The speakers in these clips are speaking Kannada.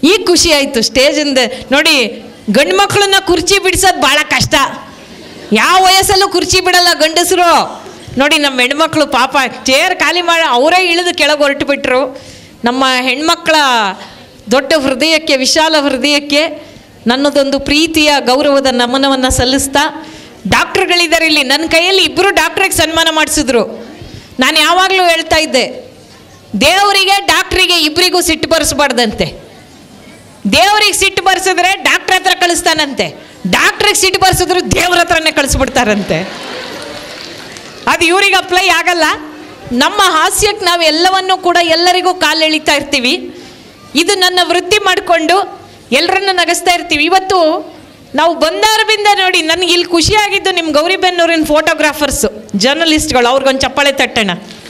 ಈಗ ಖುಷಿ ಆಯಿತು ಸ್ಟೇಜಿಂದ ನೋಡಿ ಗಂಡು ಮಕ್ಕಳನ್ನ ಕುರ್ಚಿ ಬಿಡಿಸೋದು ಭಾಳ ಕಷ್ಟ ಯಾವ ವಯಸ್ಸಲ್ಲೂ ಕುರ್ಚಿ ಬಿಡಲ್ಲ ಗಂಡಸರು ನೋಡಿ ನಮ್ಮ ಹೆಣ್ಮಕ್ಳು ಪಾಪ ಚೇರ್ ಖಾಲಿ ಮಾಡಿ ಅವರೇ ಇಳಿದು ಕೆಳಗೆ ಹೊರಟು ಬಿಟ್ರು ನಮ್ಮ ಹೆಣ್ಮಕ್ಳ ದೊಡ್ಡ ಹೃದಯಕ್ಕೆ ವಿಶಾಲ ಹೃದಯಕ್ಕೆ ನನ್ನದೊಂದು ಪ್ರೀತಿಯ ಗೌರವದ ನಮನವನ್ನು ಸಲ್ಲಿಸ್ತಾ ಡಾಕ್ಟ್ರುಗಳಿದ್ದಾರೆ ಇಲ್ಲಿ ನನ್ನ ಕೈಯಲ್ಲಿ ಇಬ್ಬರು ಡಾಕ್ಟ್ರಿಗೆ ಸನ್ಮಾನ ಮಾಡಿಸಿದ್ರು ನಾನು ಯಾವಾಗಲೂ ಹೇಳ್ತಾ ಇದ್ದೆ ದೇವರಿಗೆ ಡಾಕ್ಟ್ರಿಗೆ ಇಬ್ಬರಿಗೂ ಸಿಟ್ಟು ಬರೆಸ್ಬಾರ್ದಂತೆ ದೇವ್ರಿಗೆ ಸಿಟ್ಟು ಬರ್ಸಿದ್ರೆ ಡಾಕ್ಟ್ರ್ ಹತ್ರ ಕಳಿಸ್ತಾನಂತೆ ಡಾಕ್ಟ್ರಿಗೆ ಸಿಟ್ಟು ಬರ್ಸಿದ್ರು ದೇವ್ರ ಹತ್ರನೇ ಕಳಿಸ್ಬಿಡ್ತಾರಂತೆ ಅದು ಇವ್ರಿಗೆ ಅಪ್ಲೈ ಆಗಲ್ಲ ನಮ್ಮ ಹಾಸ್ಯಕ್ಕೆ ನಾವು ಎಲ್ಲವನ್ನೂ ಕೂಡ ಎಲ್ಲರಿಗೂ ಕಾಲೆಳಿತಾ ಇರ್ತೀವಿ ಇದು ನನ್ನ ವೃತ್ತಿ ಮಾಡಿಕೊಂಡು ಎಲ್ಲರನ್ನ ನಗಿಸ್ತಾ ಇರ್ತೀವಿ ಇವತ್ತು ನಾವು ಬಂದಾರದಿಂದ ನೋಡಿ ನನಗೆ ಇಲ್ಲಿ ಖುಷಿಯಾಗಿದ್ದು ನಿಮ್ಮ ಗೌರಿಬೆನ್ನೂರಿನ ಫೋಟೋಗ್ರಾಫರ್ಸು ಜರ್ನಲಿಸ್ಟ್ಗಳು ಅವ್ರಿಗೊಂದು ಚಪ್ಪಾಳೆ ತಟ್ಟಣ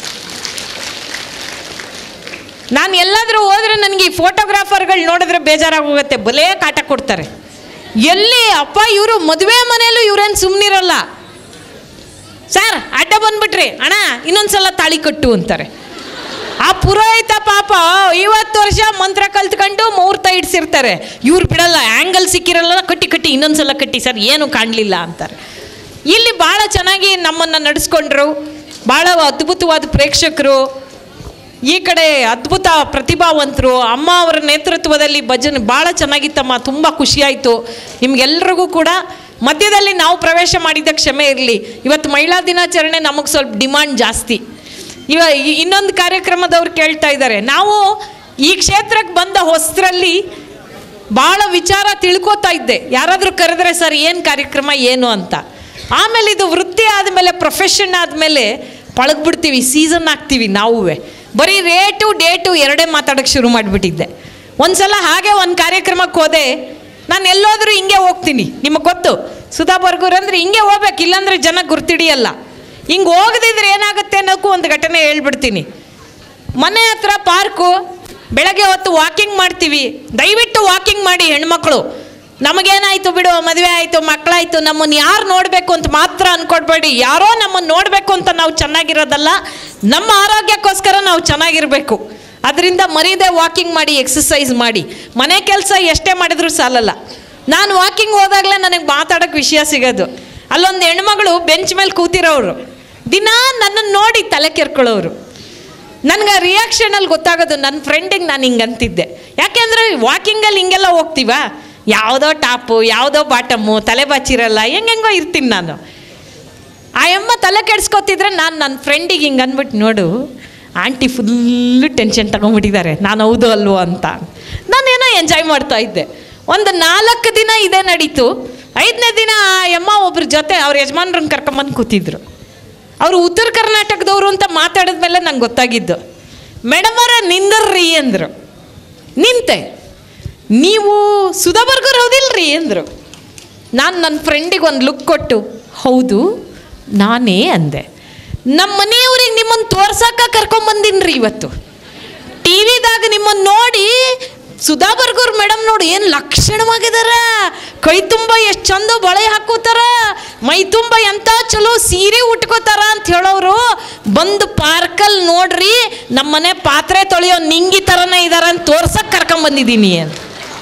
ನಾನು ಎಲ್ಲಾದರೂ ಹೋದ್ರೆ ನನಗೆ ಈ ಫೋಟೋಗ್ರಾಫರ್ಗಳು ನೋಡಿದ್ರೆ ಬೇಜಾರಾಗೋಗುತ್ತೆ ಬಲೇ ಕಾಟ ಕೊಡ್ತಾರೆ ಎಲ್ಲಿ ಅಪ್ಪ ಇವರು ಮದುವೆ ಮನೆಯಲ್ಲೂ ಇವ್ರೇನು ಸುಮ್ಮನಿರಲ್ಲ ಸರ್ ಅಡ್ಡ ಬಂದ್ಬಿಟ್ರಿ ಅಣ್ಣ ಇನ್ನೊಂದ್ಸಲ ತಾಳಿ ಕಟ್ಟು ಅಂತಾರೆ ಆ ಪುರೋಹಿತ ಪಾಪ ಐವತ್ತು ವರ್ಷ ಮಂತ್ರ ಕಲ್ತ್ಕೊಂಡು ಮುಹೂರ್ತ ಇಡ್ಸಿರ್ತಾರೆ ಇವ್ರು ಬಿಡಲ್ಲ ಆ್ಯಂಗಲ್ ಸಿಕ್ಕಿರಲ್ಲ ಕಟ್ಟಿ ಕಟ್ಟಿ ಇನ್ನೊಂದ್ಸಲ ಕಟ್ಟಿ ಸರ್ ಏನು ಕಾಣಲಿಲ್ಲ ಅಂತಾರೆ ಇಲ್ಲಿ ಭಾಳ ಚೆನ್ನಾಗಿ ನಮ್ಮನ್ನು ನಡೆಸ್ಕೊಂಡ್ರು ಭಾಳ ಅದ್ಭುತವಾದ ಪ್ರೇಕ್ಷಕರು ಈ ಕಡೆ ಅದ್ಭುತ ಪ್ರತಿಭಾವಂತರು ಅಮ್ಮ ಅವರ ನೇತೃತ್ವದಲ್ಲಿ ಭಜನೆ ಭಾಳ ಚೆನ್ನಾಗಿತ್ತಮ್ಮ ತುಂಬ ಖುಷಿಯಾಯಿತು ನಿಮ್ಗೆಲ್ರಿಗೂ ಕೂಡ ಮಧ್ಯದಲ್ಲಿ ನಾವು ಪ್ರವೇಶ ಮಾಡಿದ ಕ್ಷಮೆ ಇರಲಿ ಇವತ್ತು ಮಹಿಳಾ ದಿನಾಚರಣೆ ನಮಗೆ ಸ್ವಲ್ಪ ಡಿಮಾಂಡ್ ಜಾಸ್ತಿ ಇವ ಇ- ಇನ್ನೊಂದು ಕಾರ್ಯಕ್ರಮದವ್ರು ಕೇಳ್ತಾ ಇದ್ದಾರೆ ನಾವು ಈ ಕ್ಷೇತ್ರಕ್ಕೆ ಬಂದ ಹೊಸರಲ್ಲಿ ಭಾಳ ವಿಚಾರ ತಿಳ್ಕೊತಾ ಇದ್ದೆ ಯಾರಾದರೂ ಕರೆದ್ರೆ ಸರ್ ಏನು ಕಾರ್ಯಕ್ರಮ ಏನು ಅಂತ ಆಮೇಲೆ ಇದು ವೃತ್ತಿ ಆದಮೇಲೆ ಪ್ರೊಫೆಷನ್ ಆದಮೇಲೆ ಪಳಗ್ಬಿಡ್ತೀವಿ ಸೀಸನ್ ಆಗ್ತೀವಿ ನಾವುವೇ ಬರೀ ರೇಟು ಡೇಟು ಎರಡೇ ಮಾತಾಡೋಕ್ಕೆ ಶುರು ಮಾಡಿಬಿಟ್ಟಿದ್ದೆ ಒಂದು ಸಲ ಹಾಗೆ ಒಂದು ಕಾರ್ಯಕ್ರಮಕ್ಕೆ ಹೋದೆ ನಾನು ಎಲ್ಲೋದ್ರೂ ಹಿಂಗೆ ಹೋಗ್ತೀನಿ ನಿಮಗೆ ಗೊತ್ತು ಸುಧಾ ಬರ್ಗೂರ್ ಅಂದರೆ ಹಿಂಗೆ ಹೋಗ್ಬೇಕು ಇಲ್ಲಾಂದ್ರೆ ಜನ ಗುರ್ತಿಡಿಯಲ್ಲ ಹಿಂಗೆ ಹೋಗದಿದ್ರೆ ಏನಾಗುತ್ತೆ ಅನ್ನೋಕ್ಕೂ ಒಂದು ಘಟನೆ ಹೇಳ್ಬಿಡ್ತೀನಿ ಮನೆ ಹತ್ರ ಪಾರ್ಕು ಬೆಳಗ್ಗೆ ಹೊತ್ತು ವಾಕಿಂಗ್ ಮಾಡ್ತೀವಿ ದಯವಿಟ್ಟು ವಾಕಿಂಗ್ ಮಾಡಿ ಹೆಣ್ಮಕ್ಳು ನಮಗೇನಾಯ್ತು ಬಿಡು ಮದುವೆ ಆಯಿತು ಮಕ್ಕಳಾಯ್ತು ನಮ್ಮನ್ನು ಯಾರು ನೋಡಬೇಕು ಅಂತ ಮಾತ್ರ ಅನ್ಕೊಡ್ಬೇಡಿ ಯಾರೋ ನಮ್ಮನ್ನು ನೋಡಬೇಕು ಅಂತ ನಾವು ಚೆನ್ನಾಗಿರೋದಲ್ಲ ನಮ್ಮ ಆರೋಗ್ಯಕ್ಕೋಸ್ಕರ ನಾವು ಚೆನ್ನಾಗಿರಬೇಕು ಅದರಿಂದ ಮರೀದೆ ವಾಕಿಂಗ್ ಮಾಡಿ ಎಕ್ಸಸೈಸ್ ಮಾಡಿ ಮನೆ ಕೆಲಸ ಎಷ್ಟೇ ಮಾಡಿದ್ರೂ ಸಾಲಲ್ಲ ನಾನು ವಾಕಿಂಗ್ ಹೋದಾಗಲೇ ನನಗೆ ಮಾತಾಡೋಕ್ಕೆ ವಿಷಯ ಸಿಗೋದು ಅಲ್ಲೊಂದು ಹೆಣ್ಮಗಳು ಬೆಂಚ್ ಮೇಲೆ ಕೂತಿರೋರು ದಿನ ನನ್ನನ್ನು ನೋಡಿ ತಲೆ ಕೆರ್ಕೊಳ್ಳೋರು ನನಗೆ ರಿಯಾಕ್ಷನಲ್ಲಿ ಗೊತ್ತಾಗೋದು ನನ್ನ ಫ್ರೆಂಡಿಗೆ ನಾನು ಹಿಂಗೆ ಅಂತಿದ್ದೆ ಯಾಕೆಂದರೆ ವಾಕಿಂಗಲ್ಲಿ ಹಿಂಗೆಲ್ಲ ಹೋಗ್ತೀವಾ ಯಾವುದೋ ಟಾಪು ಯಾವುದೋ ಬಾಟಮ್ಮು ತಲೆ ಬಾಚಿರಲ್ಲ ಹೆಂಗೆಂಗೋ ಇರ್ತೀನಿ ನಾನು ಆ ಅಮ್ಮ ತಲೆ ಕೆಡ್ಸ್ಕೊತಿದ್ರೆ ನಾನು ನನ್ನ ಫ್ರೆಂಡಿಗೆ ಹಿಂಗೆ ಅಂದ್ಬಿಟ್ಟು ನೋಡು ಆಂಟಿ ಫುಲ್ಲು ಟೆನ್ಷನ್ ತಗೊಂಡ್ಬಿಟ್ಟಿದ್ದಾರೆ ನಾನು ಹೌದು ಅಲ್ವೋ ಅಂತ ನಾನೇನೋ ಎಂಜಾಯ್ ಮಾಡ್ತಾ ಇದ್ದೆ ಒಂದು ನಾಲ್ಕು ದಿನ ಇದೇ ನಡೀತು ಐದನೇ ದಿನ ಆ ಅಮ್ಮ ಒಬ್ರ ಜೊತೆ ಅವ್ರ ಯಜಮಾನ್ರನ್ನ ಕರ್ಕೊಂಬಂದು ಕೂತಿದ್ರು ಅವರು ಉತ್ತರ ಕರ್ನಾಟಕದವರು ಅಂತ ಮಾತಾಡಿದ್ಮೇಲೆ ನಂಗೆ ಗೊತ್ತಾಗಿದ್ದು ಮೇಡಮರ ನಿಂದರ್ರಿ ಅಂದರು ನಿಂತೆ ನೀವು ಸುಧಾಬರ್ಗರ್ ಹೌದಿಲ್ರಿ ಅಂದರು ನಾನು ನನ್ನ ಫ್ರೆಂಡಿಗೆ ಒಂದು ಲುಕ್ ಕೊಟ್ಟು ಹೌದು ನಾನೇ ಅಂದೆ ನಮ್ಮ ಮನೆಯವ್ರಿಗೆ ನಿಮ್ಮನ್ನು ತೋರ್ಸಕ್ಕ ಕರ್ಕೊಂಬಂದಿನ್ರಿ ಇವತ್ತು ಟಿ ವಿದಾಗ ನಿಮ್ಮನ್ನು ನೋಡಿ ಸುಧಾ ಬರ್ಗೂರ್ ಮೇಡಮ್ ನೋಡಿ ಏನು ಲಕ್ಷಣವಾಗಿದಾರ ಕೈ ತುಂಬ ಎಷ್ಟು ಚಂದ ಬಳೆ ಹಾಕೋತಾರ ಮೈ ತುಂಬ ಎಂಥ ಚಲೋ ಸೀರೆ ಉಟ್ಕೋತಾರ ಅಂತ ಹೇಳೋರು ಬಂದು ಪಾರ್ಕಲ್ಲಿ ನೋಡ್ರಿ ನಮ್ಮನೆ ಪಾತ್ರೆ ತೊಳೆಯೋ ನಿಂಗಿ ಥರನೇ ಇದಾರ ಅಂತ ತೋರ್ಸಕ್ಕೆ ಕರ್ಕೊಂಬಂದಿದ್ದೀನಿ ಅಂತ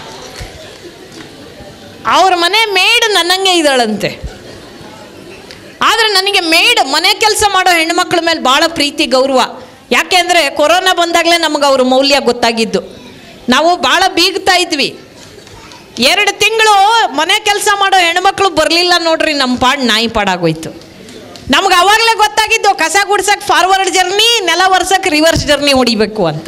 ಅವ್ರ ಮನೆ ಮೇಡ್ ನನ್ನಂಗೆ ಇದ್ದಾಳಂತೆ ಆದರೆ ನನಗೆ ಮೇಡ್ ಮನೆ ಕೆಲಸ ಮಾಡೋ ಹೆಣ್ಮಕ್ಳ ಮೇಲೆ ಭಾಳ ಪ್ರೀತಿ ಗೌರವ ಯಾಕೆಂದರೆ ಕೊರೋನಾ ಬಂದಾಗಲೇ ನಮಗೆ ಅವ್ರ ಮೌಲ್ಯ ಗೊತ್ತಾಗಿದ್ದು ನಾವು ಭಾಳ ಬೀಗ್ತಾ ಇದ್ವಿ ಎರಡು ತಿಂಗಳು ಮನೆ ಕೆಲಸ ಮಾಡೋ ಹೆಣ್ಮಕ್ಳು ಬರಲಿಲ್ಲ ನೋಡ್ರಿ ನಮ್ಮ ಪಾಡ್ ನಾಯಿ ಪಾಡಾಗೋಯ್ತು ನಮ್ಗೆ ಅವಾಗಲೇ ಗೊತ್ತಾಗಿದ್ದು ಕಸ ಗುಡ್ಸಕ್ಕೆ ಫಾರ್ವರ್ಡ್ ಜರ್ನಿ ನೆಲ ಒರ್ಸಕ್ಕೆ ರಿವರ್ಸ್ ಜರ್ನಿ ಹೊಡಿಬೇಕು ಅಂತ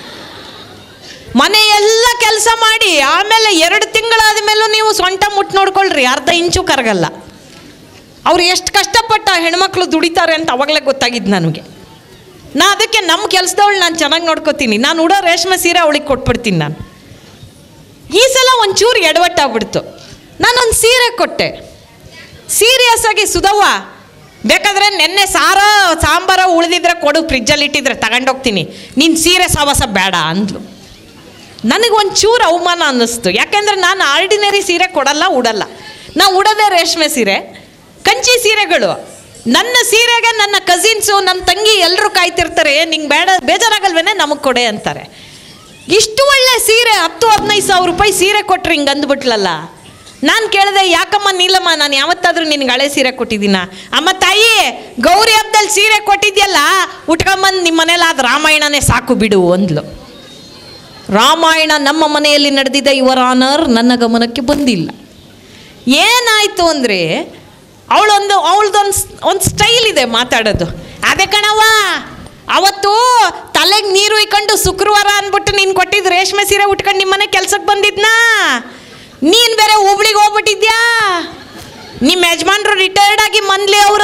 ಮನೆ ಎಲ್ಲ ಕೆಲಸ ಮಾಡಿ ಆಮೇಲೆ ಎರಡು ತಿಂಗಳಾದ ಮೇಲೂ ನೀವು ಸೊಂಟ ಮುಟ್ಟು ನೋಡ್ಕೊಳ್ರಿ ಅರ್ಧ ಇಂಚು ಕರಗಲ್ಲ ಅವ್ರು ಎಷ್ಟು ಕಷ್ಟಪಟ್ಟ ಹೆಣ್ಮಕ್ಳು ದುಡಿತಾರೆ ಅಂತ ಅವಾಗಲೇ ಗೊತ್ತಾಗಿದ್ದು ನನಗೆ ನಾ ಅದಕ್ಕೆ ನಮ್ಮ ಕೆಲಸದವಳು ನಾನು ಚೆನ್ನಾಗಿ ನೋಡ್ಕೋತೀನಿ ನಾನು ಉಡೋ ರೇಷ್ಮೆ ಸೀರೆ ಅವಳಿಗೆ ಕೊಟ್ಬಿಡ್ತೀನಿ ನಾನು ಈ ಸಲ ಒಂಚೂರು ಎಡವಟ್ಟಾಗ್ಬಿಡ್ತು ನಾನೊಂದು ಸೀರೆ ಕೊಟ್ಟೆ ಸೀರಿಯಸ್ ಆಗಿ ಸುಧವ್ವ ಬೇಕಾದ್ರೆ ನೆನ್ನೆ ಸಾರ ಸಾಂಬಾರ ಉಳಿದಿದ್ರೆ ಕೊಡು ಫ್ರಿಜ್ಜಲ್ಲಿ ಇಟ್ಟಿದ್ರೆ ತಗೊಂಡೋಗ್ತೀನಿ ನೀನು ಸೀರೆ ಸವಾಸ ಬೇಡ ಅಂದ್ಲು ನನಗೆ ಒಂಚೂರು ಅವಮಾನ ಅನ್ನಿಸ್ತು ಯಾಕೆಂದ್ರೆ ನಾನು ಆರ್ಡಿನರಿ ಸೀರೆ ಕೊಡಲ್ಲ ಉಡಲ್ಲ ನಾ ಉಡೋದೇ ರೇಷ್ಮೆ ಸೀರೆ ಕಂಚಿ ಸೀರೆಗಳು ನನ್ನ ಸೀರೆಗೆ ನನ್ನ ಕಸಿನ್ಸು ನನ್ನ ತಂಗಿ ಎಲ್ಲರೂ ಕಾಯ್ತಿರ್ತಾರೆ ನಿಂಗೆ ಬೇಡ ಬೇಜಾರಾಗಲ್ವೇನೆ ನಮಗೆ ಕೊಡೆ ಅಂತಾರೆ ಇಷ್ಟು ಒಳ್ಳೆ ಸೀರೆ ಹತ್ತು ಹದಿನೈದು ಸಾವಿರ ರೂಪಾಯಿ ಸೀರೆ ಕೊಟ್ರೆ ಹಿಂಗೆ ಅಂದ್ಬಿಟ್ಲಲ್ಲ ನಾನು ಕೇಳಿದೆ ಯಾಕಮ್ಮ ನೀಲಮ್ಮ ನಾನು ಯಾವತ್ತಾದ್ರೂ ನಿನ್ಗೆ ಹಳೆ ಸೀರೆ ಕೊಟ್ಟಿದ್ದೀನ ಅಮ್ಮ ತಾಯಿ ಗೌರಿ ಹಬ್ಬದಲ್ಲಿ ಸೀರೆ ಕೊಟ್ಟಿದ್ಯಲ್ಲ ಉಟ್ಕೊಂಬಂದು ನಿಮ್ಮ ಮನೇಲಿ ಆದ ರಾಮಾಯಣನೇ ಸಾಕು ಬಿಡು ಅಂದ್ಲು ರಾಮಾಯಣ ನಮ್ಮ ಮನೆಯಲ್ಲಿ ನಡೆದಿದ್ದ ಇವರ ಆನರ್ ನನ್ನ ಗಮನಕ್ಕೆ ಬಂದಿಲ್ಲ ಏನಾಯಿತು ಅಂದರೆ ಅವಳೊಂದು ಅವಳದೊಂದು ಒಂದು ಸ್ಟೈಲ್ ಇದೆ ಮಾತಾಡೋದು ಅದೇ ಕಣವ್ವ ಅವತ್ತು ತಲೆಗೆ ನೀರು ಇಕ್ಕೊಂಡು ಶುಕ್ರವಾರ ಅಂದ್ಬಿಟ್ಟು ನೀನು ಕೊಟ್ಟಿದ್ದು ರೇಷ್ಮೆ ಸೀರೆ ಉಟ್ಕೊಂಡು ನಿಮ್ಮನೆ ಕೆಲ್ಸಕ್ಕೆ ಬಂದಿದ್ನಾ ನೀನು ಬೇರೆ ಹುಬ್ಳಿಗೆ ಹೋಗ್ಬಿಟ್ಟಿದ್ಯಾ ನಿಮ್ಮ ಯಜಮಾನ್ರು ರಿಟೈರ್ಡ್ ಆಗಿ ಮನ್ಲಿ ಅವರ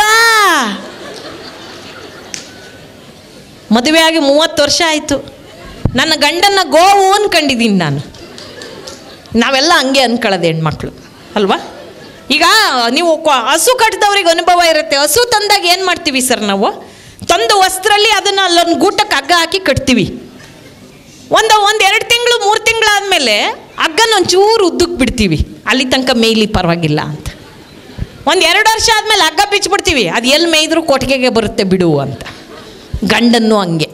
ಮದುವೆ ಆಗಿ ಮೂವತ್ತು ವರ್ಷ ಆಯಿತು ನನ್ನ ಗಂಡನ ಗೋವು ಅನ್ಕೊಂಡಿದ್ದೀನಿ ನಾನು ನಾವೆಲ್ಲ ಹಂಗೆ ಅನ್ಕೊಳ್ಳೋದು ಹೆಣ್ಮಕ್ಳು ಅಲ್ವಾ ಈಗ ನೀವು ಕ್ವ- ಹಸು ಕಟ್ಟಿದವ್ರಿಗೆ ಅನುಭವ ಇರುತ್ತೆ ಹಸು ತಂದಾಗ ಏನು ಮಾಡ್ತೀವಿ ಸರ್ ನಾವು ತಂದು ವಸ್ತ್ರಲ್ಲಿ ಅದನ್ನು ಅಲ್ಲೊಂದು ಗೂಟಕ್ಕೆ ಹಗ್ಗ ಹಾಕಿ ಕಟ್ತೀವಿ ಒಂದು ಒಂದು ಎರಡು ತಿಂಗಳು ಮೂರು ತಿಂಗಳಾದಮೇಲೆ ಹಗ್ಗನ ಒಂಚೂರು ಉದ್ದಕ್ಕೆ ಬಿಡ್ತೀವಿ ಅಲ್ಲಿ ತನಕ ಮೇಯ್ಲಿ ಪರವಾಗಿಲ್ಲ ಅಂತ ಒಂದು ಎರಡು ವರ್ಷ ಆದಮೇಲೆ ಹಗ್ಗ ಬಿಚ್ಚಿಬಿಡ್ತೀವಿ ಅದು ಎಲ್ಲಿ ಮೇಯ್ದರೂ ಕೊಟ್ಟಿಗೆಗೆ ಬರುತ್ತೆ ಬಿಡು ಅಂತ ಗಂಡನ್ನು ಹಂಗೆ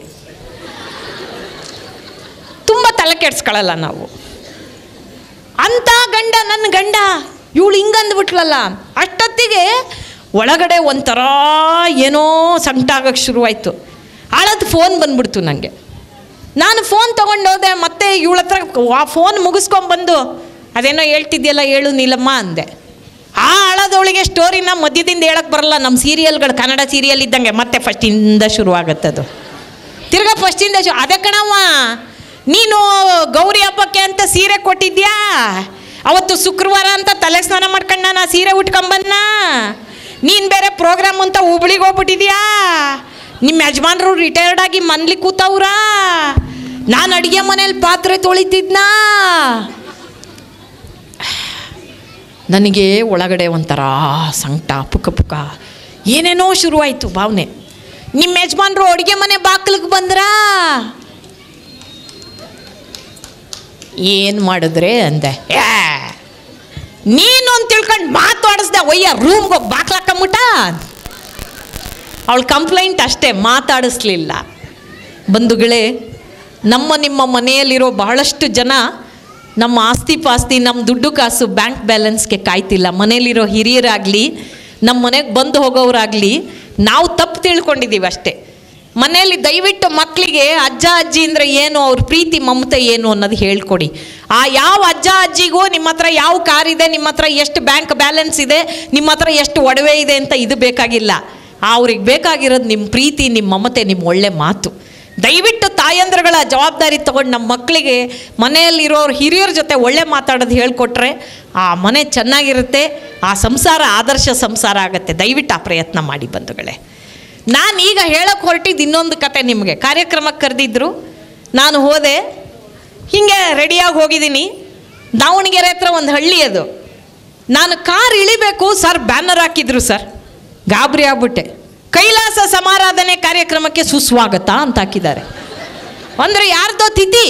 ತುಂಬ ತಲೆ ಕೆಡ್ಸ್ಕೊಳ್ಳಲ್ಲ ನಾವು ಅಂಥ ಗಂಡ ನನ್ನ ಗಂಡ ಇವಳು ಹಿಂಗಂದ್ಬಿಟ್ಲಲ್ಲ ಅಷ್ಟೊತ್ತಿಗೆ ಒಳಗಡೆ ಒಂಥರ ಏನೋ ಸಂಕಟ ಆಗೋಕ್ಕೆ ಶುರುವಾಯಿತು ಆಳದ್ದು ಫೋನ್ ಬಂದ್ಬಿಡ್ತು ನನಗೆ ನಾನು ಫೋನ್ ತೊಗೊಂಡೋದೆ ಮತ್ತೆ ಇವಳ ಹತ್ರ ಆ ಫೋನ್ ಮುಗಿಸ್ಕೊಂಬಂದು ಅದೇನೋ ಹೇಳ್ತಿದ್ಯಲ್ಲ ಹೇಳು ನೀಲಮ್ಮ ಅಂದೆ ಆ ಆಳದವಳಿಗೆ ಸ್ಟೋರಿನ ಮಧ್ಯದಿಂದ ಹೇಳಕ್ಕೆ ಬರಲ್ಲ ನಮ್ಮ ಸೀರಿಯಲ್ಗಳು ಕನ್ನಡ ಸೀರಿಯಲ್ ಇದ್ದಂಗೆ ಮತ್ತೆ ಫಸ್ಟಿಂದ ಶುರುವಾಗತ್ತದು ತಿರ್ಗಾ ಫಸ್ಟಿಂದ ಶು ಅದೇ ಕಣವ್ವ ನೀನು ಗೌರಿ ಹಬ್ಬಕ್ಕೆ ಅಂತ ಸೀರೆ ಕೊಟ್ಟಿದ್ಯಾ ಅವತ್ತು ಶುಕ್ರವಾರ ಅಂತ ತಲೆ ಸ್ನಾನ ಮಾಡ್ಕೊಂಡು ನಾನು ಆ ಸೀರೆ ಉಟ್ಕೊಂಬನ್ನ ನೀನು ಬೇರೆ ಪ್ರೋಗ್ರಾಮ್ ಅಂತ ಹುಬ್ಳಿಗೆ ಹೋಗ್ಬಿಟ್ಟಿದ್ಯಾ ನಿಮ್ಮ ಯಜಮಾನ್ರು ರಿಟೈರ್ಡ್ ಆಗಿ ಮನ್ಲಿ ಕೂತವ್ರಾ ನಾನು ಅಡುಗೆ ಮನೇಲಿ ಪಾತ್ರೆ ತೊಳಿತಿದ್ನಾ ನನಗೆ ಒಳಗಡೆ ಒಂಥರ ಸಂಕಟ ಪುಕ ಪುಕ ಏನೇನೋ ಶುರುವಾಯಿತು ಭಾವನೆ ನಿಮ್ಮ ಯಜಮಾನ್ರು ಅಡುಗೆ ಮನೆ ಬಾಗಿಲಿಗೆ ಬಂದ್ರಾ ಏನು ಮಾಡಿದ್ರೆ ಅಂದೆ ಏ ನೀನು ಅಂತ ತಿಳ್ಕೊಂಡು ಮಾತಾಡಿಸ್ದೆ ಒಯ್ಯ ರೂಮ್ಗೆ ಹೋಗಿ ಬಾಕ್ಲಾಕಂಬಿಟ್ಟ ಅವಳ ಕಂಪ್ಲೇಂಟ್ ಅಷ್ಟೇ ಮಾತಾಡಿಸ್ಲಿಲ್ಲ ಬಂಧುಗಳೇ ನಮ್ಮ ನಿಮ್ಮ ಮನೆಯಲ್ಲಿರೋ ಬಹಳಷ್ಟು ಜನ ನಮ್ಮ ಆಸ್ತಿ ಪಾಸ್ತಿ ನಮ್ಮ ದುಡ್ಡು ಕಾಸು ಬ್ಯಾಂಕ್ ಬ್ಯಾಲೆನ್ಸ್ಗೆ ಕಾಯ್ತಿಲ್ಲ ಮನೇಲಿರೋ ಹಿರಿಯರಾಗಲಿ ನಮ್ಮ ಮನೆಗೆ ಬಂದು ಹೋಗೋರಾಗಲಿ ನಾವು ತಪ್ಪು ತಿಳ್ಕೊಂಡಿದ್ದೀವಿ ಅಷ್ಟೇ ಮನೆಯಲ್ಲಿ ದಯವಿಟ್ಟು ಮಕ್ಕಳಿಗೆ ಅಜ್ಜ ಅಜ್ಜಿ ಅಂದರೆ ಏನು ಅವ್ರ ಪ್ರೀತಿ ಮಮತೆ ಏನು ಅನ್ನೋದು ಹೇಳ್ಕೊಡಿ ಆ ಯಾವ ಅಜ್ಜ ಅಜ್ಜಿಗೂ ನಿಮ್ಮ ಹತ್ರ ಯಾವ ಕಾರ್ ಇದೆ ನಿಮ್ಮ ಹತ್ರ ಎಷ್ಟು ಬ್ಯಾಂಕ್ ಬ್ಯಾಲೆನ್ಸ್ ಇದೆ ನಿಮ್ಮ ಹತ್ರ ಎಷ್ಟು ಒಡವೆ ಇದೆ ಅಂತ ಇದು ಬೇಕಾಗಿಲ್ಲ ಅವ್ರಿಗೆ ಬೇಕಾಗಿರೋದು ನಿಮ್ಮ ಪ್ರೀತಿ ನಿಮ್ಮ ಮಮತೆ ನಿಮ್ಮ ಒಳ್ಳೆ ಮಾತು ದಯವಿಟ್ಟು ತಾಯಂದ್ರಗಳ ಜವಾಬ್ದಾರಿ ತಗೊಂಡು ನಮ್ಮ ಮಕ್ಕಳಿಗೆ ಮನೆಯಲ್ಲಿರೋರು ಹಿರಿಯರ ಜೊತೆ ಒಳ್ಳೆ ಮಾತಾಡೋದು ಹೇಳ್ಕೊಟ್ರೆ ಆ ಮನೆ ಚೆನ್ನಾಗಿರುತ್ತೆ ಆ ಸಂಸಾರ ಆದರ್ಶ ಸಂಸಾರ ಆಗುತ್ತೆ ದಯವಿಟ್ಟು ಆ ಪ್ರಯತ್ನ ಮಾಡಿ ಬಂಧುಗಳೇ ನಾನು ಈಗ ಹೇಳೋಕೆ ಹೊರಟಿದ್ದು ಇನ್ನೊಂದು ಕತೆ ನಿಮಗೆ ಕಾರ್ಯಕ್ರಮಕ್ಕೆ ಕರೆದಿದ್ರು ನಾನು ಹೋದೆ ಹೀಗೆ ರೆಡಿಯಾಗಿ ಹೋಗಿದ್ದೀನಿ ದಾವಣಗೆರೆ ಹತ್ರ ಒಂದು ಹಳ್ಳಿ ಅದು ನಾನು ಕಾರ್ ಇಳಿಬೇಕು ಸರ್ ಬ್ಯಾನರ್ ಹಾಕಿದ್ರು ಸರ್ ಗಾಬರಿ ಆಗ್ಬಿಟ್ಟೆ ಕೈಲಾಸ ಸಮಾರಾಧನೆ ಕಾರ್ಯಕ್ರಮಕ್ಕೆ ಸುಸ್ವಾಗತ ಅಂತ ಹಾಕಿದ್ದಾರೆ ಅಂದರೆ ಯಾರ್ದೋ ತಿಥಿ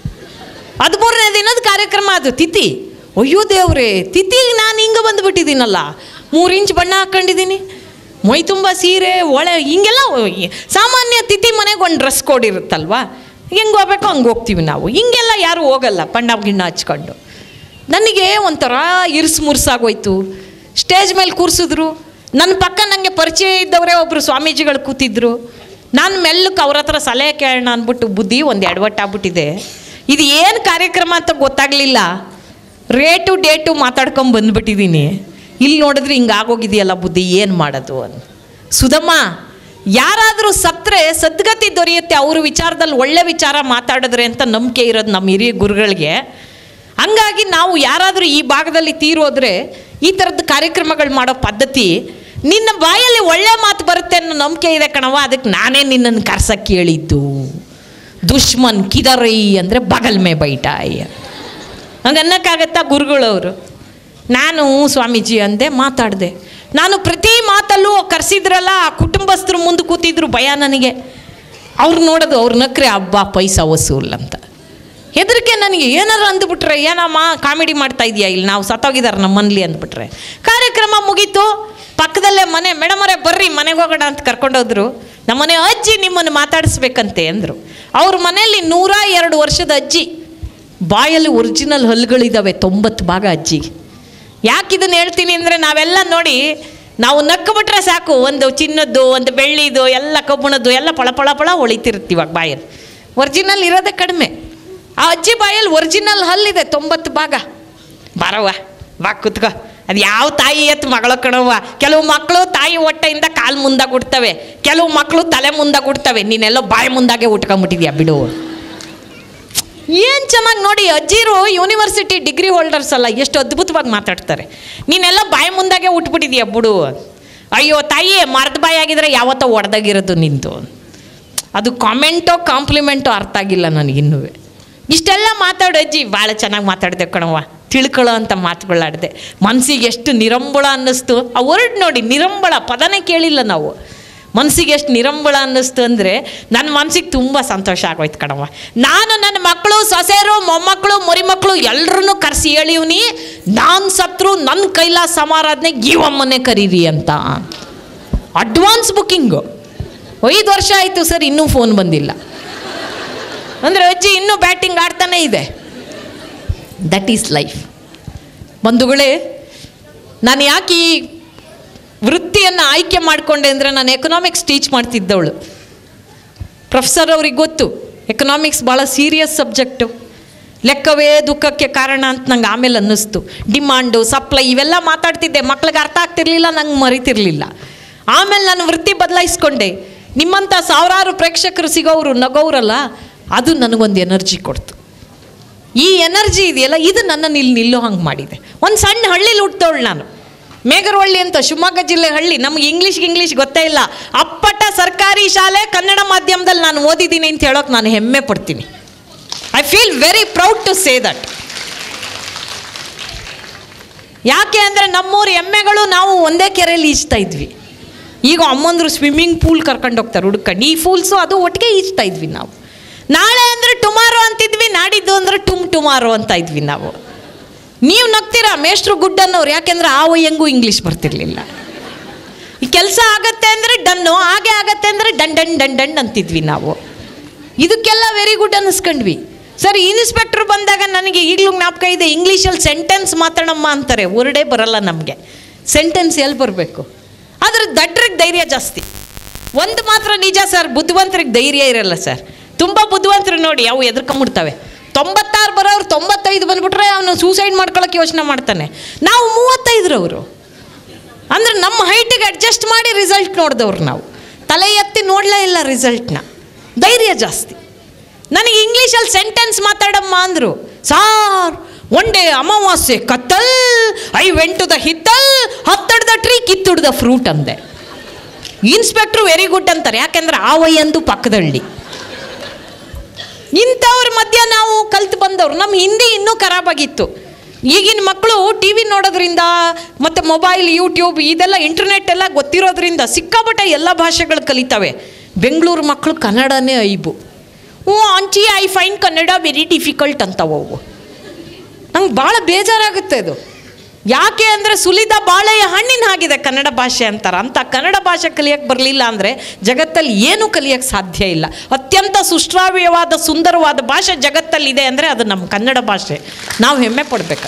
ಹದಿಮೂರನೇ ದಿನದ ಕಾರ್ಯಕ್ರಮ ಅದು ತಿಥಿ ಅಯ್ಯೋ ದೇವ್ರೆ ತಿಥಿಗೆ ನಾನು ಹಿಂಗೆ ಬಂದುಬಿಟ್ಟಿದ್ದೀನಲ್ಲ ಮೂರು ಇಂಚ್ ಬಣ್ಣ ಹಾಕ್ಕೊಂಡಿದ್ದೀನಿ ಮೈ ತುಂಬ ಸೀರೆ ಒಳೆ ಹಿಂಗೆಲ್ಲ ಸಾಮಾನ್ಯ ತಿಥಿ ಮನೆಗೆ ಒಂದು ಡ್ರೆಸ್ ಕೋಡ್ ಇರುತ್ತಲ್ವಾ ಹೆಂಗೆ ಹೋಗ್ಬೇಕೋ ಹಂಗೆ ಹೋಗ್ತೀವಿ ನಾವು ಹಿಂಗೆಲ್ಲ ಯಾರು ಹೋಗಲ್ಲ ಬಣ್ಣ ಗಿಣ್ಣ ಹಚ್ಕೊಂಡು ನನಗೆ ಒಂಥರ ಇರ್ಸು ಮುರ್ಸಾಗೋಯ್ತು ಸ್ಟೇಜ್ ಮೇಲೆ ಕೂರಿಸಿದ್ರು ನನ್ನ ಪಕ್ಕ ನನಗೆ ಪರಿಚಯ ಇದ್ದವರೇ ಒಬ್ಬರು ಸ್ವಾಮೀಜಿಗಳು ಕೂತಿದ್ರು ನಾನು ಮೆಲ್ಲಕ್ಕೆ ಅವ್ರ ಹತ್ರ ಸಲಹೆ ಕೇಳೋಣ ಅಂದ್ಬಿಟ್ಟು ಬುದ್ಧಿ ಒಂದು ಎಡವಟ್ಟಾಗ್ಬಿಟ್ಟಿದೆ ಇದು ಏನು ಕಾರ್ಯಕ್ರಮ ಅಂತ ಗೊತ್ತಾಗಲಿಲ್ಲ ರೇಟು ಡೇಟು ಮಾತಾಡ್ಕೊಂಡು ಬಂದ್ಬಿಟ್ಟಿದ್ದೀನಿ ಇಲ್ಲಿ ನೋಡಿದ್ರೆ ಹಿಂಗೆ ಆಗೋಗಿದೆಯಲ್ಲ ಬುದ್ಧಿ ಏನು ಮಾಡೋದು ಅಂತ ಸುಧಮ್ಮ ಯಾರಾದರೂ ಸತ್ತರೆ ಸದ್ಗತಿ ದೊರೆಯುತ್ತೆ ಅವ್ರ ವಿಚಾರದಲ್ಲಿ ಒಳ್ಳೆ ವಿಚಾರ ಮಾತಾಡಿದ್ರೆ ಅಂತ ನಂಬಿಕೆ ಇರೋದು ನಮ್ಮ ಹಿರಿಯ ಗುರುಗಳಿಗೆ ಹಂಗಾಗಿ ನಾವು ಯಾರಾದರೂ ಈ ಭಾಗದಲ್ಲಿ ತೀರೋದ್ರೆ ಈ ಥರದ್ದು ಕಾರ್ಯಕ್ರಮಗಳು ಮಾಡೋ ಪದ್ಧತಿ ನಿನ್ನ ಬಾಯಲ್ಲಿ ಒಳ್ಳೆ ಮಾತು ಬರುತ್ತೆ ಅನ್ನೋ ನಂಬಿಕೆ ಇದೆ ಕಣವ ಅದಕ್ಕೆ ನಾನೇ ನಿನ್ನನ್ನು ಕರ್ಸಕ್ಕೆ ಹೇಳಿದ್ದು ದುಶ್ಮನ್ ಕಿದರೈ ಅಂದರೆ ಬಗಲ್ ಮೇ ಬೈಟಾಯ್ ಹಂಗೆ ಅನ್ನಕ್ಕಾಗತ್ತಾ ಗುರುಗಳವರು ನಾನು ಸ್ವಾಮೀಜಿ ಅಂದೆ ಮಾತಾಡಿದೆ ನಾನು ಪ್ರತಿ ಮಾತಲ್ಲೂ ಕರೆಸಿದ್ರಲ್ಲ ಆ ಕುಟುಂಬಸ್ಥರು ಮುಂದೆ ಕೂತಿದ್ರು ಭಯ ನನಗೆ ಅವ್ರು ನೋಡೋದು ಅವ್ರು ನಕ್ರೆ ಹಬ್ಬ ಪೈಸಾ ವಸೂಲ್ ಅಂತ ಹೆದರಿಕೆ ನನಗೆ ಏನಾರು ಅಂದ್ಬಿಟ್ರೆ ಏನಮ್ಮ ಕಾಮಿಡಿ ಮಾಡ್ತಾ ಇದೆಯಾ ಇಲ್ಲಿ ನಾವು ಸತ್ತೋಗಿದ್ದಾರೆ ನಮ್ಮ ಮನೇಲಿ ಅಂದ್ಬಿಟ್ರೆ ಕಾರ್ಯಕ್ರಮ ಮುಗೀತು ಪಕ್ಕದಲ್ಲೇ ಮನೆ ಮೇಡಮರೇ ಬರ್ರಿ ಮನೆಗೆ ಹೋಗೋಣ ಅಂತ ಕರ್ಕೊಂಡೋದ್ರು ನಮ್ಮನೆ ಅಜ್ಜಿ ನಿಮ್ಮನ್ನು ಮಾತಾಡಿಸ್ಬೇಕಂತೆ ಅಂದರು ಅವ್ರ ಮನೆಯಲ್ಲಿ ನೂರ ಎರಡು ವರ್ಷದ ಅಜ್ಜಿ ಬಾಯಲ್ಲಿ ಒರಿಜಿನಲ್ ಹಲ್ಲುಗಳಿದ್ದಾವೆ ತೊಂಬತ್ತು ಭಾಗ ಅಜ್ಜಿಗೆ ಯಾಕೆ ಇದನ್ನು ಹೇಳ್ತೀನಿ ಅಂದರೆ ನಾವೆಲ್ಲ ನೋಡಿ ನಾವು ನಕ್ಕಬಿಟ್ರೆ ಸಾಕು ಒಂದು ಚಿನ್ನದ್ದು ಒಂದು ಬೆಳ್ಳಿದು ಎಲ್ಲ ಕಬ್ಬಣದ್ದು ಎಲ್ಲ ಪಳ ಪಳ ಪಳ ಹೊಳಿತಿರ್ತೀವಿ ಇವಾಗ ಬಾಯಲ್ಲಿ ಒರಿಜಿನಲ್ ಇರೋದೇ ಕಡಿಮೆ ಆ ಅಜ್ಜಿ ಬಾಯಲ್ಲಿ ಒರಿಜಿನಲ್ ಹಲ್ಲಿದೆ ತೊಂಬತ್ತು ಭಾಗ ಬರವ್ವ ಬಾ ಕುತ್ಕೋ ಅದು ಯಾವ ತಾಯಿ ಎತ್ತು ಮಗಳು ಕಣವ್ವ ಕೆಲವು ಮಕ್ಕಳು ತಾಯಿ ಹೊಟ್ಟೆಯಿಂದ ಕಾಲು ಮುಂದೆ ಕೊಡ್ತವೆ ಕೆಲವು ಮಕ್ಕಳು ತಲೆ ಮುಂದೆ ಕೊಡ್ತವೆ ನೀನೆಲ್ಲೋ ಬಾಯಿ ಮುಂದಾಗೆ ಉಟ್ಕೊಂಬಿಟ್ಟಿದ್ಯಾ ಬಿಡು ಏನು ಚೆನ್ನಾಗಿ ನೋಡಿ ಅಜ್ಜಿರು ಯೂನಿವರ್ಸಿಟಿ ಡಿಗ್ರಿ ಹೋಲ್ಡರ್ಸ್ ಅಲ್ಲ ಎಷ್ಟು ಅದ್ಭುತವಾಗಿ ಮಾತಾಡ್ತಾರೆ ನೀನೆಲ್ಲ ಬಾಯಿ ಮುಂದಾಗೆ ಉಟ್ಬಿಟ್ಟಿದ್ಯಾ ಬಿಡು ಅಯ್ಯೋ ತಾಯಿ ಮರದ ಬಾಯಿ ಆಗಿದ್ರೆ ಯಾವತ್ತೋ ಒಡೆದಾಗಿರೋದು ನಿಂದು ಅದು ಕಾಮೆಂಟೋ ಕಾಂಪ್ಲಿಮೆಂಟೋ ಅರ್ಥ ಆಗಿಲ್ಲ ನನಗಿನ್ನೂ ಇಷ್ಟೆಲ್ಲ ಮಾತಾಡು ಅಜ್ಜಿ ಭಾಳ ಚೆನ್ನಾಗಿ ಮಾತಾಡಿದೆ ಕಣವ್ವ ತಿಳ್ಕೊಳ್ಳೋ ಅಂತ ಮಾತುಗಳಾಡಿದೆ ಮನಸ್ಸಿಗೆ ಎಷ್ಟು ನಿರಂಬಳ ಅನ್ನಿಸ್ತು ಆ ವರ್ಡ್ ನೋಡಿ ನಿರಂಬಳ ಪದನೇ ಕೇಳಿಲ್ಲ ನಾವು ಮನಸ್ಸಿಗೆ ಎಷ್ಟು ನಿರಂಬಳ ಅನ್ನಿಸ್ತು ಅಂದರೆ ನನ್ನ ಮನಸ್ಸಿಗೆ ತುಂಬ ಸಂತೋಷ ಆಗೋಯ್ತು ಕಣವ್ವ ನಾನು ನನ್ನ ಮಕ್ಕಳು ಸೊಸೆಯರು ಮೊಮ್ಮಕ್ಕಳು ಮರಿಮಕ್ಕಳು ಎಲ್ಲರನ್ನೂ ಕರೆಸಿ ಹೇಳಿವ್ನಿ ನಾನು ಸತ್ರು ನನ್ನ ಕೈಲಾಸ ಸಮಾರಾಧನೆಗೆ ಗೀವಮ್ಮನೆ ಕರೀರಿ ಅಂತ ಅಡ್ವಾನ್ಸ್ ಬುಕ್ಕಿಂಗು ಐದು ವರ್ಷ ಆಯಿತು ಸರ್ ಇನ್ನೂ ಫೋನ್ ಬಂದಿಲ್ಲ ಅಂದರೆ ಅಜ್ಜಿ ಇನ್ನೂ ಬ್ಯಾಟಿಂಗ್ ಆಡ್ತಾನೇ ಇದೆ ದಟ್ ಈಸ್ ಲೈಫ್ ಬಂಧುಗಳೇ ನಾನು ಯಾಕೆ ಈ ವೃತ್ತಿಯನ್ನು ಆಯ್ಕೆ ಮಾಡಿಕೊಂಡೆ ಅಂದರೆ ನಾನು ಎಕನಾಮಿಕ್ಸ್ ಟೀಚ್ ಮಾಡ್ತಿದ್ದವಳು ಪ್ರೊಫೆಸರ್ ಅವ್ರಿಗೆ ಗೊತ್ತು ಎಕನಾಮಿಕ್ಸ್ ಭಾಳ ಸೀರಿಯಸ್ ಸಬ್ಜೆಕ್ಟು ಲೆಕ್ಕವೇ ದುಃಖಕ್ಕೆ ಕಾರಣ ಅಂತ ನಂಗೆ ಆಮೇಲೆ ಅನ್ನಿಸ್ತು ಡಿಮಾಂಡು ಸಪ್ಲೈ ಇವೆಲ್ಲ ಮಾತಾಡ್ತಿದ್ದೆ ಮಕ್ಳಿಗೆ ಅರ್ಥ ಆಗ್ತಿರ್ಲಿಲ್ಲ ನಂಗೆ ಮರಿತಿರ್ಲಿಲ್ಲ ಆಮೇಲೆ ನಾನು ವೃತ್ತಿ ಬದಲಾಯಿಸ್ಕೊಂಡೆ ನಿಮ್ಮಂಥ ಸಾವಿರಾರು ಪ್ರೇಕ್ಷಕರು ಸಿಗೋರು ನಗೋರಲ್ಲ ಅದು ನನಗೊಂದು ಎನರ್ಜಿ ಕೊಡ್ತು ಈ ಎನರ್ಜಿ ಇದೆಯಲ್ಲ ಇದು ನನ್ನನ್ನು ಇಲ್ಲಿ ನಿಲ್ಲೋ ಹಂಗೆ ಮಾಡಿದೆ ಒಂದು ಸಣ್ಣ ಹಳ್ಳಿಲಿ ಹುಟ್ಟೋಳು ನಾನು ಮೇಗರವಳ್ಳಿ ಅಂತ ಶಿವಮೊಗ್ಗ ಜಿಲ್ಲೆ ಹಳ್ಳಿ ನಮ್ಗೆ ಇಂಗ್ಲೀಷ್ ಇಂಗ್ಲೀಷ್ ಗೊತ್ತೇ ಇಲ್ಲ ಅಪ್ಪಟ ಸರ್ಕಾರಿ ಶಾಲೆ ಕನ್ನಡ ಮಾಧ್ಯಮದಲ್ಲಿ ನಾನು ಓದಿದ್ದೀನಿ ಅಂತ ಹೇಳೋಕೆ ನಾನು ಹೆಮ್ಮೆ ಪಡ್ತೀನಿ I feel very proud to say that ಯಾಕೆ ಅಂದರೆ ನಮ್ಮೂರು ಎಮ್ಮೆಗಳು ನಾವು ಒಂದೇ ಕೆರೆಯಲ್ಲಿ ಈಜ್ತಾ ಇದ್ವಿ ಈಗ ಅಮ್ಮಂದ್ರು ಸ್ವಿಮ್ಮಿಂಗ್ ಪೂಲ್ ಕರ್ಕೊಂಡು ಹೋಗ್ತಾರೆ ಹುಡ್ಕೊಂಡು ಈ ಫೂಲ್ಸು ಅದು ಒಟ್ಟಿಗೆ ಈಜ್ತಾ ಇದ್ವಿ ನಾವು ನಾಳೆ ಅಂದರೆ ಟುಮಾರೋ ಅಂತಿದ್ವಿ ನಾಡಿದ್ದು ಅಂದರೆ ಟುಮ್ ಟುಮಾರೋ ಅಂತ ಇದ್ವಿ ನಾವು ನೀವು ನಗ್ತೀರಾ ಮೇಷ್ಟ್ರು ಗುಡ್ ಅನ್ನೋರು ಯಾಕೆಂದ್ರೆ ಆ ವಯ್ಯಂಗೂ ಇಂಗ್ಲೀಷ್ ಬರ್ತಿರ್ಲಿಲ್ಲ ಈ ಕೆಲಸ ಆಗತ್ತೆ ಅಂದರೆ ಡನ್ನು ಹಾಗೆ ಆಗತ್ತೆ ಅಂದರೆ ಡನ್ ಡನ್ ಡನ್ ಡನ್ ಅಂತಿದ್ವಿ ನಾವು ಇದಕ್ಕೆಲ್ಲ ವೆರಿ ಗುಡ್ ಅನ್ನಿಸ್ಕೊಂಡ್ವಿ ಸರ್ ಇನ್ಸ್ಪೆಕ್ಟ್ರ್ ಬಂದಾಗ ನನಗೆ ಈಗಲೂ ಜ್ಞಾಪಕ ಇದೆ ಇಂಗ್ಲೀಷಲ್ಲಿ ಸೆಂಟೆನ್ಸ್ ಮಾತಾಡಮ್ಮ ಅಂತಾರೆ ವರ್ಡೇ ಬರಲ್ಲ ನಮಗೆ ಸೆಂಟೆನ್ಸ್ ಎಲ್ಲಿ ಬರಬೇಕು ಆದರೆ ದಡ್ರಿಗೆ ಧೈರ್ಯ ಜಾಸ್ತಿ ಒಂದು ಮಾತ್ರ ನಿಜ ಸರ್ ಬುದ್ಧಿವಂತರಿಗೆ ಧೈರ್ಯ ಇರಲ್ಲ ಸರ್ ತುಂಬ ಬುದ್ಧಿವಂತರು ನೋಡಿ ಅವು ಎದ್ರಕೊಂಬಿಡ್ತವೆ ತೊಂಬತ್ತಾರು ಬರೋರು ತೊಂಬತ್ತೈದು ಬಂದ್ಬಿಟ್ರೆ ಅವನು ಸೂಸೈಡ್ ಮಾಡ್ಕೊಳಕ್ಕೆ ಯೋಚನೆ ಮಾಡ್ತಾನೆ ನಾವು ಮೂವತ್ತೈದರವರು ಅಂದ್ರೆ ನಮ್ಮ ಹೈಟಿಗೆ ಅಡ್ಜಸ್ಟ್ ಮಾಡಿ ರಿಸಲ್ಟ್ ನೋಡಿದವ್ರು ನಾವು ತಲೆ ಎತ್ತಿ ನೋಡಲೇ ಇಲ್ಲ ರಿಸಲ್ಟ್ನ ಧೈರ್ಯ ಜಾಸ್ತಿ ನನಗೆ ಇಂಗ್ಲೀಷಲ್ಲಿ ಸೆಂಟೆನ್ಸ್ ಮಾತಾಡಮ್ಮ ಅಂದರು ಸಾರ್ ಒನ್ ಡೇ ಅಮಾವಾಸ್ಯೆ ಕತ್ತಲ್ ಐ ವೆಂಟ್ ಟು ದ ಹಿತ್ತಲ್ ಹತ್ತಡ್ದ ಟ್ರೀ ಕಿತ್ತುಡ್ದ ಫ್ರೂಟ್ ಅಂದೆ ಇನ್ಸ್ಪೆಕ್ಟ್ರು ವೆರಿ ಗುಡ್ ಅಂತಾರೆ ಯಾಕೆಂದ್ರೆ ಆ ವಯ್ಯಂದು ಪಕ್ಕದಳ್ಳಿ ಇಂಥವ್ರ ಮಧ್ಯ ನಾವು ಕಲ್ತು ಬಂದವ್ರು ನಮ್ಮ ಹಿಂದಿ ಇನ್ನೂ ಖರಾಬಾಗಿತ್ತು ಈಗಿನ ಮಕ್ಕಳು ಟಿ ವಿ ನೋಡೋದ್ರಿಂದ ಮತ್ತು ಮೊಬೈಲ್ ಯೂಟ್ಯೂಬ್ ಇದೆಲ್ಲ ಇಂಟರ್ನೆಟ್ ಎಲ್ಲ ಗೊತ್ತಿರೋದ್ರಿಂದ ಸಿಕ್ಕಾಪಟ್ಟೆ ಎಲ್ಲ ಭಾಷೆಗಳು ಕಲಿತವೆ ಬೆಂಗಳೂರು ಮಕ್ಕಳು ಕನ್ನಡನೇ ಐಬು ಹ್ಞೂ aunty I fine Kannada very difficult ಅಂತವು ಅವು ನಂಗೆ ಭಾಳ ಬೇಜಾರಾಗುತ್ತೆ ಅದು ಯಾಕೆ ಅಂದರೆ ಸುಲಿದ ಬಾಳೆಯ ಹಣ್ಣಿನ ಹಾಗಿದೆ ಕನ್ನಡ ಭಾಷೆ ಅಂತಾರೆ ಅಂಥ ಕನ್ನಡ ಭಾಷೆ ಕಲಿಯಕ್ಕೆ ಬರಲಿಲ್ಲ ಅಂದರೆ ಜಗತ್ತಲ್ಲಿ ಏನೂ ಕಲಿಯೋಕ್ಕೆ ಸಾಧ್ಯ ಇಲ್ಲ ಅತ್ಯಂತ ಸುಶ್ರಾವ್ಯವಾದ ಸುಂದರವಾದ ಭಾಷೆ ಜಗತ್ತಲ್ಲಿದೆ ಅಂದರೆ ಅದು ನಮ್ಮ ಕನ್ನಡ ಭಾಷೆ ನಾವು ಹೆಮ್ಮೆ ಪಡಬೇಕು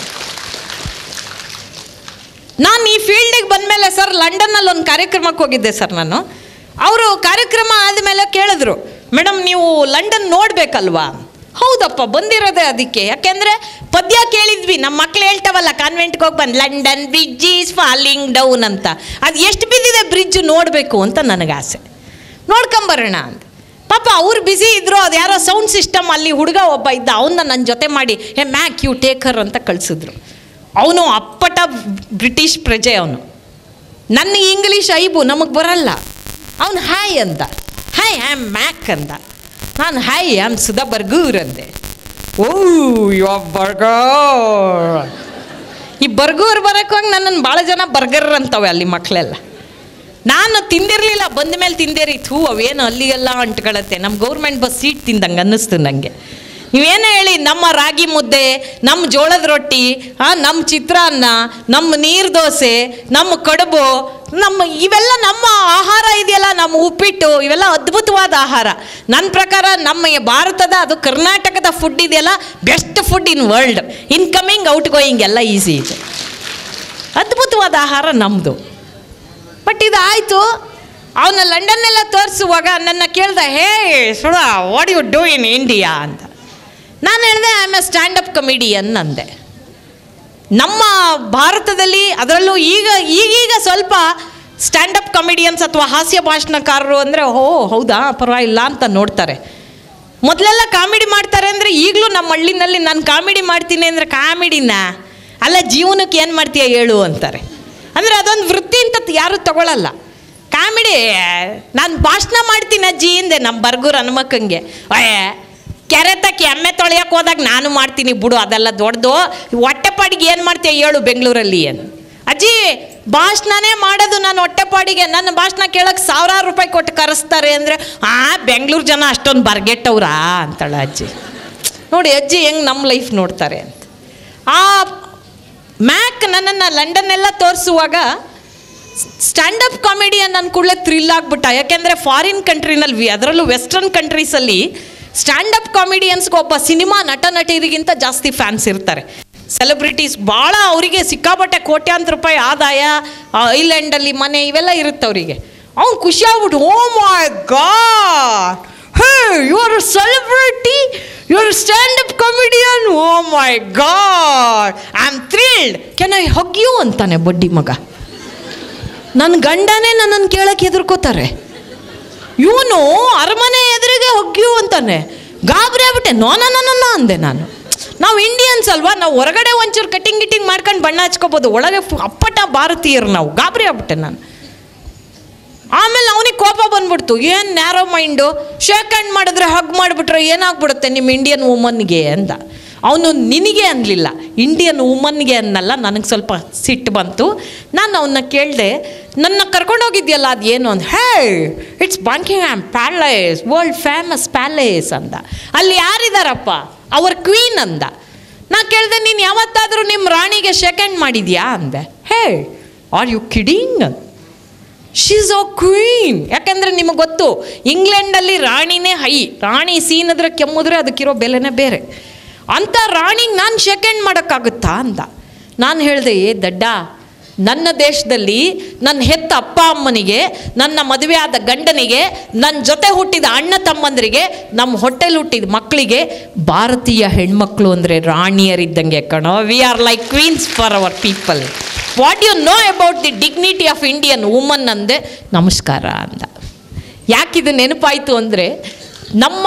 ನಾನು ಈ ಫೀಲ್ಡಿಗೆ ಬಂದಮೇಲೆ ಸರ್ ಲಂಡನ್ನಲ್ಲಿ ಒಂದು ಕಾರ್ಯಕ್ರಮಕ್ಕೆ ಹೋಗಿದ್ದೆ ಸರ್ ನಾನು ಅವರು ಕಾರ್ಯಕ್ರಮ ಆದಮೇಲೆ ಕೇಳಿದ್ರು ಮೇಡಮ್ ನೀವು ಲಂಡನ್ ನೋಡಬೇಕಲ್ವಾ ಹೌದಪ್ಪ ಬಂದಿರೋದೇ ಅದಕ್ಕೆ ಯಾಕೆಂದರೆ ಪದ್ಯ ಕೇಳಿದ್ವಿ ನಮ್ಮ ಮಕ್ಳು ಹೇಳ್ತಾವಲ್ಲ ಕಾನ್ವೆಂಟ್ಗೆ ಹೋಗಿ ಬಂದು London bridge is falling down ಅಂತ ಅದು ಎಷ್ಟು ಬಿದ್ದಿದೆ ಬ್ರಿಡ್ಜ್ ನೋಡಬೇಕು ಅಂತ ನನಗೆ ಆಸೆ ನೋಡ್ಕೊಂಬರೋಣ ಅಂತ ಪಾಪ ಅವ್ರು ಬ್ಯುಸಿ ಇದ್ರು ಅದು ಯಾರೋ ಸೌಂಡ್ ಸಿಸ್ಟಮ್ ಅಲ್ಲಿ ಹುಡುಗ ಒಬ್ಬ ಇದ್ದ ಅವನ್ನ ನನ್ನ ಜೊತೆ ಮಾಡಿ ಹೇ ಮ್ಯಾಕ್ ಯು ಟೇಕರ್ ಅಂತ ಕಳಿಸಿದ್ರು ಅವನು ಅಪ್ಪಟ ಬ್ರಿಟಿಷ್ ಪ್ರಜೆ ಅವನು ನನ್ನ ಇಂಗ್ಲೀಷ್ ಐಬು ನಮಗೆ ಬರಲ್ಲ ಅವನು ಹಾಯ್ ಅಂದ ಹಾಯ್ ಐ ಆಮ್ ಮ್ಯಾಕ್ ಅಂದ ನಾನು ಹಾಯ್ ಆಮ್ ಸುಧಾ ಬರ್ಗೂರ್ ಅಂದೆ ಓ ಯೋ ಬರ್ಗರ್ ಈ ಬರ್ಗೂರ್ ಬರೋಕೆ ಹೋಗಿ ನನ್ನನ್ನು ಭಾಳ ಜನ ಬರ್ಗರ್ ಅಂತವೆ ಅಲ್ಲಿ ಮಕ್ಕಳೆಲ್ಲ ನಾನು ತಿಂದಿರಲಿಲ್ಲ ಬಂದ ಮೇಲೆ ತಿಂದೇರಿ ಥೂ ಅವೇನು ಅಲ್ಲಿಗೆಲ್ಲ ಅಂಟ್ಕೊಳತ್ತೆ ನಮ್ಮ ಗೌರ್ಮೆಂಟ್ ಬಸ್ ಸೀಟ್ ತಿಂದಂಗೆ ಅನ್ನಿಸ್ತು ನನಗೆ ನೀವೇನೇ ಹೇಳಿ ನಮ್ಮ ರಾಗಿ ಮುದ್ದೆ ನಮ್ಮ ಜೋಳದ ರೊಟ್ಟಿ ಆ, ನಮ್ಮ ಚಿತ್ರಾನ್ನ ನಮ್ಮ ನೀರು ದೋಸೆ ನಮ್ಮ ಕಡುಬು ನಮ್ಮ ಇವೆಲ್ಲ ನಮ್ಮ ಆಹಾರ ಇದೆಯಲ್ಲ ನಮ್ಮ ಉಪ್ಪಿಟ್ಟು ಇವೆಲ್ಲ ಅದ್ಭುತವಾದ ಆಹಾರ ನನ್ನ ಪ್ರಕಾರ ನಮ್ಮ ಈ ಭಾರತದ ಅದು ಕರ್ನಾಟಕದ ಫುಡ್ ಇದೆಯಲ್ಲ best food in world incoming outgoing ಎಲ್ಲ ಈಸಿ ಇದೆ ಅದ್ಭುತವಾದ ಆಹಾರ ನಮ್ಮದು ಬಟ್ ಇದು ಆಯಿತು ಅವನ ಲಂಡನ್ನೆಲ್ಲ ತೋರಿಸುವಾಗ ನನ್ನ ಕೇಳ್ದ ಹೇ ಸುಡ what you do in India ಅಂತ ನಾನು ಹೇಳಿದೆ I am a standup comedian ಅಂದೆ ನಮ್ಮ ಭಾರತದಲ್ಲಿ ಅದರಲ್ಲೂ ಈಗ ಈಗೀಗ ಸ್ವಲ್ಪ ಸ್ಟ್ಯಾಂಡಪ್ ಕಾಮಿಡಿಯನ್ಸ್ ಅಥವಾ ಹಾಸ್ಯ ಭಾಷಣಕಾರರು ಅಂದರೆ ಓ ಹೌದಾ ಪರವಾಗಿಲ್ಲ ಅಂತ ನೋಡ್ತಾರೆ ಮೊದಲೆಲ್ಲ ಕಾಮಿಡಿ ಮಾಡ್ತಾರೆ ಅಂದರೆ ಈಗಲೂ ನಮ್ಮ ಹಳ್ಳಿನಲ್ಲಿ ನಾನು ಕಾಮಿಡಿ ಮಾಡ್ತೀನಿ ಅಂದರೆ ಕಾಮಿಡಿನ ಅಲ್ಲ ಜೀವನಕ್ಕೆ ಏನು ಮಾಡ್ತೀಯ ಹೇಳು ಅಂತಾರೆ ಅಂದರೆ ಅದೊಂದು ವೃತ್ತಿ ಅಂತ ಯಾರೂ ತಗೊಳ್ಳಲ್ಲ ಕಾಮಿಡಿ ನಾನು ಭಾಷಣ ಮಾಡ್ತೀನಿ ಅಜ್ಜಿ ಹಿಂದೆ ನಮ್ಮ ಬರ್ಗೂರು ಹನುಮಕ್ಕಂಗೆ ಅಯ್ಯ ಕೆರೆ ತಕ್ಕಿ ಎಮ್ಮೆ ತೊಳೆಯಕ್ಕೆ ಹೋದಾಗ ನಾನು ಮಾಡ್ತೀನಿ ಬಿಡು ಅದೆಲ್ಲ ದೊಡ್ಡದು ಹೊಟ್ಟೆಪಾಡಿಗೆ ಏನು ಮಾಡ್ತೀಯ ಹೇಳು ಬೆಂಗಳೂರಲ್ಲಿ ಏನು ಅಜ್ಜಿ ಭಾಷಣನೇ ಮಾಡೋದು ನಾನು ಹೊಟ್ಟೆಪಾಡಿಗೆ ನನ್ನ ಭಾಷಣ ಕೇಳಕ್ಕೆ ಸಾವಿರಾರು ರೂಪಾಯಿ ಕೊಟ್ಟು ಕರೆಸ್ತಾರೆ ಅಂದರೆ ಆ ಬೆಂಗಳೂರು ಜನ ಅಷ್ಟೊಂದು ಬರ್ಗೆಟ್ಟವ್ರಾ ಅಂತಾಳೆ ಅಜ್ಜಿ ನೋಡಿ ಅಜ್ಜಿ ಹೆಂಗೆ ನಮ್ಮ ಲೈಫ್ ನೋಡ್ತಾರೆ ಅಂತ ಆ ಮ್ಯಾಕ್ ನನ್ನನ್ನು ಲಂಡನ್ನೆಲ್ಲ ತೋರಿಸುವಾಗ ಸ್ಟ್ಯಾಂಡಪ್ ಕಾಮಿಡಿಯನ್ ನನ್ನ ಕೂಡಲೇ ಥ್ರಿಲ್ ಆಗ್ಬಿಟ್ಟ ಯಾಕೆಂದರೆ ಫಾರಿನ್ ಕಂಟ್ರಿನಲ್ಲಿ ಅದರಲ್ಲೂ ವೆಸ್ಟರ್ನ್ ಕಂಟ್ರೀಸಲ್ಲಿ ಸ್ಟ್ಯಾಂಡಪ್ ಕಾಮಿಡಿಯನ್ಸ್ಗೆ ಒಬ್ಬ ಸಿನಿಮಾ ನಟ ನಟಿಯರಿಗಿಂತ ಜಾಸ್ತಿ ಫ್ಯಾನ್ಸ್ ಇರ್ತಾರೆ ಸೆಲೆಬ್ರಿಟೀಸ್ ಭಾಳ ಅವರಿಗೆ ಸಿಕ್ಕಾಪಟ್ಟೆ ಕೋಟ್ಯಾಂತರ ರೂಪಾಯಿ ಆದಾಯ ಆ ಐಲ್ಯಾಂಡಲ್ಲಿ ಮನೆ ಇವೆಲ್ಲ ಇರುತ್ತೆ ಅವರಿಗೆ ಅವ್ನು ಖುಷಿ ಆಗ್ಬಿಟ್ಟು oh my god hey you are celebrity you are standup comedian oh my god I am thrilled can I hug you ಅಂತಾನೆ ಬಡ್ಡಿ ಮಗ ನನ್ನ ಗಂಡನೇ ನನ್ನನ್ನು ಕೇಳಕ್ಕೆ ಹೆದರ್ಕೋತಾರೆ ಇವನು ಅರಮನೆ ಎದುರಿಗೆ ಹೊಗ್ಯು ಅಂತಾನೆ ಗಾಬರಿ ಆಗ್ಬಿಟ್ಟೆ ನೋನ ನನ್ನ ಅಂದೆ ನಾನು ನಾವು ಇಂಡಿಯನ್ಸ್ ಅಲ್ವಾ ನಾವು ಹೊರಗಡೆ ಒಂಚೂರು ಕಟಿಂಗ್ ಗಿಟ್ಟಿಂಗ್ ಮಾಡ್ಕೊಂಡು ಬಣ್ಣ ಹಚ್ಕೋಬೋದು ಒಳಗೆ ಫು- ಅಪ್ಪಟ ಭಾರತೀಯರು ನಾವು ಗಾಬರಿ ಆಗ್ಬಿಟ್ಟೆ ನಾನು ಆಮೇಲೆ ಅವನಿಗೆ ಕೋಪ ಬಂದ್ಬಿಡ್ತು ಏನು ನ್ಯಾರೋ ಮೈಂಡು ಶೇಕ್ ಹ್ಯಾಂಡ್ ಮಾಡಿದ್ರೆ ಹಗ್ ಮಾಡಿಬಿಟ್ರೆ ಏನಾಗ್ಬಿಡುತ್ತೆ ನಿಮ್ಮ ಇಂಡಿಯನ್ ವುಮನ್ಗೆ ಅಂದ ಅವನು ನಿನಗೆ ಅನ್ನಲಿಲ್ಲ ಇಂಡಿಯನ್ ವುಮನ್ಗೆ ಅನ್ನಲ್ಲ ನನಗೆ ಸ್ವಲ್ಪ ಸಿಟ್ಟು ಬಂತು ನಾನು ಅವನ್ನ ಕೇಳಿದೆ ನನ್ನ ಕರ್ಕೊಂಡೋಗಿದ್ಯಲ್ಲ ಅದು ಏನು ಅಂತ hey it's Buckingham palace world famous palace ಅಂದ ಅಲ್ಲಿ ಯಾರಿದಾರಪ್ಪ ಅವರ ಕ್ವೀನ್ ಅಂದ ನಾ ಕೇಳಿದೆ ನೀನು ಯಾವತ್ತಾದರೂ ನಿಮ್ಮ ರಾಣಿಗೆ ಸೆಕೆಂಡ್ ಮಾಡಿದ್ಯಾ ಅಂದೆ ಹೇ ಆರ್ ಯು ಕಿಡಿಂಗ್ ಅಂತ ಶೀಸ್ ಅ ಕ್ವೀನ್ ಯಾಕಂದರೆ ನಿಮಗೆ ಗೊತ್ತು ಇಂಗ್ಲೆಂಡಲ್ಲಿ ರಾಣಿನೇ ಹೈ ರಾಣಿ ಸೀನದ್ರೆ ಕೆಮ್ಮಿದ್ರೆ ಅದಕ್ಕಿರೋ ಬೆಲೆನೇ ಬೇರೆ ಅಂಥ ರಾಣಿಗೆ ನಾನು ಸೆಕೆಂಡ್ ಮಾಡೋಕ್ಕಾಗುತ್ತಾ ಅಂತ ನಾನು ಹೇಳಿದೆ ಏ ದಡ್ಡ ನನ್ನ ದೇಶದಲ್ಲಿ ನನ್ನ ಹೆತ್ತ ಅಪ್ಪ ಅಮ್ಮನಿಗೆ ನನ್ನ ಮದುವೆ ಆದ ಗಂಡನಿಗೆ ನನ್ನ ಜೊತೆ ಹುಟ್ಟಿದ ಅಣ್ಣ ತಮ್ಮಂದರಿಗೆ ನಮ್ಮ ಹೊಟ್ಟೆಲಿ ಹುಟ್ಟಿದ ಮಕ್ಕಳಿಗೆ ಭಾರತೀಯ ಹೆಣ್ಮಕ್ಳು ಅಂದರೆ ರಾಣಿಯರಿದ್ದಂಗೆ ಕಣೋ we are like queens for our people what you know about the dignity of Indian woman ಅಂದೆ ನಮಸ್ಕಾರ ಅಂದ ಯಾಕಿದು ನೆನಪಾಯಿತು ಅಂದರೆ ನಮ್ಮ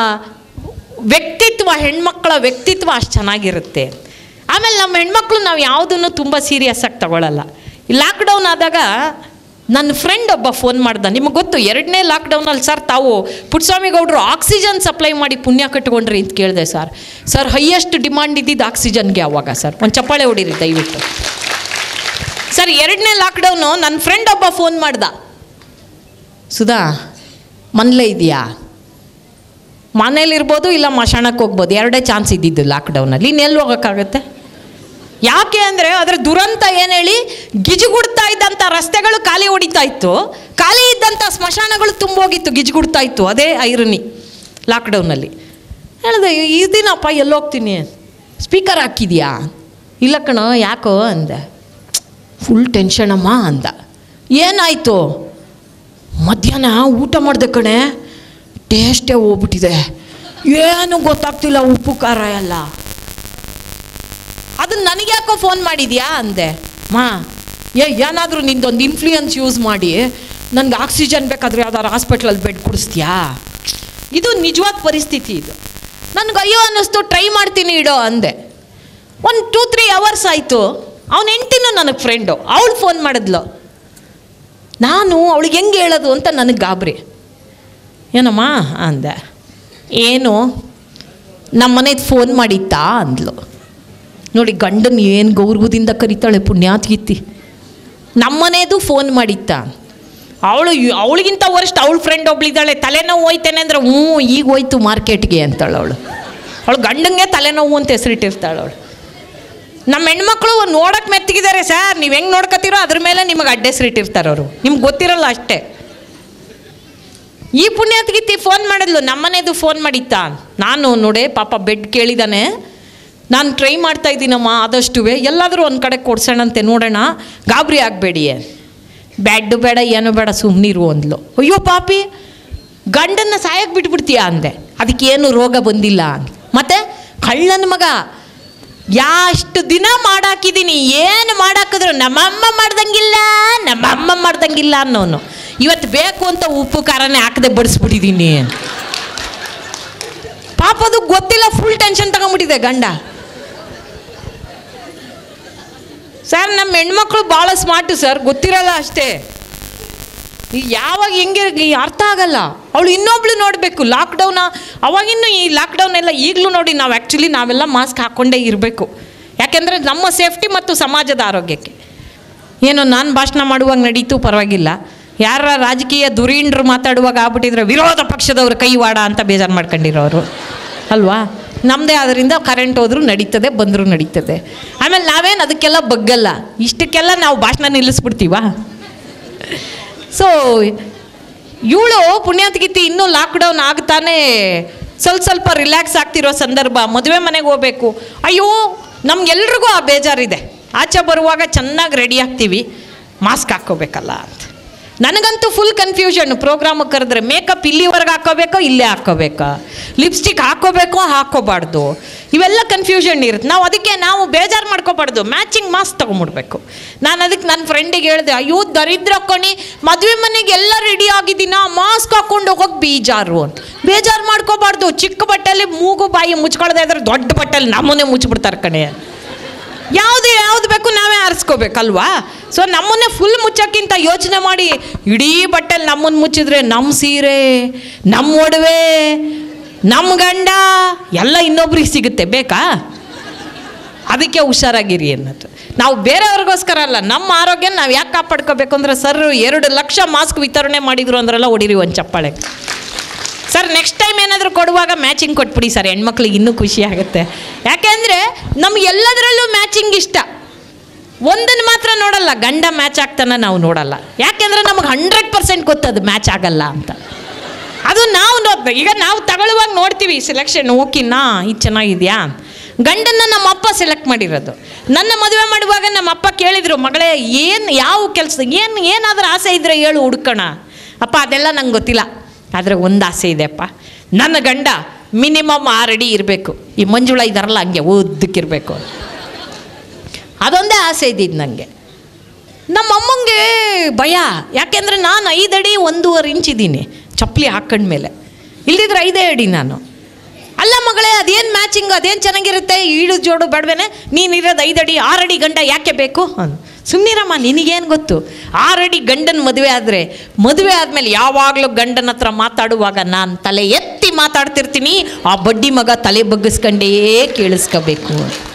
ವ್ಯಕ್ತಿತ್ವ ಹೆಣ್ಮಕ್ಳ ವ್ಯಕ್ತಿತ್ವ ಅಷ್ಟು ಚೆನ್ನಾಗಿರುತ್ತೆ ಆಮೇಲೆ ನಮ್ಮ ಹೆಣ್ಮಕ್ಳು ನಾವು ಯಾವುದನ್ನು ತುಂಬ ಸೀರಿಯಸ್ ಆಗಿ ತಗೊಳ್ಳಲ್ಲ ಈ ಲಾಕ್ಡೌನ್ ಆದಾಗ ನನ್ನ ಫ್ರೆಂಡ್ ಒಬ್ಬ ಫೋನ್ ಮಾಡ್ದ ನಿಮಗೆ ಗೊತ್ತು ಎರಡನೇ ಲಾಕ್ಡೌನಲ್ಲಿ ಸರ್ ತಾವು ಪುಟ್ಟಸ್ವಾಮಿ ಗೌಡರು ಆಕ್ಸಿಜನ್ ಸಪ್ಲೈ ಮಾಡಿ ಪುಣ್ಯ ಕಟ್ಕೊಂಡ್ರಿ ಅಂತ ಕೇಳಿದೆ ಸರ್ ಸರ್ ಹೈಯೆಸ್ಟ್ ಡಿಮಾಂಡ್ ಇದ್ದಿದ್ದು ಆಕ್ಸಿಜನ್ಗೆ ಅವಾಗ ಸರ್ ಒಂದು ಚಪ್ಪಾಳೆ ಹೊಡೀರಿ ದಯವಿಟ್ಟು ಸರ್ ಎರಡನೇ ಲಾಕ್ಡೌನು ನನ್ನ ಫ್ರೆಂಡ್ ಒಬ್ಬ ಫೋನ್ ಮಾಡ್ದ ಸುಧಾ ಮನೇಲೇ ಇದೆಯಾ ಮನೇಲಿರ್ಬೋದು ಇಲ್ಲ ಮಶಾಣಕ್ಕೆ ಹೋಗ್ಬೋದು ಎರಡೇ ಚಾನ್ಸ್ ಇದ್ದಿದ್ದು ಲಾಕ್ಡೌನಲ್ಲಿ ಇನ್ನೆಲ್ಲಿ ಹೋಗೋಕ್ಕಾಗತ್ತೆ ಯಾಕೆ ಅಂದರೆ ಅದರ ದುರಂತ ಏನು ಹೇಳಿ ಗಿಜುಗುಡ್ತಾ ಇದ್ದಂಥ ರಸ್ತೆಗಳು ಖಾಲಿ ಹೊಡಿತಾ ಇತ್ತು ಖಾಲಿ ಇದ್ದಂಥ ಸ್ಮಶಾನಗಳು ತುಂಬೋಗಿತ್ತು ಗಿಜುಗುಡ್ತಾ ಇತ್ತು ಅದೇ ಐರನಿ ಲಾಕ್ಡೌನಲ್ಲಿ ಹೇಳಿದೆ ಇದೀನಪ್ಪ ಎಲ್ಲೋಗ್ತೀನಿ ಸ್ಪೀಕರ್ ಹಾಕಿದ್ಯಾ ಇಲ್ಲ ಕಣೋ ಯಾಕೋ ಅಂದೆ ಫುಲ್ ಟೆನ್ಷನ್ ಅಮ್ಮ ಅಂದ ಏನಾಯಿತು ಮಧ್ಯಾಹ್ನ ಊಟ ಮಾಡಿದೆ ಕಣೆ ಟೇಸ್ಟೇ ಹೋಗ್ಬಿಟ್ಟಿದೆ ಏನು ಗೊತ್ತಾಗ್ತಿಲ್ಲ ಉಪ್ಪು ಖಾರ ಎಲ್ಲ ಅದನ್ನ ನನಗೆ ಯಾಕೋ ಫೋನ್ ಮಾಡಿದ್ಯಾ ಅಂದೆ ಮಾ ಏ ಏನಾದರೂ ನಿಂದೊಂದು ಇನ್ಫ್ಲೂಯೆನ್ಸ್ ಯೂಸ್ ಮಾಡಿ ನನಗೆ ಆಕ್ಸಿಜನ್ ಬೇಕಾದ್ರೆ ಯಾವ್ದಾದ್ರು ಹಾಸ್ಪಿಟ್ಲಲ್ಲಿ ಬೆಡ್ ಕೊಡಿಸ್ತೀಯಾ ಇದು ನಿಜವಾದ ಪರಿಸ್ಥಿತಿ ಇದು ನನಗೆ ಅಯ್ಯೋ ಅನ್ನಿಸ್ತು ಟ್ರೈ ಮಾಡ್ತೀನಿ ಇಡೋ ಅಂದೆ ಒಂದು ಟೂ ತ್ರೀ ಅವರ್ಸ್ ಆಯಿತು ಅವನ ಹೆಂಡ್ತಿನೂ ನನಗೆ ಫ್ರೆಂಡು ಅವಳು ಫೋನ್ ಮಾಡಿದ್ಲು ನಾನು ಅವಳಿಗೆ ಹೆಂಗೆ ಹೇಳೋದು ಅಂತ ನನಗೆ ಗಾಬರಿ ಏನಮ್ಮ ಅಂದೆ ಏನು ನಮ್ಮ ಮನೆದು ಫೋನ್ ಮಾಡಿತ್ತಾ ಅಂದ್ಲು ನೋಡಿ ಗಂಡನ ಏನು ಗೌರವದಿಂದ ಕರಿತಾಳೆ ಪುಣ್ಯಾತ್ಗಿತ್ತಿ ನಮ್ಮನೇದು ಫೋನ್ ಮಾಡಿತ್ತ ಅವಳು ಅವಳಿಗಿಂತ ವರ್ಷ ಅವಳ ಫ್ರೆಂಡ್ ಒಬ್ಳಿದ್ದಾಳೆ ತಲೆನೋವು ಹೋಯ್ತೇನೆ ಅಂದರೆ ಹ್ಞೂ ಈಗ ಹೋಯ್ತು ಮಾರ್ಕೆಟ್ಗೆ ಅಂತಾಳೆ ಅವಳು ಅವಳು ಗಂಡಂಗೆ ತಲೆನೋವು ಅಂತ ಹೆಸರಿಟ್ಟಿರ್ತಾಳೆ ಅವಳು ನಮ್ಮ ಹೆಣ್ಮಕ್ಳು ನೋಡಕ್ಕೆ ಮೆತ್ತಿಗಿದ್ದಾರೆ ಸರ್ ನೀವು ಹೆಂಗೆ ನೋಡ್ಕೊತೀರೋ ಅದ್ರ ಮೇಲೆ ನಿಮಗೆ ಅಡ್ಡ ಹೆಸರಿಟ್ಟಿರ್ತಾರೆ ಅವರು ನಿಮ್ಗೆ ಗೊತ್ತಿರಲ್ಲ ಅಷ್ಟೇ ಈ ಪುಣ್ಯಾತ್ಗಿತ್ತಿ ಫೋನ್ ಮಾಡಿದ್ಲು ನಮ್ಮನೇದು ಫೋನ್ ಮಾಡಿತ್ತಾ ನಾನು ನೋಡೆ ಪಾಪ ಬೆಡ್ ಕೇಳಿದಾನೆ ನಾನು ಟ್ರೈ ಮಾಡ್ತಾ ಇದ್ದೀನಮ್ಮ ಆದಷ್ಟು ಎಲ್ಲಾದರೂ ಒಂದು ಕಡೆ ಕೊಡ್ಸೋಣಂತೆ ನೋಡೋಣ ಗಾಬರಿ ಆಗಬೇಡಿ ಬ್ಯಾಡ್ ಬೇಡ ಏನು ಬೇಡ ಸುಮ್ಮನಿರು ಅಂದ್ಲು ಅಯ್ಯೋ ಪಾಪಿ ಗಂಡನ್ನ ಸಾಯಕ್ಕೆ ಬಿಟ್ಬಿಡ್ತೀಯಾ ಅಂದೆ ಅದಕ್ಕೇನು ರೋಗ ಬಂದಿಲ್ಲ ಅಂದ್ ಮತ್ತೆ ಕಳ್ಳನ ಮಗ ಯಾಷ್ಟು ದಿನ ಮಾಡಾಕಿದ್ದೀನಿ ಏನು ಮಾಡಾಕಿದ್ರು ನಮ್ಮಮ್ಮ ಮಾಡ್ದಂಗಿಲ್ಲ ನಮ್ಮಮ್ಮ ಮಾಡ್ದಂಗಿಲ್ಲ ಅನ್ನೋನು ಇವತ್ತು ಬೇಕು ಅಂತ ಉಪ್ಪು ಖಾರನೇ ಹಾಕದೆ ಬಡಿಸ್ಬಿಟ್ಟಿದ್ದೀನಿ ಪಾಪ ಅದು ಗೊತ್ತಿಲ್ಲ ಫುಲ್ ಟೆನ್ಷನ್ ತಗೊಂಬಿಟ್ಟಿದೆ ಗಂಡ ಸರ್ ನಮ್ಮ ಹೆಣ್ಮಕ್ಳು ಭಾಳ ಸ್ಮಾರ್ಟು ಸರ್ ಗೊತ್ತಿರಲ್ಲ ಅಷ್ಟೇ ಈ ಯಾವಾಗ ಹೆಂಗೆ ಈ ಅರ್ಥ ಆಗಲ್ಲ ಅವಳು ಇನ್ನೊಬ್ಳು ನೋಡಬೇಕು ಲಾಕ್ಡೌನ ಅವಾಗಿನ್ನೂ ಈ ಲಾಕ್ಡೌನ್ ಎಲ್ಲ ಈಗಲೂ ನೋಡಿ ನಾವು ಆ್ಯಕ್ಚುಲಿ ನಾವೆಲ್ಲ ಮಾಸ್ಕ್ ಹಾಕ್ಕೊಂಡೇ ಇರಬೇಕು ಯಾಕೆಂದರೆ ನಮ್ಮ ಸೇಫ್ಟಿ ಮತ್ತು ಸಮಾಜದ ಆರೋಗ್ಯಕ್ಕೆ ಏನೋ ನಾನು ಭಾಷಣ ಮಾಡುವಾಗ ನಡೀತು ಪರವಾಗಿಲ್ಲ ಯಾರ ರಾಜಕೀಯ ಧುರೀಣರು ಮಾತಾಡುವಾಗ ಆಗ್ಬಿಟ್ಟಿದ್ರೆ ವಿರೋಧ ಪಕ್ಷದವ್ರ ಕೈವಾಡ ಅಂತ ಬೇಜಾರು ಮಾಡ್ಕೊಂಡಿರೋರು ಅಲ್ವಾ ನಮ್ಮದೇ ಆದ್ದರಿಂದ ಕರೆಂಟ್ ಹೋದ್ರೂ ನಡೀತದೆ ಬಂದರೂ ನಡೀತದೆ ಆಮೇಲೆ ನಾವೇನು ಅದಕ್ಕೆಲ್ಲ ಬಗ್ಗಲ್ಲ ಇಷ್ಟಕ್ಕೆಲ್ಲ ನಾವು ಭಾಷಣ ನಿಲ್ಲಿಸ್ಬಿಡ್ತೀವಾ ಸೊ ಇವಳು ಪುಣ್ಯಾತ್ಗಿತ್ತಿ ಇನ್ನೂ ಲಾಕ್ಡೌನ್ ಆಗ್ತಾನೆ ಸ್ವಲ್ಪ ಸ್ವಲ್ಪ ರಿಲ್ಯಾಕ್ಸ್ ಆಗ್ತಿರೋ ಸಂದರ್ಭ ಮದುವೆ ಮನೆಗೆ ಹೋಗ್ಬೇಕು ಅಯ್ಯೋ ನಮ್ಗೆಲ್ರಿಗೂ ಆ ಬೇಜಾರಿದೆ ಆಚೆ ಬರುವಾಗ ಚೆನ್ನಾಗಿ ರೆಡಿ ಆಗ್ತೀವಿ ಮಾಸ್ಕ್ ಹಾಕ್ಕೋಬೇಕಲ್ಲ ಅಂತ ನನಗಂತೂ ಫುಲ್ ಕನ್ಫ್ಯೂಷನ್ ಪ್ರೋಗ್ರಾಮಿಗೆ ಕರೆದ್ರೆ ಮೇಕಪ್ ಇಲ್ಲಿವರೆಗೆ ಹಾಕ್ಕೋಬೇಕೋ ಇಲ್ಲೇ ಹಾಕ್ಕೋಬೇಕಾ ಲಿಪ್ಸ್ಟಿಕ್ ಹಾಕ್ಕೋಬೇಕೋ ಹಾಕ್ಕೋಬಾರ್ದು ಇವೆಲ್ಲ ಕನ್ಫ್ಯೂಷನ್ ಇರುತ್ತೆ ನಾವು ಅದಕ್ಕೆ ನಾವು ಬೇಜಾರು ಮಾಡ್ಕೋಬಾರ್ದು ಮ್ಯಾಚಿಂಗ್ ಮಾಸ್ಕ್ ತೊಗೊಂಬಿಡ್ಬೇಕು ನಾನು ಅದಕ್ಕೆ ನನ್ನ ಫ್ರೆಂಡಿಗೆ ಹೇಳಿದೆ ಅಯ್ಯೋ ದರಿದ್ರ ಹಾಕ್ಕೊಂಡು ಮದುವೆ ಮನೆಗೆ ಎಲ್ಲ ರೆಡಿ ಆಗಿದ್ದೀನ ಮಾಸ್ಕ್ ಹಾಕ್ಕೊಂಡು ಹೋಗೋಕೆ ಬೇಜಾರು ಅಂತ ಬೇಜಾರು ಮಾಡ್ಕೋಬಾರ್ದು ಚಿಕ್ಕ ಬಟ್ಟೆಯಲ್ಲಿ ಮೂಗು ಬಾಯಿ ಮುಚ್ಕೊಳ್ದೆ ಇದ್ರೆ ದೊಡ್ಡ ಬಟ್ಟೆಯಲ್ಲಿ ನಮ್ಮನ್ನೇ ಮುಚ್ಚಿಬಿಡ್ತಾರೆ ಕಣೆ ಯಾವುದು ಯಾವ್ದು ಬೇಕು ನಾವೇ ಆರಿಸ್ಕೋಬೇಕಲ್ವಾ ಸೊ ನಮ್ಮನ್ನೇ ಫುಲ್ ಮುಚ್ಚೋಕ್ಕಿಂತ ಯೋಚನೆ ಮಾಡಿ ಇಡೀ ಬಟ್ಟೆಲಿ ನಮ್ಮನ್ನು ಮುಚ್ಚಿದ್ರೆ ನಮ್ಮ ಸೀರೆ ನಮ್ಮ ಒಡವೆ ನಮ್ಮ ಗಂಡ ಎಲ್ಲ ಇನ್ನೊಬ್ರಿಗೆ ಸಿಗುತ್ತೆ ಬೇಕಾ ಅದಕ್ಕೆ ಹುಷಾರಾಗಿರಿ ಅನ್ನೋದು ನಾವು ಬೇರೆಯವ್ರಿಗೋಸ್ಕರ ಅಲ್ಲ ನಮ್ಮ ಆರೋಗ್ಯ ನಾವು ಯಾಕೆ ಕಾಪಾಡ್ಕೋಬೇಕು ಅಂದ್ರೆ ಸರ್ ಎರಡು ಲಕ್ಷ ಮಾಸ್ಕ್ ವಿತರಣೆ ಮಾಡಿದ್ರು ಅಂದ್ರೆಲ್ಲ ಹೊಡಿರಿ ಒಂದು ಚಪ್ಪಾಳೆ ಸರ್ ನೆಕ್ಸ್ಟ್ ಟೈಮ್ ಏನಾದರೂ ಕೊಡುವಾಗ ಮ್ಯಾಚಿಂಗ್ ಕೊಟ್ಬಿಡಿ ಸರ್ ಹೆಣ್ಮಕ್ಳಿಗೆ ಇನ್ನೂ ಖುಷಿ ಆಗುತ್ತೆ ಯಾಕೆಂದರೆ ನಮ್ಗೆ ಎಲ್ಲದರಲ್ಲೂ ಮ್ಯಾಚಿಂಗ್ ಇಷ್ಟ ಒಂದನ್ನು ಮಾತ್ರ ನೋಡಲ್ಲ ಗಂಡ ಮ್ಯಾಚ್ ಆಗ್ತಾನೆ ನಾವು ನೋಡಲ್ಲ ಯಾಕೆಂದರೆ ನಮಗೆ ಹಂಡ್ರೆಡ್ ಪರ್ಸೆಂಟ್ ಗೊತ್ತದು ಮ್ಯಾಚ್ ಆಗಲ್ಲ ಅಂತ ಅದು ನಾವು ನೋಡ್ ಈಗ ನಾವು ತಗೊಳ್ಳುವಾಗ ನೋಡ್ತೀವಿ ಸೆಲೆಕ್ಷನ್ ಓಕಿನಾ ಇದು ಚೆನ್ನಾಗಿದೆಯಾ ಗಂಡನ್ನ ನಮ್ಮ ಅಪ್ಪ ಸೆಲೆಕ್ಟ್ ಮಾಡಿರೋದು ನನ್ನ ಮದುವೆ ಮಾಡುವಾಗ ನಮ್ಮ ಅಪ್ಪ ಕೇಳಿದರು ಮಗಳೇ ಏನು ಯಾವ ಕೆಲಸ ಏನು ಏನಾದರೂ ಆಸೆ ಇದ್ದರೆ ಹೇಳು ಹುಡ್ಕೋಣ ಅಪ್ಪ ಅದೆಲ್ಲ ನಂಗೆ ಗೊತ್ತಿಲ್ಲ ಆದರೆ ಒಂದು ಆಸೆ ಇದೆಯಪ್ಪ ನನ್ನ ಗಂಡ ಮಿನಿಮಮ್ ಆರು ಅಡಿ ಇರಬೇಕು ಈ ಮಂಜುಳ ಇದ್ದಾರಲ್ಲ ಹಂಗೆ ಉದ್ದಕ್ಕಿರಬೇಕು ಅದೊಂದೇ ಆಸೆ ಇದ್ದಿದ್ದು ನನಗೆ ನಮ್ಮ ಅಮ್ಮಂಗೆ ಭಯ ಯಾಕೆಂದರೆ ನಾನು ಐದು ಅಡಿ ಒಂದೂವರೆ ಇಂಚ್ ಇದ್ದೀನಿ ಚಪ್ಪಲಿ ಹಾಕೊಂಡ್ಮೇಲೆ ಇಲ್ದಿದ್ರೆ ಐದೇ ಅಡಿ ನಾನು ಅಲ್ಲ ಮಗಳೇ ಅದೇನು ಮ್ಯಾಚಿಂಗ್ ಅದೇನು ಚೆನ್ನಾಗಿರುತ್ತೆ ಈಡು ಜೋಡು ಬೇಡವೇನೆ ನೀನು ಇರೋದು ಐದು ಅಡಿ ಆರು ಅಡಿ ಗಂಡ ಯಾಕೆ ಬೇಕು ಅಂದ್ ಸುಮ್ಮನಿರಮ್ಮ ನಿನಗೇನು ಗೊತ್ತು ಆರಡಿ ಗಂಡನ ಮದುವೆ ಆದರೆ ಮದುವೆ ಆದಮೇಲೆ ಯಾವಾಗಲೂ ಗಂಡನ ಹತ್ರ ಮಾತಾಡುವಾಗ ನಾನು ತಲೆ ಎತ್ತಿ ಮಾತಾಡ್ತಿರ್ತೀನಿ ಆ ಬಡ್ಡಿ ಮಗ ತಲೆ ಬಗ್ಗಿಸ್ಕೊಂಡೇ ಕೇಳಿಸ್ಕೋಬೇಕು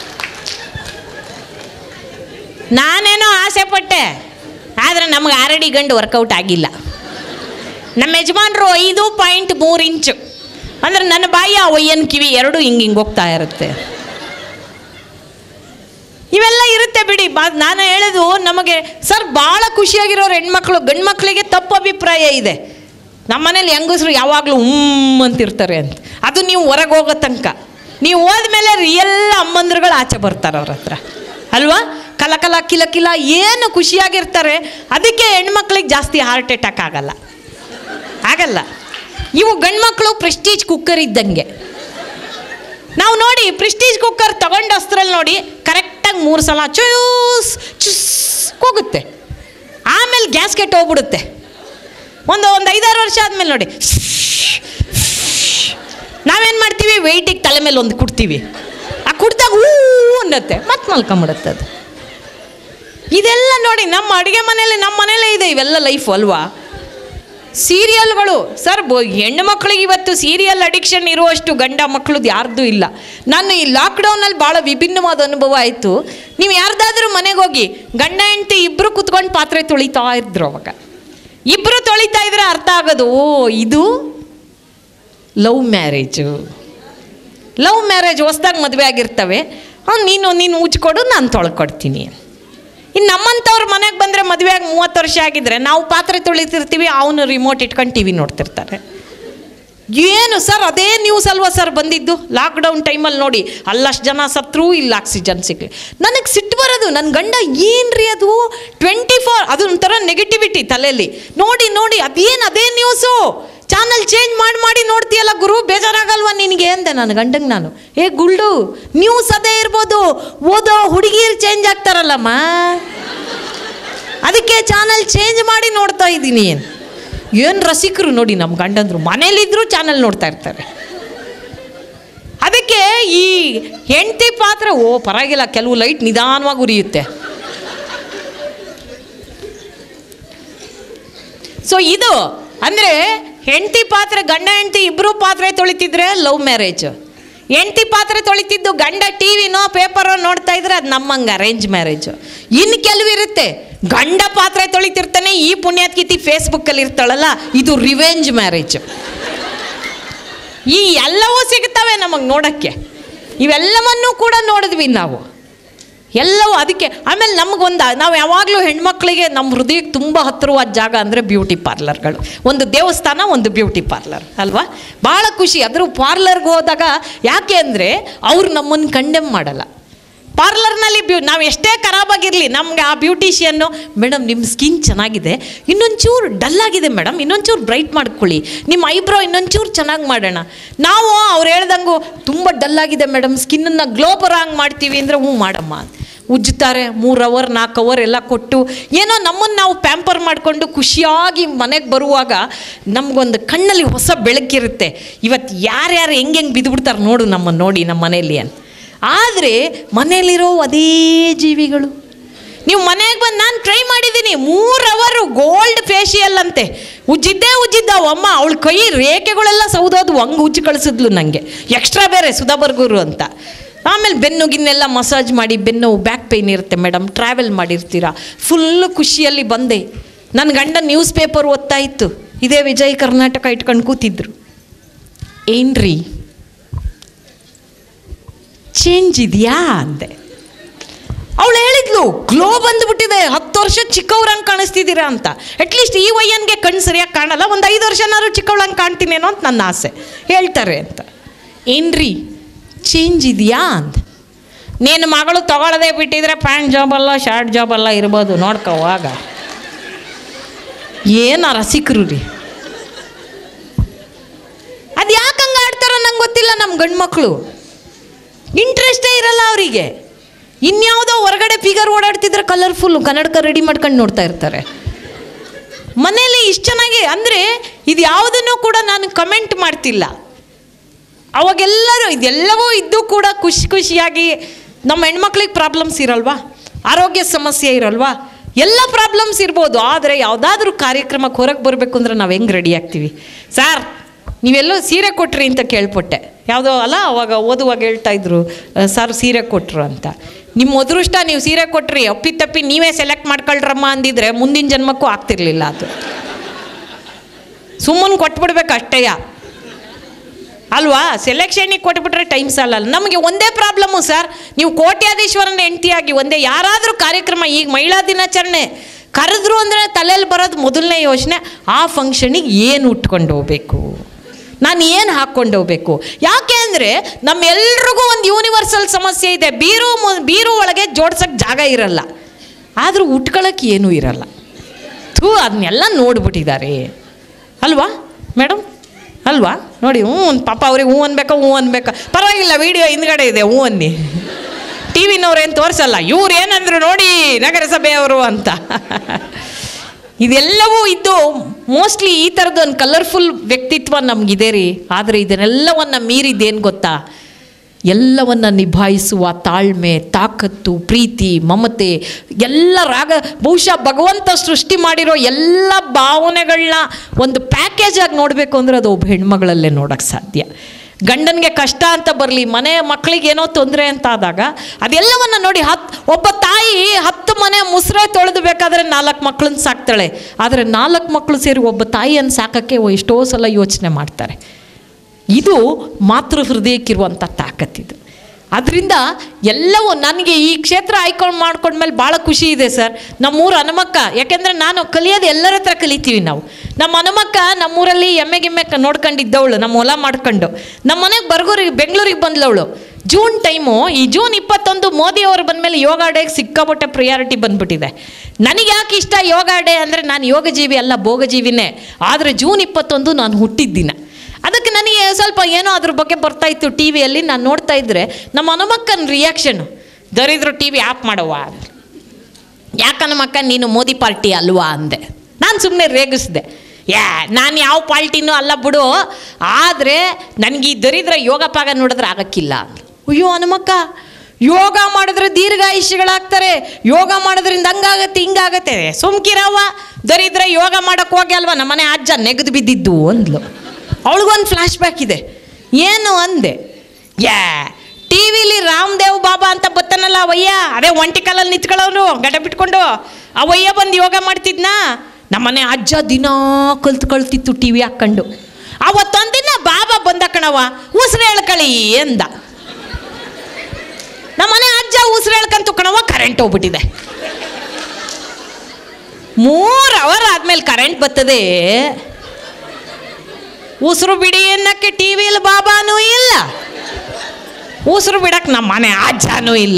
ನಾನೇನೋ ಆಸೆ ಪಟ್ಟೆ ಆದರೆ ನಮಗೆ ಆರಡಿ ಗಂಡು ವರ್ಕೌಟ್ ಆಗಿಲ್ಲ ನಮ್ಮ ಯಜಮಾನರು ಐದು ಪಾಯಿಂಟ್ ಮೂರು ಇಂಚು ಅಂದರೆ ನನ್ನ ಬಾಯಿ ಆ ಒಯ್ಯನ್ ಕಿವಿ ಎರಡು ಹಿಂಗೆ ಹಿಂಗೆ ಹೋಗ್ತಾ ಇರುತ್ತೆ ಇವೆಲ್ಲ ಇರುತ್ತೆ ಬಿಡಿ ಬಾ ನಾನು ಹೇಳೋದು ನಮಗೆ ಸರ್ ಭಾಳ ಖುಷಿಯಾಗಿರೋರು ಹೆಣ್ಮಕ್ಳು ಗಂಡು ಮಕ್ಕಳಿಗೆ ತಪ್ಪು ಅಭಿಪ್ರಾಯ ಇದೆ ನಮ್ಮನೇಲಿ ಹೆಂಗಸರು ಯಾವಾಗಲೂ ಹ್ಮ್ ಅಂತಿರ್ತಾರೆ ಅಂತ ಅದು ನೀವು ಹೊರಗೆ ಹೋಗೋ ತನಕ ನೀವು ಹೋದ್ಮೇಲೆ ರಿಯಲ್ ಅಮ್ಮಂದ್ರುಗಳು ಆಚೆ ಬರ್ತಾರೆ ಅವ್ರ ಹತ್ರ ಅಲ್ವಾ ಕಲ ಕಲ ಕಿಲ ಕಿಲ ಏನು ಖುಷಿಯಾಗಿರ್ತಾರೆ ಅದಕ್ಕೆ ಹೆಣ್ಮಕ್ಳಿಗೆ ಜಾಸ್ತಿ ಹಾರ್ಟ್ ಅಟ್ಯಾಕ್ ಆಗಲ್ಲ ಆಗಲ್ಲ ಇವು ಗಂಡ್ಮಕ್ಳು ಪ್ರೆಸ್ಟೀಜ್ ಕುಕ್ಕರ್ ಇದ್ದಂಗೆ ನಾವು ನೋಡಿ ಪ್ರೆಸ್ಟೀಜ್ ಕುಕ್ಕರ್ ತಗೊಂಡು ಅಸ್ತ್ರಲ್ಲಿ ನೋಡಿ ಕರೆಕ್ಟಾಗಿ ಮೂರು ಸಲ ಚೂಸ್ ಚುಸ್ ಹೋಗುತ್ತೆ ಆಮೇಲೆ ಗ್ಯಾಸ್ ಕೆಟ್ಟು ಹೋಗ್ಬಿಡುತ್ತೆ ಒಂದು ಒಂದು ಐದಾರು ವರ್ಷ ಆದಮೇಲೆ ನೋಡಿ ನಾವೇನು ಮಾಡ್ತೀವಿ ವೆಯ್ಟಿಗೆ ತಲೆ ಮೇಲೆ ಒಂದು ಕುಡ್ತೀವಿ ಆ ಕುಡ್ದಾಗ ಹೂ ಅನ್ನತ್ತೆ ಮತ್ತೆ ಮಲ್ಕೊಂಬಿಡುತ್ತೆ ಅದು ಇದೆಲ್ಲ ನೋಡಿ ನಮ್ಮ ಅಡುಗೆ ಮನೇಲಿ ನಮ್ಮ ಮನೇಲೇ ಇದೆ ಇವೆಲ್ಲ ಲೈಫ್ ಅಲ್ವಾ ಸೀರಿಯಲ್ಗಳು ಸರ್ ಬೊ ಹೆಣ್ಣು ಮಕ್ಕಳಿಗೆ ಇವತ್ತು ಸೀರಿಯಲ್ ಅಡಿಕ್ಷನ್ ಇರುವಷ್ಟು ಗಂಡ ಮಕ್ಕಳದ್ದು ಯಾರ್ದು ಇಲ್ಲ ನಾನು ಈ ಲಾಕ್ಡೌನಲ್ಲಿ ಭಾಳ ವಿಭಿನ್ನವಾದ ಅನುಭವ ಆಯಿತು ನೀವು ಯಾರ್ದಾದ್ರೂ ಮನೆಗೆ ಹೋಗಿ ಗಂಡ ಹೆಂಡತಿ ಇಬ್ಬರು ಕುತ್ಕೊಂಡು ಪಾತ್ರೆ ತೊಳಿತಾ ಇದ್ರು ಅವಾಗ ಇಬ್ಬರು ತೊಳಿತಾ ಇದ್ರೆ ಅರ್ಥ ಆಗೋದು ಓ ಇದು ಲವ್ ಮ್ಯಾರೇಜು ಲವ್ ಮ್ಯಾರೇಜ್ ಹೊಸ್ದಾಗಿ ಮದುವೆ ಆಗಿರ್ತವೆ ಅವ್ನು ನೀನು ನೀನು ಉಜ್ಕೊಡು ನಾನು ತೊಳ್ಕೊಡ್ತೀನಿ ಇನ್ನು ನಮ್ಮಂಥವ್ರ ಮನೆಗೆ ಬಂದರೆ ಮದುವೆ ಆಗಿ ಮೂವತ್ತು ವರ್ಷ ಆಗಿದ್ರೆ ನಾವು ಪಾತ್ರೆ ತೊಳಿತಿರ್ತೀವಿ ಅವನು ರಿಮೋಟ್ ಇಟ್ಕೊಂಡು ಟಿ ವಿ ನೋಡ್ತಿರ್ತಾರೆ ಏನು ಸರ್ ಅದೇ ನ್ಯೂಸ್ ಅಲ್ವಾ ಸರ್ ಬಂದಿದ್ದು ಲಾಕ್ಡೌನ್ ಟೈಮಲ್ಲಿ ನೋಡಿ ಅಲ್ಲಷ್ಟು ಜನ ಸತ್ರು ಇಲ್ಲ ಆಕ್ಸಿಜನ್ ಸಿಗ್ಲಿ ನನಗೆ ಸಿಟ್ಟು ಬರೋದು ನನ್ನ ಗಂಡ ಏನ್ರಿ ಅದು ಟ್ವೆಂಟಿ ಫೋರ್ ಅದು ಒಂಥರ ನೆಗೆಟಿವಿಟಿ ತಲೆಯಲ್ಲಿ ನೋಡಿ ನೋಡಿ ಅದೇನು ಅದೇ ನ್ಯೂಸು ಚಾನಲ್ ಚೇಂಜ್ ಮಾಡಿ ಮಾಡಿ ನೋಡ್ತೀಯಲ್ಲ ಗುರು ಬೇಜಾರಾಗಲ್ವಾ ನಿನಗೆ ಅಂದೆ ನನ್ನ ಗಂಡಂಗೆ ನಾನು ಏ ಗುಲ್ಡು ನ್ಯೂಸ್ ಅದೇ ಇರ್ಬೋದು ಓದೋ ಹುಡುಗಿರು ಚೇಂಜ್ ಆಗ್ತಾರಲ್ಲಮ್ಮ ಅದಕ್ಕೆ ಚಾನಲ್ ಚೇಂಜ್ ಮಾಡಿ ನೋಡ್ತಾ ಇದ್ದೀನಿ ಏನು ರಸಿಕರು ನೋಡಿ ನಮ್ಮ ಗಂಡಂದ್ರು ಮನೇಲಿದ್ರು ಚಾನಲ್ ನೋಡ್ತಾ ಇರ್ತಾರೆ ಅದಕ್ಕೆ ಈ ಹೆಂಡತಿ ಪಾತ್ರ ಓ ಪರವಾಗಿಲ್ಲ ಕೆಲವು ಲೈಟ್ ನಿಧಾನವಾಗಿ ಉರಿಯುತ್ತೆ ಸೊ ಇದು ಅಂದರೆ ಹೆಂಡತಿ ಪಾತ್ರೆ ಗಂಡ ಹೆಂಡತಿ ಇಬ್ಬರು ಪಾತ್ರೆ ತೊಳಿತಿದ್ರೆ ಲವ್ ಮ್ಯಾರೇಜ್ ಹೆಂಡತಿ ಪಾತ್ರೆ ತೊಳಿತಿದ್ದು ಗಂಡ ಟಿ ವಿನೋ ಪೇಪರೋ ನೋಡ್ತಾ ಇದ್ರೆ ಅದು ನಮ್ಮಂಗೆ ಅರೇಂಜ್ ಮ್ಯಾರೇಜ್ ಇನ್ನು ಕೆಲವಿರುತ್ತೆ ಗಂಡ ಪಾತ್ರೆ ತೊಳಿತಿರ್ತಾನೆ ಈ ಪುಣ್ಯಾತ್ಕಿತಿ ಫೇಸ್ಬುಕ್ಕಲ್ಲಿ ಇರ್ತಾಳಲ್ಲ ಇದು ರಿವೆಂಜ್ ಮ್ಯಾರೇಜ್ ಈ ಎಲ್ಲವೂ ಸಿಗ್ತವೆ ನಮಗೆ ನೋಡೋಕ್ಕೆ ಇವೆಲ್ಲವನ್ನೂ ಕೂಡ ನೋಡಿದ್ವಿ ನಾವು ಎಲ್ಲವೂ ಅದಕ್ಕೆ ಆಮೇಲೆ ನಮಗೊಂದು ನಾವು ಯಾವಾಗಲೂ ಹೆಣ್ಮಕ್ಳಿಗೆ ನಮ್ಮ ಹೃದಯಕ್ಕೆ ತುಂಬ ಹತ್ತಿರವಾದ ಜಾಗ ಅಂದರೆ ಬ್ಯೂಟಿ ಪಾರ್ಲರ್ಗಳು ಒಂದು ದೇವಸ್ಥಾನ ಒಂದು ಬ್ಯೂಟಿ ಪಾರ್ಲರ್ ಅಲ್ವಾ ಭಾಳ ಖುಷಿ ಅದ್ರ ಪಾರ್ಲರ್ಗೆ ಹೋದಾಗ ಯಾಕೆ ಅಂದರೆ ಅವ್ರು ನಮ್ಮನ್ನು ಕಂಡೆಮ್ ಮಾಡಲ್ಲ ಪಾರ್ಲರ್ನಲ್ಲಿ ಬ್ಯೂ ನಾವು ಎಷ್ಟೇ ಖರಾಬಾಗಿರಲಿ ನಮ್ಗೆ ಆ ಬ್ಯೂಟಿಷಿಯನ್ನು ಮೇಡಮ್ ನಿಮ್ಮ ಸ್ಕಿನ್ ಚೆನ್ನಾಗಿದೆ ಇನ್ನೊಂಚೂರು ಡಲ್ ಆಗಿದೆ ಮೇಡಮ್ ಇನ್ನೊಂಚೂರು ಬ್ರೈಟ್ ಮಾಡ್ಕೊಳ್ಳಿ ನಿಮ್ಮ ಐಬ್ರೋ ಇನ್ನೊಂಚೂರು ಚೆನ್ನಾಗಿ ಮಾಡೋಣ ನಾವು ಅವ್ರು ಹೇಳ್ದಂಗೂ ತುಂಬ ಡಲ್ ಆಗಿದೆ ಮೇಡಮ್ ಸ್ಕಿನ್ನನ್ನು ಗ್ಲೋ ಬರೋ ಹಂಗೆ ಮಾಡ್ತೀವಿ ಅಂದರೆ ಹ್ಞೂ ಮಾಡಮ್ಮ ಉಜ್ಜುತ್ತಾರೆ ಮೂರು ಅವರ್ ನಾಲ್ಕು ಅವರ್ ಎಲ್ಲ ಕೊಟ್ಟು ಏನೋ ನಮ್ಮನ್ನು ನಾವು ಪ್ಯಾಂಪರ್ ಮಾಡಿಕೊಂಡು ಖುಷಿಯಾಗಿ ಮನೆಗೆ ಬರುವಾಗ ನಮಗೊಂದು ಕಣ್ಣಲ್ಲಿ ಹೊಸ ಬೆಳಕಿರುತ್ತೆ ಇವತ್ತು ಯಾರ್ಯಾರು ಹೆಂಗೆ ಹೆಂಗೆ ಬಿದ್ದುಬಿಡ್ತಾರೆ ನೋಡು ನಮ್ಮನ್ನು ನೋಡಿ ನಮ್ಮ ಮನೆಯಲ್ಲಿ ಅಂತ ಆದರೆ ಮನೆಯಲ್ಲಿರೋ ಅದೇ ಜೀವಿಗಳು ನೀವು ಮನೆಗೆ ಬಂದು ನಾನು ಟ್ರೈ ಮಾಡಿದ್ದೀನಿ ಮೂರು ಅವರು ಗೋಲ್ಡ್ ಫೇಶಿಯಲ್ ಅಂತೆ ಉಜ್ಜಿದ್ದೇ ಉಜ್ಜಿದ್ದಾವ ಅಮ್ಮ ಅವಳ ಕೈ ರೇಖೆಗಳೆಲ್ಲ ಸೌದೋದು ಹಂಗೆ ಉಜ್ಜಿ ಕಳಿಸಿದ್ಲು ನನಗೆ ಎಕ್ಸ್ಟ್ರಾ ಬೇರೆ ಸುಧಾ ಬರ್ಗೂರು ಅಂತ ಆಮೇಲೆ ಬೆನ್ನು ಗಿನ್ನೆಲ್ಲ ಮಸಾಜ್ ಮಾಡಿ ಬೆನ್ನು ಬ್ಯಾಕ್ ಪೇಯ್ನ್ ಇರುತ್ತೆ ಮೇಡಮ್ ಟ್ರಾವೆಲ್ ಮಾಡಿರ್ತೀರಾ ಫುಲ್ಲು ಖುಷಿಯಲ್ಲಿ ಬಂದೆ ನನ್ನ ಗಂಡ ನ್ಯೂಸ್ ಪೇಪರ್ ಓದ್ತಾ ಇತ್ತು ಇದೇ ವಿಜಯ್ ಕರ್ನಾಟಕ ಇಟ್ಕೊಂಡು ಕೂತಿದ್ರು ಏನ್ರಿ ಚೇಂಜ್ ಇದೆಯಾ ಅಂದೆ ಅವಳು ಹೇಳಿದ್ಲು ಗ್ಲೋ ಬಂದ್ಬಿಟ್ಟಿದೆ ಹತ್ತು ವರ್ಷ ಚಿಕ್ಕವ್ರಂಗೆ ಕಾಣಿಸ್ತಿದ್ದೀರಾ ಅಂತ ಅಟ್ಲೀಸ್ಟ್ ಈ ವಯ್ಯನ್ಗೆ ಕಣ್ಣು ಸರಿಯಾಗಿ ಕಾಣಲ್ಲ ಒಂದು ಐದು ವರ್ಷನಾದ್ರು ಚಿಕ್ಕವಳಂಗೆ ಕಾಣ್ತೀನೇನೋ ಅಂತ ನನ್ನ ಆಸೆ ಹೇಳ್ತಾರೆ ಅಂತ ಏನ್ರಿ ಚೇಂಜ್ ಇದೆಯಾ ಅಂತ ನೀನು ಮಗಳು ತಗೊಳ್ಳದೆ ಬಿಟ್ಟಿದ್ರೆ ಪ್ಯಾಂಟ್ ಜಾಬ್ ಅಲ್ಲ ಶಾರ್ಟ್ ಜಾಬ್ ಅಲ್ಲ ಇರ್ಬೋದು ನೋಡ್ಕೋವಾಗ ಏನು ರಸಿಕರು ರೀ ಅದು ಯಾಕೆ ಹಂಗೆ ಆಡ್ತಾರೋ ನಂಗೆ ಗೊತ್ತಿಲ್ಲ ನಮ್ಮ ಗಂಡು ಮಕ್ಕಳು ಇಂಟ್ರೆಸ್ಟೇ ಇರಲ್ಲ ಅವರಿಗೆ ಇನ್ಯಾವುದೋ ಹೊರಗಡೆ ಫಿಗರ್ ಓಡಾಡ್ತಿದ್ರೆ ಕಲರ್ಫುಲ್ಲು ಕನ್ನಡಕ ರೆಡಿ ಮಾಡ್ಕೊಂಡು ನೋಡ್ತಾ ಇರ್ತಾರೆ ಮನೇಲಿ ಇಷ್ಟು ಚೆನ್ನಾಗಿ ಅಂದರೆ ಇದು ಯಾವುದನ್ನು ಕೂಡ ನಾನು ಕಮೆಂಟ್ ಮಾಡ್ತಿಲ್ಲ ಅವಾಗೆಲ್ಲರೂ ಇದೆಲ್ಲವೂ ಇದ್ದು ಕೂಡ ಖುಷಿ ಖುಷಿಯಾಗಿ ನಮ್ಮ ಹೆಣ್ಮಕ್ಳಿಗೆ ಪ್ರಾಬ್ಲಮ್ಸ್ ಇರಲ್ವಾ ಆರೋಗ್ಯ ಸಮಸ್ಯೆ ಇರಲ್ವಾ ಎಲ್ಲ ಪ್ರಾಬ್ಲಮ್ಸ್ ಇರ್ಬೋದು ಆದರೆ ಯಾವುದಾದ್ರೂ ಕಾರ್ಯಕ್ರಮಕ್ಕೆ ಹೊರಗೆ ಬರಬೇಕು ಅಂದ್ರೆ ನಾವು ಹೆಂಗೆ ರೆಡಿ ಆಗ್ತೀವಿ ಸರ್ ನೀವೆಲ್ಲೋ ಸೀರೆ ಕೊಟ್ರಿ ಅಂತ ಕೇಳ್ಪಟ್ಟೆ ಯಾವುದೋ ಅಲ್ಲ ಅವಾಗ ಓದುವಾಗ ಹೇಳ್ತಾ ಇದ್ರು ಸರ್ ಸೀರೆ ಕೊಟ್ರು ಅಂತ ನಿಮ್ಮ ಅದೃಷ್ಟ ನೀವು ಸೀರೆ ಕೊಟ್ರಿ ಅಪ್ಪಿ ತಪ್ಪಿ ನೀವೇ ಸೆಲೆಕ್ಟ್ ಮಾಡ್ಕೊಳ್ರಮ್ಮ ಅಂದಿದ್ರೆ ಮುಂದಿನ ಜನ್ಮಕ್ಕೂ ಆಗ್ತಿರ್ಲಿಲ್ಲ ಅದು ಸುಮ್ಮನೆ ಕೊಟ್ಬಿಡ್ಬೇಕು ಅಷ್ಟೇಯ ಅಲ್ವಾ ಸೆಲೆಕ್ಷನಿಗೆ ಕೊಟ್ಬಿಟ್ರೆ ಟೈಮ್ ಸಾಲಲ್ಲ ನಮಗೆ ಒಂದೇ ಪ್ರಾಬ್ಲಮ್ಮು ಸರ್ ನೀವು ಕೋಟ್ಯಾಧೀಶ್ವರನ ಹೆಂಡತಿಯಾಗಿ ಒಂದೇ ಯಾರಾದರೂ ಕಾರ್ಯಕ್ರಮ ಈಗ ಮಹಿಳಾ ದಿನಾಚರಣೆ ಕರೆದ್ರು ಅಂದರೆ ತಲೆಯಲ್ಲಿ ಬರೋದು ಮೊದಲನೇ ಯೋಚನೆ ಆ ಫಂಕ್ಷನಿಗೆ ಏನು ಉಟ್ಕೊಂಡು ಹೋಗ್ಬೇಕು ನಾನು ಏನು ಹಾಕ್ಕೊಂಡು ಹೋಗ್ಬೇಕು ಯಾಕೆ ಅಂದರೆ ನಮ್ಮೆಲ್ರಿಗೂ ಒಂದು ಯೂನಿವರ್ಸಲ್ ಸಮಸ್ಯೆ ಇದೆ ಬೀರು ಮು- ಬೀರು ಒಳಗೆ ಜೋಡ್ಸೋಕ್ಕೆ ಜಾಗ ಇರಲ್ಲ ಆದರೂ ಉಟ್ಕೊಳ್ಳೋಕೆ ಏನೂ ಇರಲ್ಲ ಥೂ ಅದನ್ನೆಲ್ಲ ನೋಡ್ಬಿಟ್ಟಿದ್ದಾರೆ ಅಲ್ವಾ ಮೇಡಮ್ ಅಲ್ವಾ ನೋಡಿ ಹ್ಞೂ ಒಂದ್ ಪಾಪ ಅವ್ರಿಗೆ ಹ್ಞೂ ಅನ್ಬೇಕಾ ಹ್ಞೂ ಅನ್ಬೇಕಾ ಪರವಾಗಿಲ್ಲ ವಿಡಿಯೋ ಹಿಂದ್ಗಡೆ ಇದೆ ಹ್ಞೂ ಅನ್ನಿ ಟಿ ವಿನವ್ರೇನು ತೋರಿಸಲ್ಲ ಇವ್ರು ಏನಂದ್ರು ನೋಡಿ ನಗರಸಭೆಯವರು ಅಂತ ಇದೆಲ್ಲವೂ ಇದ್ದು ಮೋಸ್ಟ್ಲಿ ಈ ಥರದ್ದು ಒಂದು ಕಲರ್ಫುಲ್ ವ್ಯಕ್ತಿತ್ವ ನಮಗಿದೆ ರೀ ಆದರೆ ಇದನ್ನೆಲ್ಲವನ್ನು ಮೀರಿದ್ದೇನು ಗೊತ್ತಾ ಎಲ್ಲವನ್ನ ನಿಭಾಯಿಸುವ ತಾಳ್ಮೆ ತಾಕತ್ತು ಪ್ರೀತಿ ಮಮತೆ ಎಲ್ಲ ರಾಗ ಬಹುಶಃ ಭಗವಂತ ಸೃಷ್ಟಿ ಮಾಡಿರೋ ಎಲ್ಲ ಭಾವನೆಗಳನ್ನ ಒಂದು ಪ್ಯಾಕೇಜ್ ಆಗಿ ನೋಡಬೇಕು ಅಂದರೆ ಅದು ಒಬ್ಬ ಹೆಣ್ಮಗಳಲ್ಲೇ ನೋಡೋಕ್ಕೆ ಸಾಧ್ಯ ಗಂಡನಿಗೆ ಕಷ್ಟ ಅಂತ ಬರಲಿ ಮನೆ ಮಕ್ಕಳಿಗೆ ಏನೋ ತೊಂದರೆ ಅಂತ ಆದಾಗ ಅದೆಲ್ಲವನ್ನ ನೋಡಿ ಹತ್ತು ಒಬ್ಬ ತಾಯಿ ಹತ್ತು ಮನೆ ಮುಸ್ರೆ ತೊಳೆದು ಬೇಕಾದರೆ ನಾಲ್ಕು ಮಕ್ಕಳನ್ನ ಸಾಕ್ತಾಳೆ ಆದರೆ ನಾಲ್ಕು ಮಕ್ಕಳು ಸೇರಿ ಒಬ್ಬ ತಾಯಿಯನ್ನು ಸಾಕೋಕ್ಕೆ ಎಷ್ಟೋ ಸಲ ಯೋಚನೆ ಮಾಡ್ತಾರೆ ಇದು ಮಾತೃ ಹೃದಯಕ್ಕಿರುವಂಥ ತಾಕತ್ತಿದು ಅದರಿಂದ ಎಲ್ಲವೂ ನನಗೆ ಈ ಕ್ಷೇತ್ರ ಆಯ್ಕೊಂಡು ಮಾಡ್ಕೊಂಡ್ಮೇಲೆ ಭಾಳ ಖುಷಿ ಇದೆ ಸರ್ ನಮ್ಮೂರು ಹನುಮಕ್ಕ ಯಾಕೆಂದರೆ ನಾನು ಕಲಿಯೋದು ಎಲ್ಲರ ಹತ್ರ ಕಲಿತೀವಿ ನಾವು ನಮ್ಮ ಹನುಮಕ್ಕ ನಮ್ಮೂರಲ್ಲಿ ಎಮ್ಮೆ ಗಿಮ್ಮೆ ಕ- ನೋಡ್ಕೊಂಡಿದ್ದವಳು ನಮ್ಮ ಹೊಲ ಮಾಡ್ಕೊಂಡು ನಮ್ಮ ಮನೆಗೆ ಬರ್ಗೂರಿಗೆ ಬೆಂಗಳೂರಿಗೆ ಬಂದ್ಲವಳು ಜೂನ್ ಟೈಮು ಈ ಜೂನ್ ಇಪ್ಪತ್ತೊಂದು ಮೋದಿ ಅವರು ಬಂದಮೇಲೆ ಯೋಗ ಡೇಗೆ ಸಿಕ್ಕಾಪಟ್ಟೆ ಪ್ರಿಯಾರಿಟಿ ಬಂದ್ಬಿಟ್ಟಿದೆ ನನಗೆ ಯಾಕೆ ಇಷ್ಟ ಯೋಗ ಡೇ ಅಂದರೆ ನಾನು ಯೋಗಜೀವಿ ಅಲ್ಲ ಭೋಗಜೀವಿನೇ ಆದರೆ ಜೂನ್ ಇಪ್ಪತ್ತೊಂದು ನಾನು ಹುಟ್ಟಿದ್ದಿನ ಅದಕ್ಕೆ ನನಗೆ ಸ್ವಲ್ಪ ಏನೋ ಅದ್ರ ಬಗ್ಗೆ ಬರ್ತಾ ಇತ್ತು ಟಿ ವಿಯಲ್ಲಿ ನಾನು ನೋಡ್ತಾ ಇದ್ದರೆ ನಮ್ಮ ಹನುಮಕ್ಕನ ರಿಯಾಕ್ಷನು ದರಿದ್ರು ಟಿ ವಿ ಆಫ್ ಮಾಡವ್ವ ಅಂದ್ರು. ಯಾಕೆ ಹನುಮಕ್ಕ ನೀನು ಮೋದಿ ಪಾರ್ಟಿ ಅಲ್ವಾ ಅಂದೆ ನಾನು ಸುಮ್ಮನೆ ರೇಗಿಸ್ದೆ ಯಾ ನಾನು ಯಾವ ಪಾರ್ಟಿನೂ ಅಲ್ಲ ಬಿಡು ಆದರೆ ನನಗೆ ಈ ದರಿದ್ರ ಯೋಗ ಪಾಗ ನೋಡಿದ್ರೆ ಆಗಕ್ಕಿಲ್ಲ ಅಂದ್ರು. ಅಯ್ಯೋ ಹನುಮಕ್ಕ ಯೋಗ ಮಾಡಿದ್ರೆ ದೀರ್ಘಾಯುಷ್ಯಗಳಾಗ್ತಾರೆ ಯೋಗ ಮಾಡೋದ್ರಿಂದ ಹಂಗಾಗತ್ತೆ ಹಿಂಗಾಗತ್ತೆ ಸುಮ್ಕಿರವ್ವ ದರಿದ್ರ ಯೋಗ ಮಾಡೋಕ್ಕೆ ಹೋಗಿ ಅಲ್ವಾ ನಮ್ಮನೆ ಅಜ್ಜ ನೆಗೆದು ಬಿದ್ದಿದ್ದು ಅಂದ್ಲು ಅವಳಿಗೊಂದು ಫ್ಲ್ಯಾಶ್ ಬ್ಯಾಕ್ ಇದೆ ಏನು ಅಂದೆ ಯಾ ಟಿ ವಿಲಿ ರಾಮದೇವ್ ಬಾಬಾ ಅಂತ ಬತ್ತಾನಲ್ಲ ಅವಯ್ಯ ಅದೇ ಒಂಟಿ ಕಾಲಲ್ಲಿ ನಿಂತ್ಕೊಳ್ಳೋರು ಗಡ ಬಿಟ್ಕೊಂಡು ಅವಯ್ಯ ಬಂದು ಯೋಗ ಮಾಡ್ತಿದ್ನಾ ನಮ್ಮನೆ ಅಜ್ಜ ದಿನ ಕಲ್ತು ಕಳ್ತಿತ್ತು ಟಿ ವಿ ಹಾಕ್ಕೊಂಡು ಅವತ್ತೊಂದಿನ ಬಾಬಾ ಬಂದ ಕಣವ ಉಸಿರು ಹೇಳ್ಕಳಿ ಎಂದ ನಮ್ಮನೆ ಅಜ್ಜ ಉಸಿರು ಹೇಳ್ಕಂತು ಕಣವ ಕರೆಂಟ್ ಹೋಗ್ಬಿಟ್ಟಿದೆ ಮೂರು ಅವರ್ ಆದ್ಮೇಲೆ ಕರೆಂಟ್ ಬರ್ತದೆ ಉಸಿರು ಬಿಡಿ ಅನ್ನಕ್ಕೆ ಟಿ ವಿಲಿ ಬಾಬಾನೂ ಇಲ್ಲ ಉಸಿರು ಬಿಡಕ್ಕೆ ನಮ್ಮ ಮನೆ ಅಜ್ಜನೂ ಇಲ್ಲ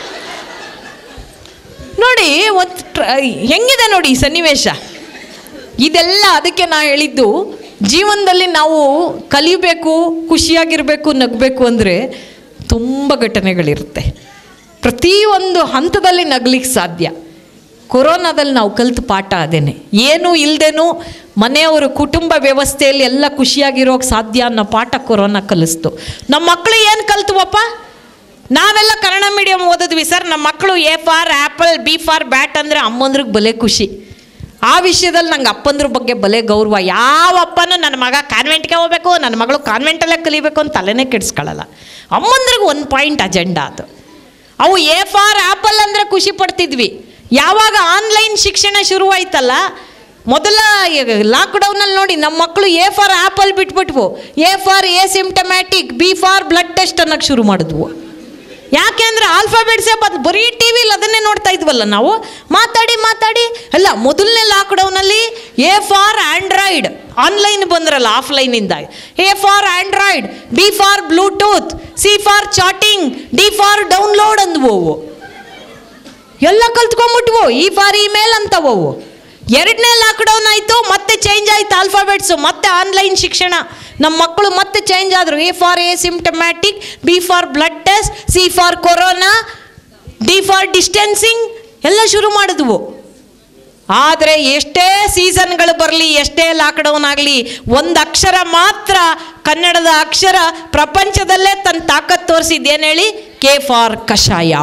ನೋಡಿ ಒಂದು ಹೆಂಗಿದೆ ನೋಡಿ ಈ ಸನ್ನಿವೇಶ ಇದೆಲ್ಲ ಅದಕ್ಕೆ ನಾ ಹೇಳಿದ್ದು ಜೀವನದಲ್ಲಿ ನಾವು ಕಲಿಬೇಕು ಖುಷಿಯಾಗಿರಬೇಕು ನಗಬೇಕು ಅಂದರೆ ತುಂಬ ಘಟನೆಗಳಿರುತ್ತೆ ಪ್ರತಿಯೊಂದು ಹಂತದಲ್ಲಿ ನಗ್ಲಿಕ್ಕೆ ಸಾಧ್ಯ ಕೊರೋನಾದಲ್ಲಿ ನಾವು ಕಲಿತ ಪಾಠ ಅದೇನೆ ಏನೂ ಇಲ್ಲದೇನೂ ಮನೆಯವರು ಕುಟುಂಬ ವ್ಯವಸ್ಥೆಯಲ್ಲಿ ಎಲ್ಲ ಖುಷಿಯಾಗಿರೋಕೆ ಸಾಧ್ಯ ಅನ್ನೋ ಪಾಠ ಕೊರೋನಾ ಕಲಿಸ್ತು ನಮ್ಮ ಮಕ್ಕಳು ಏನು ಕಲ್ತವಪ್ಪ ನಾವೆಲ್ಲ ಕನ್ನಡ ಮೀಡಿಯಮ್ ಓದಿದ್ವಿ ಸರ್ ನಮ್ಮ ಮಕ್ಕಳು A for apple B for bat ಅಂದರೆ ಅಮ್ಮಂದ್ರಿಗೆ ಬಲೆ ಖುಷಿ ಆ ವಿಷಯದಲ್ಲಿ ನಂಗೆ ಅಪ್ಪಂದ್ರ ಬಗ್ಗೆ ಬಲೆ ಗೌರವ ಯಾವ ಅಪ್ಪನೂ ನನ್ನ ಮಗ ಕಾನ್ವೆಂಟ್ಗೆ ಹೋಗ್ಬೇಕು ನನ್ನ ಮಗಳು ಕಾನ್ವೆಂಟಲ್ಲೇ ಕಲಿಬೇಕು ಅಂತ ತಲೆನೇ ಕೆಡಿಸ್ಕೊಳ್ಳಲ್ಲ ಅಮ್ಮಂದ್ರಿಗೆ ಒಂದು ಪಾಯಿಂಟ್ ಅಜೆಂಡಾ ಅದು ಅವು ಎ ಫಾರ್ ಆ್ಯಪಲ್ ಅಂದರೆ ಖುಷಿ ಪಡ್ತಿದ್ವಿ ಯಾವಾಗ ಆನ್ಲೈನ್ ಶಿಕ್ಷಣ ಶುರುವಾಯ್ತಲ್ಲ ಮೊದಲ ಲಾಕ್ಡೌನಲ್ಲಿ ನೋಡಿ ನಮ್ಮ ಮಕ್ಕಳು ಎ ಫಾರ್ ಆ್ಯಪಲ್ ಬಿಟ್ಬಿಟ್ವು A for asymptomatic B for blood test ಅನ್ನೋಕ್ಕೆ ಶುರು ಮಾಡಿದ್ವು ಯಾಕೆ ಅಂದರೆ ಆಲ್ಫಾಬೆಟ್ಸೇ ಬಂದು ಬರೀ ಟಿ ವಿಲಿ ಅದನ್ನೇ ನೋಡ್ತಾ ಇದ್ವಲ್ಲ ನಾವು ಮಾತಾಡಿ ಮಾತಾಡಿ ಅಲ್ಲ ಮೊದಲನೇ ಲಾಕ್ಡೌನಲ್ಲಿ ಎ ಫಾರ್ ಆಂಡ್ರಾಯ್ಡ್ ಆನ್ಲೈನ್ ಬಂದ್ರಲ್ಲ ಆಫ್ಲೈನಿಂದ A for android B for bluetooth C for chatting D for download ಅಂದ್ವು ಅವು. ಎಲ್ಲ ಕಲ್ತ್ಕೊಂಡ್ಬಿಟ್ವು ಈ ಫಾರ್ ಇಮೇಲ್ ಅಂತವು ಎರಡನೇ ಲಾಕ್ಡೌನ್ ಆಯಿತು ಮತ್ತೆ ಚೇಂಜ್ ಆಯ್ತು ಆಲ್ಫಾಬೆಟ್ಸು ಮತ್ತೆ ಆನ್ಲೈನ್ ಶಿಕ್ಷಣ ನಮ್ಮ ಮಕ್ಕಳು ಮತ್ತೆ ಚೇಂಜ್ ಆದರು A for asymptomatic B for blood test C for corona D for distancing ಎಲ್ಲ ಶುರು ಮಾಡಿದ್ವು ಆದರೆ ಎಷ್ಟೇ ಸೀಸನ್ಗಳು ಬರಲಿ ಎಷ್ಟೇ ಲಾಕ್ಡೌನ್ ಆಗಲಿ ಒಂದು ಅಕ್ಷರ ಮಾತ್ರ ಕನ್ನಡದ ಅಕ್ಷರ ಪ್ರಪಂಚದಲ್ಲೇ ತನ್ನ ತಾಕತ್ತು ತೋರಿಸಿದ್ದೇನು ಹೇಳಿ ಕೆ ಫಾರ್ ಕಷಾಯ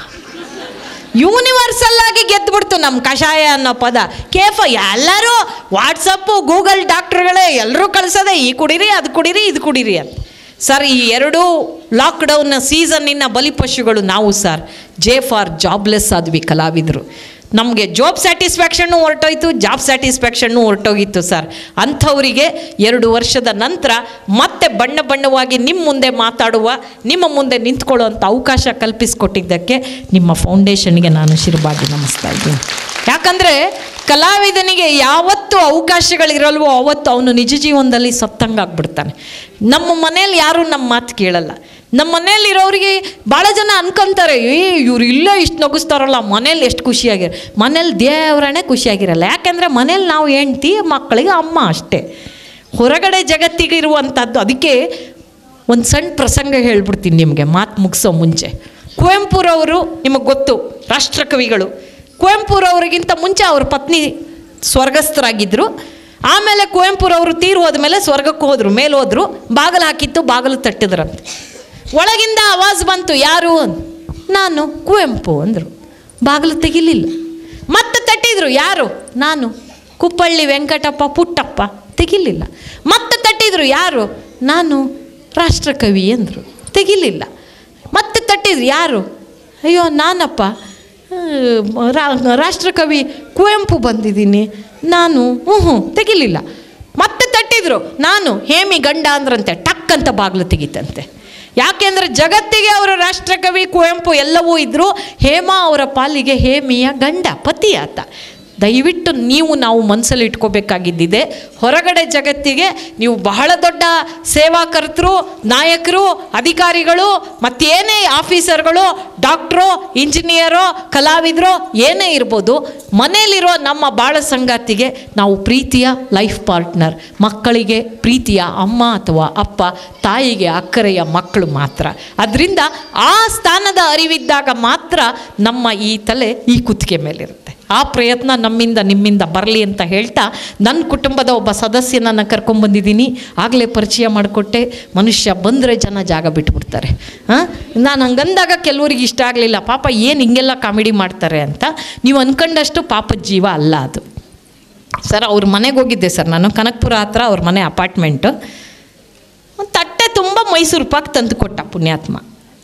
ಯೂನಿವರ್ಸಲ್ ಆಗಿ ಗೆದ್ದುಬಿಡ್ತು ನಮ್ಮ ಕಷಾಯ ಅನ್ನೋ ಪದ ಕೇಫ ಎಲ್ಲರೂ ವಾಟ್ಸಪ್ಪು ಗೂಗಲ್ ಡಾಕ್ಟ್ರುಗಳೇ ಎಲ್ಲರೂ ಕಳಿಸೋದೆ ಈ ಕುಡೀರಿ ಅದು ಕುಡೀರಿ ಇದು ಕುಡೀರಿ ಅಂತ ಸರ್ ಈ ಎರಡೂ ಲಾಕ್ಡೌನ್ನ ಸೀಸನ್ನಿನ ಬಲಿಪಶುಗಳು ನಾವು ಸರ್ ಜೆ ಫಾರ್ ಜಾಬ್ಲೆಸ್ ಆದ್ವಿ ಕಲಾವಿದರು ನಮಗೆ ಜಾಬ್ ಸ್ಯಾಟಿಸ್ಫ್ಯಾಕ್ಷನ್ನು ಹೊರಟೋಯ್ತು ಜಾಬ್ ಸ್ಯಾಟಿಸ್ಫ್ಯಾಕ್ಷನ್ನು ಹೊರಟೋಗಿತ್ತು ಸರ್ ಅಂಥವರಿಗೆ ಎರಡು ವರ್ಷದ ನಂತರ ಮತ್ತೆ ಬಣ್ಣ ಬಣ್ಣವಾಗಿ ನಿಮ್ಮ ಮುಂದೆ ಮಾತಾಡುವ ನಿಮ್ಮ ಮುಂದೆ ನಿಂತ್ಕೊಳ್ಳುವಂಥ ಅವಕಾಶ ಕಲ್ಪಿಸಿಕೊಟ್ಟಿದ್ದಕ್ಕೆ ನಿಮ್ಮ ಫೌಂಡೇಶನ್ಗೆ ನಾನು ಶಿರಬಾಗಿ ನಮಿಸ್ತಾ ಇದ್ದೀನಿ ಯಾಕಂದರೆ ಕಲಾವಿದನಿಗೆ ಯಾವತ್ತು ಅವಕಾಶಗಳಿರಲ್ವೋ ಅವತ್ತು ಅವನು ನಿಜ ಜೀವನದಲ್ಲಿ ಸತ್ತಂಗಾಗ್ಬಿಡ್ತಾನೆ ನಮ್ಮ ಮನೇಲಿ ಯಾರೂ ನಮ್ಮ ಮಾತು ಕೇಳಲ್ಲ ನಮ್ಮ ಮನೇಲಿರೋರಿಗೆ ಭಾಳ ಜನ ಅನ್ಕೊಂತಾರೆ ಏ ಇವ್ರು ಇಲ್ಲೇ ಇಷ್ಟು ನಗಿಸ್ತಾರಲ್ಲ ಮನೇಲಿ ಎಷ್ಟು ಖುಷಿಯಾಗಿರ ಮನೇಲಿ ದೇವರೇ ಖುಷಿಯಾಗಿರಲ್ಲ ಯಾಕೆಂದರೆ ಮನೇಲಿ ನಾವು ಹೆಂಡ್ತಿ ಮಕ್ಕಳಿಗೆ ಅಮ್ಮ ಅಷ್ಟೇ ಹೊರಗಡೆ ಜಗತ್ತಿಗೆ ಇರುವಂಥದ್ದು ಅದಕ್ಕೆ ಒಂದು ಸಣ್ಣ ಪ್ರಸಂಗ ಹೇಳ್ಬಿಡ್ತೀನಿ ನಿಮಗೆ ಮಾತು ಮುಗಿಸೋ ಮುಂಚೆ ಕುವೆಂಪುರವರು ನಿಮಗೆ ಗೊತ್ತು ರಾಷ್ಟ್ರಕವಿಗಳು ಕುವೆಂಪುರವರಿಗಿಂತ ಮುಂಚೆ ಅವ್ರ ಪತ್ನಿ ಸ್ವರ್ಗಸ್ಥರಾಗಿದ್ದರು ಆಮೇಲೆ ಕುವೆಂಪುರವರು ತೀರು ಹೋದ್ಮೇಲೆ ಸ್ವರ್ಗಕ್ಕೆ ಹೋದರು ಮೇಲೆ ಹೋದರು ಬಾಗಿಲು ಹಾಕಿತ್ತು ಬಾಗಿಲು ತಟ್ಟಿದ್ರಂತೆ ಒಳಗಿಂದ ಆವಾಜ್ ಬಂತು ಯಾರು ಅಂದ್. ನಾನು ಕುವೆಂಪು ಅಂದರು ಬಾಗಿಲು ತೆಗಿಲಿಲ್ಲ ಮತ್ತೆ ತಟ್ಟಿದ್ರು ಯಾರು ನಾನು ಕುಪ್ಪಳ್ಳಿ ವೆಂಕಟಪ್ಪ ಪುಟ್ಟಪ್ಪ ತೆಗಿಲಿಲ್ಲ ಮತ್ತೆ ತಟ್ಟಿದ್ರು ಯಾರು ನಾನು ರಾಷ್ಟ್ರಕವಿ ಅಂದರು ತೆಗಿಲಿಲ್ಲ ಮತ್ತೆ ತಟ್ಟಿದ್ರು ಯಾರು ಅಯ್ಯೋ ನಾನಪ್ಪ ಆ, ರಾ- ರಾಷ್ಟ್ರಕವಿ ಕುವೆಂಪು ಬಂದಿದ್ದೀನಿ ನಾನು ಹ್ಞೂ ಹ್ಞೂ ತೆಗಿಲಿಲ್ಲ ಮತ್ತೆ ತಟ್ಟಿದ್ರು ನಾನು ಹೇಮಿ ಗಂಡ ಅಂದ್ರಂತೆ ಟಕ್ಕ ಟಕ್ಕಂತ ಬಾಗಿಲು ತೆಗಿತಂತೆ ಯಾಕೆಂದರೆ ಜಗತ್ತಿಗೆ ಅವರ ರಾಷ್ಟ್ರಕವಿ ಕುವೆಂಪು ಎಲ್ಲವೂ ಇದ್ದರು ಹೇಮಾ ಅವರ ಪಾಲಿಗೆ ಹೇಮಿಯ ಗಂಡ ಪತಿ ಆತ ದಯವಿಟ್ಟು ನೀವು ನಾವು ಮನಸ್ಸಲ್ಲಿ ಇಟ್ಕೋಬೇಕಾಗಿದ್ದಿದೆ ಹೊರಗಡೆ ಜಗತ್ತಿಗೆ ನೀವು ಬಹಳ ದೊಡ್ಡ ಸೇವಾಕರ್ತರು ನಾಯಕರು ಅಧಿಕಾರಿಗಳು ಮತ್ತೇನೇ ಆಫೀಸರ್ಗಳು ಡಾಕ್ಟ್ರು ಇಂಜಿನಿಯರು ಕಲಾವಿದರು ಏನೇ ಇರ್ಬೋದು ಮನೇಲಿರೋ ನಮ್ಮ ಬಾಳ ಸಂಗಾತಿಗೆ ನಾವು ಪ್ರೀತಿಯ ಲೈಫ್ ಪಾರ್ಟ್ನರ್ ಮಕ್ಕಳಿಗೆ ಪ್ರೀತಿಯ ಅಮ್ಮ ಅಥವಾ ಅಪ್ಪ ತಾಯಿಗೆ ಅಕ್ಕರೆಯ ಮಕ್ಕಳು ಮಾತ್ರ ಅದರಿಂದ ಆ ಸ್ಥಾನದ ಅರಿವಿದ್ದಾಗ ಮಾತ್ರ ನಮ್ಮ ಈ ತಲೆ ಈ ಕುತ್ತಿಗೆ ಮೇಲಿರುತ್ತೆ ಆ ಪ್ರಯತ್ನ ನಮ್ಮಿಂದ ನಿಮ್ಮಿಂದ ಬರಲಿ ಅಂತ ಹೇಳ್ತಾ ನನ್ನ ಕುಟುಂಬದ ಒಬ್ಬ ಸದಸ್ಯನನ್ನು ಕರ್ಕೊಂಬಂದಿದ್ದೀನಿ ಆಗಲೇ ಪರಿಚಯ ಮಾಡಿಕೊಟ್ಟೆ ಮನುಷ್ಯ ಬಂದರೆ ಜನ ಜಾಗ ಬಿಟ್ಬಿಡ್ತಾರೆ ಹಾಂ ನಾನು ಹಂಗಂದಾಗ ಕೆಲವ್ರಿಗೆ ಇಷ್ಟ ಆಗಲಿಲ್ಲ ಪಾಪ ಏನು ಹಿಂಗೆಲ್ಲ ಕಾಮಿಡಿ ಮಾಡ್ತಾರೆ ಅಂತ ನೀವು ಅಂದ್ಕೊಂಡಷ್ಟು ಪಾಪದ ಜೀವ ಅಲ್ಲ ಅದು ಸರ್ ಅವ್ರ ಮನೆಗೆ ಹೋಗಿದ್ದೆ ಸರ್ ನಾನು ಕನಕಪುರ ಹತ್ರ ಅವ್ರ ಮನೆ ಅಪಾರ್ಟ್ಮೆಂಟು ಒಂದು ತಟ್ಟೆ ತುಂಬ ಮೈಸೂರು ಪಾಕ್ ತಂದು ಕೊಟ್ಟ ಪುಣ್ಯಾತ್ಮ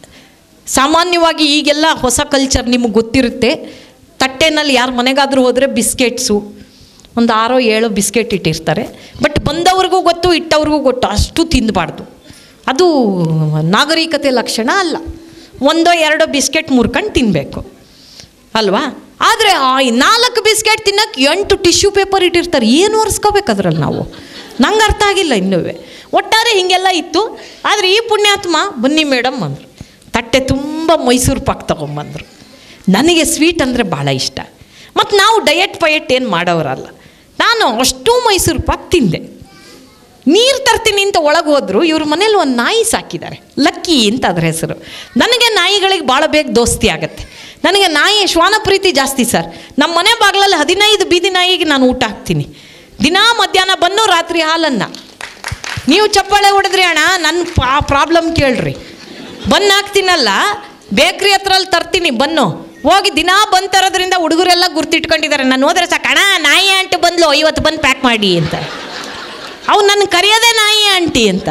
ಸಾಮಾನ್ಯವಾಗಿ ಈಗೆಲ್ಲ ಹೊಸ ಕಲ್ಚರ್ ನಿಮಗೆ ಗೊತ್ತಿರುತ್ತೆ ತಟ್ಟೆನಲ್ಲಿ ಯಾರ ಮನೆಗಾದರೂ ಹೋದರೆ ಬಿಸ್ಕೆಟ್ಸು ಒಂದು ಆರೋ ಏಳು ಬಿಸ್ಕೆಟ್ ಇಟ್ಟಿರ್ತಾರೆ ಬಟ್ ಬಂದವ್ರಿಗೂ ಗೊತ್ತು ಇಟ್ಟವ್ರಿಗೂ ಗೊತ್ತು ಅಷ್ಟು ತಿನ್ನಬಾರ್ದು ಅದು ನಾಗರಿಕತೆ ಲಕ್ಷಣ ಅಲ್ಲ ಒಂದೋ ಎರಡೋ ಬಿಸ್ಕೆಟ್ ಮುರ್ಕೊಂಡು ತಿನ್ನಬೇಕು ಅಲ್ವಾ ಆದರೆ ಆ ನಾಲ್ಕು ಬಿಸ್ಕೆಟ್ ತಿನ್ನೋಕ್ಕೆ ಎಂಟು ಟಿಶ್ಯೂ ಪೇಪರ್ ಇಟ್ಟಿರ್ತಾರೆ ಏನು ಒರೆಸ್ಕೋಬೇಕು ಅದ್ರಲ್ಲಿ ನಾವು ನಂಗೆ ಅರ್ಥ ಆಗಿಲ್ಲ ಇನ್ನೂ ಒಟ್ಟಾರೆ ಹೀಗೆಲ್ಲ ಇತ್ತು ಆದರೆ ಈ ಪುಣ್ಯಾತ್ಮ ಬನ್ನಿ ಮೇಡಮ್ ಅಂದರು ತಟ್ಟೆ ತುಂಬ ಮೈಸೂರು ಪಾಕ್ ತೊಗೊಂಬಂದರು ನನಗೆ ಸ್ವೀಟ್ ಅಂದರೆ ಭಾಳ ಇಷ್ಟ ಮತ್ತು ನಾವು ಡಯಟ್ ಪಯಟ್ ಏನು ಮಾಡೋರಲ್ಲ ನಾನು ಅಷ್ಟು ಮೈಸೂರು ಪಾಕ್ ತಿಂದೆ ನೀರು ತರ್ತೀನಿ ಅಂತ ಒಳಗೆ ಹೋದ್ರು ಇವ್ರ ಮನೇಲಿ ಒಂದು ನಾಯಿ ಸಾಕಿದ್ದಾರೆ ಲಕ್ಕಿ ಅಂತ ಅದ್ರ ಹೆಸರು ನನಗೆ ನಾಯಿಗಳಿಗೆ ಭಾಳ ಬೇಗ ದೋಸ್ತಿ ಆಗುತ್ತೆ ನನಗೆ ನಾಯಿ ಶ್ವಾನ ಪ್ರೀತಿ ಜಾಸ್ತಿ ಸರ್ ನಮ್ಮ ಮನೆ ಬಾಗಿಲಲ್ಲಿ ಹದಿನೈದು ಬೀದಿ ನಾಯಿಗೆ ನಾನು ಊಟ ಹಾಕ್ತೀನಿ ದಿನಾ ಮಧ್ಯಾಹ್ನ ಬನ್ನು ರಾತ್ರಿ ಹಾಲನ್ನು ನೀವು ಚಪ್ಪಾಳೆ ಹೊಡೆದ್ರಿ ಅಣ್ಣ ನನ್ನ ಪಾ ಪ್ರಾಬ್ಲಮ್ ಕೇಳ್ರಿ ಬನ್ ಹಾಕ್ತೀನಲ್ಲ ಬೇಕ್ರಿ ಹತ್ರ ಅಲ್ಲಿ ತರ್ತೀನಿ ಬನ್ನು ಹೋಗಿ ದಿನಾ ಬಂದ್ ತರೋದ್ರಿಂದ ಹುಡುಗರೆಲ್ಲ ಗುರ್ತಿಟ್ಕೊಂಡಿದ್ದಾರೆ ನಾನು ಹೋದ್ರೆ ಸಾಕು ಅಣ್ಣ ನಾಯಿ ಅಂಟು ಬಂದ್ಲು ಇವತ್ತು ಬಂದು ಪ್ಯಾಕ್ ಮಾಡಿ ಅಂತ ಅವು ನನ್ನ ಕರೆಯೋದೇ ನಾಯಿ ಆಂಟಿ ಅಂತ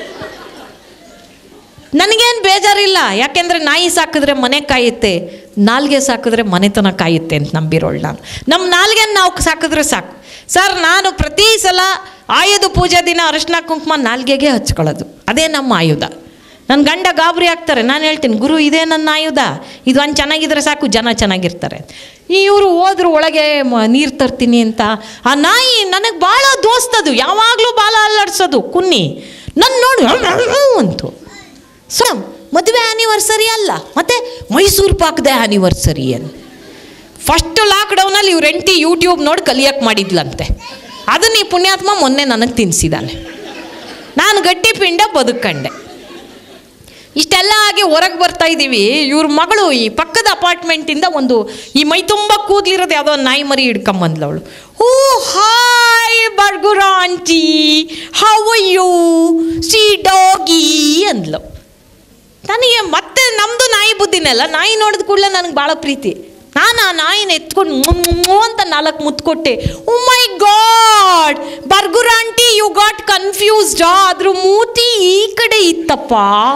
ನನಗೇನು ಬೇಜಾರಿಲ್ಲ ಯಾಕೆಂದರೆ ನಾಯಿ ಸಾಕಿದ್ರೆ ಮನೆ ಕಾಯುತ್ತೆ ನಾಲ್ಗೆ ಸಾಕಿದ್ರೆ ಮನೆತನ ಕಾಯುತ್ತೆ ಅಂತ ನಂಬಿರೋಳು ನಾನು ನಮ್ಮ ನಾಲ್ಗೆ ನಾವು ಸಾಕಿದ್ರೆ ಸಾಕು ಸರ್ ನಾನು ಪ್ರತಿ ಸಲ ಆಯುಧ ಪೂಜೆ ದಿನ ಅರಿಶಿನ ಕುಂಕುಮ ನಾಲ್ಗೆಗೆ ಹಚ್ಕೊಳ್ಳೋದು ಅದೇ ನಮ್ಮ ಆಯುಧ ನನ್ನ ಗಂಡ ಗಾಬರಿ ಆಗ್ತಾರೆ ನಾನು ಹೇಳ್ತೀನಿ ಗುರು ಇದೇ ನನ್ನ ಆಯುಧ ಇದು ಒಂದು ಚೆನ್ನಾಗಿದ್ರೆ ಸಾಕು ಜನ ಚೆನ್ನಾಗಿರ್ತಾರೆ ಇವರು ಹೋದ್ರು ಒಳಗೆ ನೀರು ತರ್ತೀನಿ ಅಂತ ಆ ನಾಯಿ ನನಗೆ ಭಾಳ ದೋಸ್ತದು ಯಾವಾಗಲೂ ಬಾಲ ಅಲ್ಲಾಡ್ಸೋದು ಕುನ್ನಿ ನನ್ನ ನೋಡಿ ಅಂತು ಸೊ ಮದುವೆ ಆ್ಯನಿವರ್ಸರಿ ಅಲ್ಲ ಮತ್ತು ಮೈಸೂರು ಪಾಕದ ಆ್ಯನಿವರ್ಸರಿ ಅಂತ ಫಸ್ಟ್ ಲಾಕ್ಡೌನಲ್ಲಿ ಇವ್ರ ಹೆಂಡತಿ ಯೂಟ್ಯೂಬ್ ನೋಡಿ ಕಲಿಯಕ್ಕೆ ಮಾಡಿದ್ಲಂತೆ ಅದನ್ನ ಈ ಪುಣ್ಯಾತ್ಮ ಮೊನ್ನೆ ನನಗೆ ತಿನ್ನಿಸಿದಾನೆ ನಾನು ಗಟ್ಟಿ ಪಿಂಡ ಬದುಕಂಡೆ ಇಷ್ಟೆಲ್ಲ ಆಗಿ ಹೊರಗೆ ಬರ್ತಾ ಇದ್ದೀವಿ ಇವ್ರ ಮಗಳು ಈ ಪಕ್ಕದ ಅಪಾರ್ಟ್ಮೆಂಟಿಂದ ಒಂದು ಈ ಮೈ ತುಂಬ ಕೂದಲಿರೋದು ಯಾವುದೋ ಒಂದು ನಾಯಿ ಮರಿ ಹಿಡ್ಕೊಂಬಂದ್ಲು ಅವಳು oh hi Bargur aunty how you see doggy ಅಂದ್ಲು ನನಗೆ ಮತ್ತೆ ನಮ್ಮದು ನಾಯಿ ಬುದ್ಧಿನೆಲ್ಲ ನಾಯಿ ನೋಡಿದ ಕೂಡಲೇ ನನಗೆ ಭಾಳ ಪ್ರೀತಿ ನಾನು ಆ ನಾಯಿನ ಎತ್ಕೊಂಡು ಅಂತ ನಾಲ್ಕು ಮುತ್ತು ಕೊಟ್ಟೆ oh my god Bargur aunty you got confused ಅದ್ರ ಮೂತಿ ಈ ಕಡೆ ಇತ್ತಪ್ಪ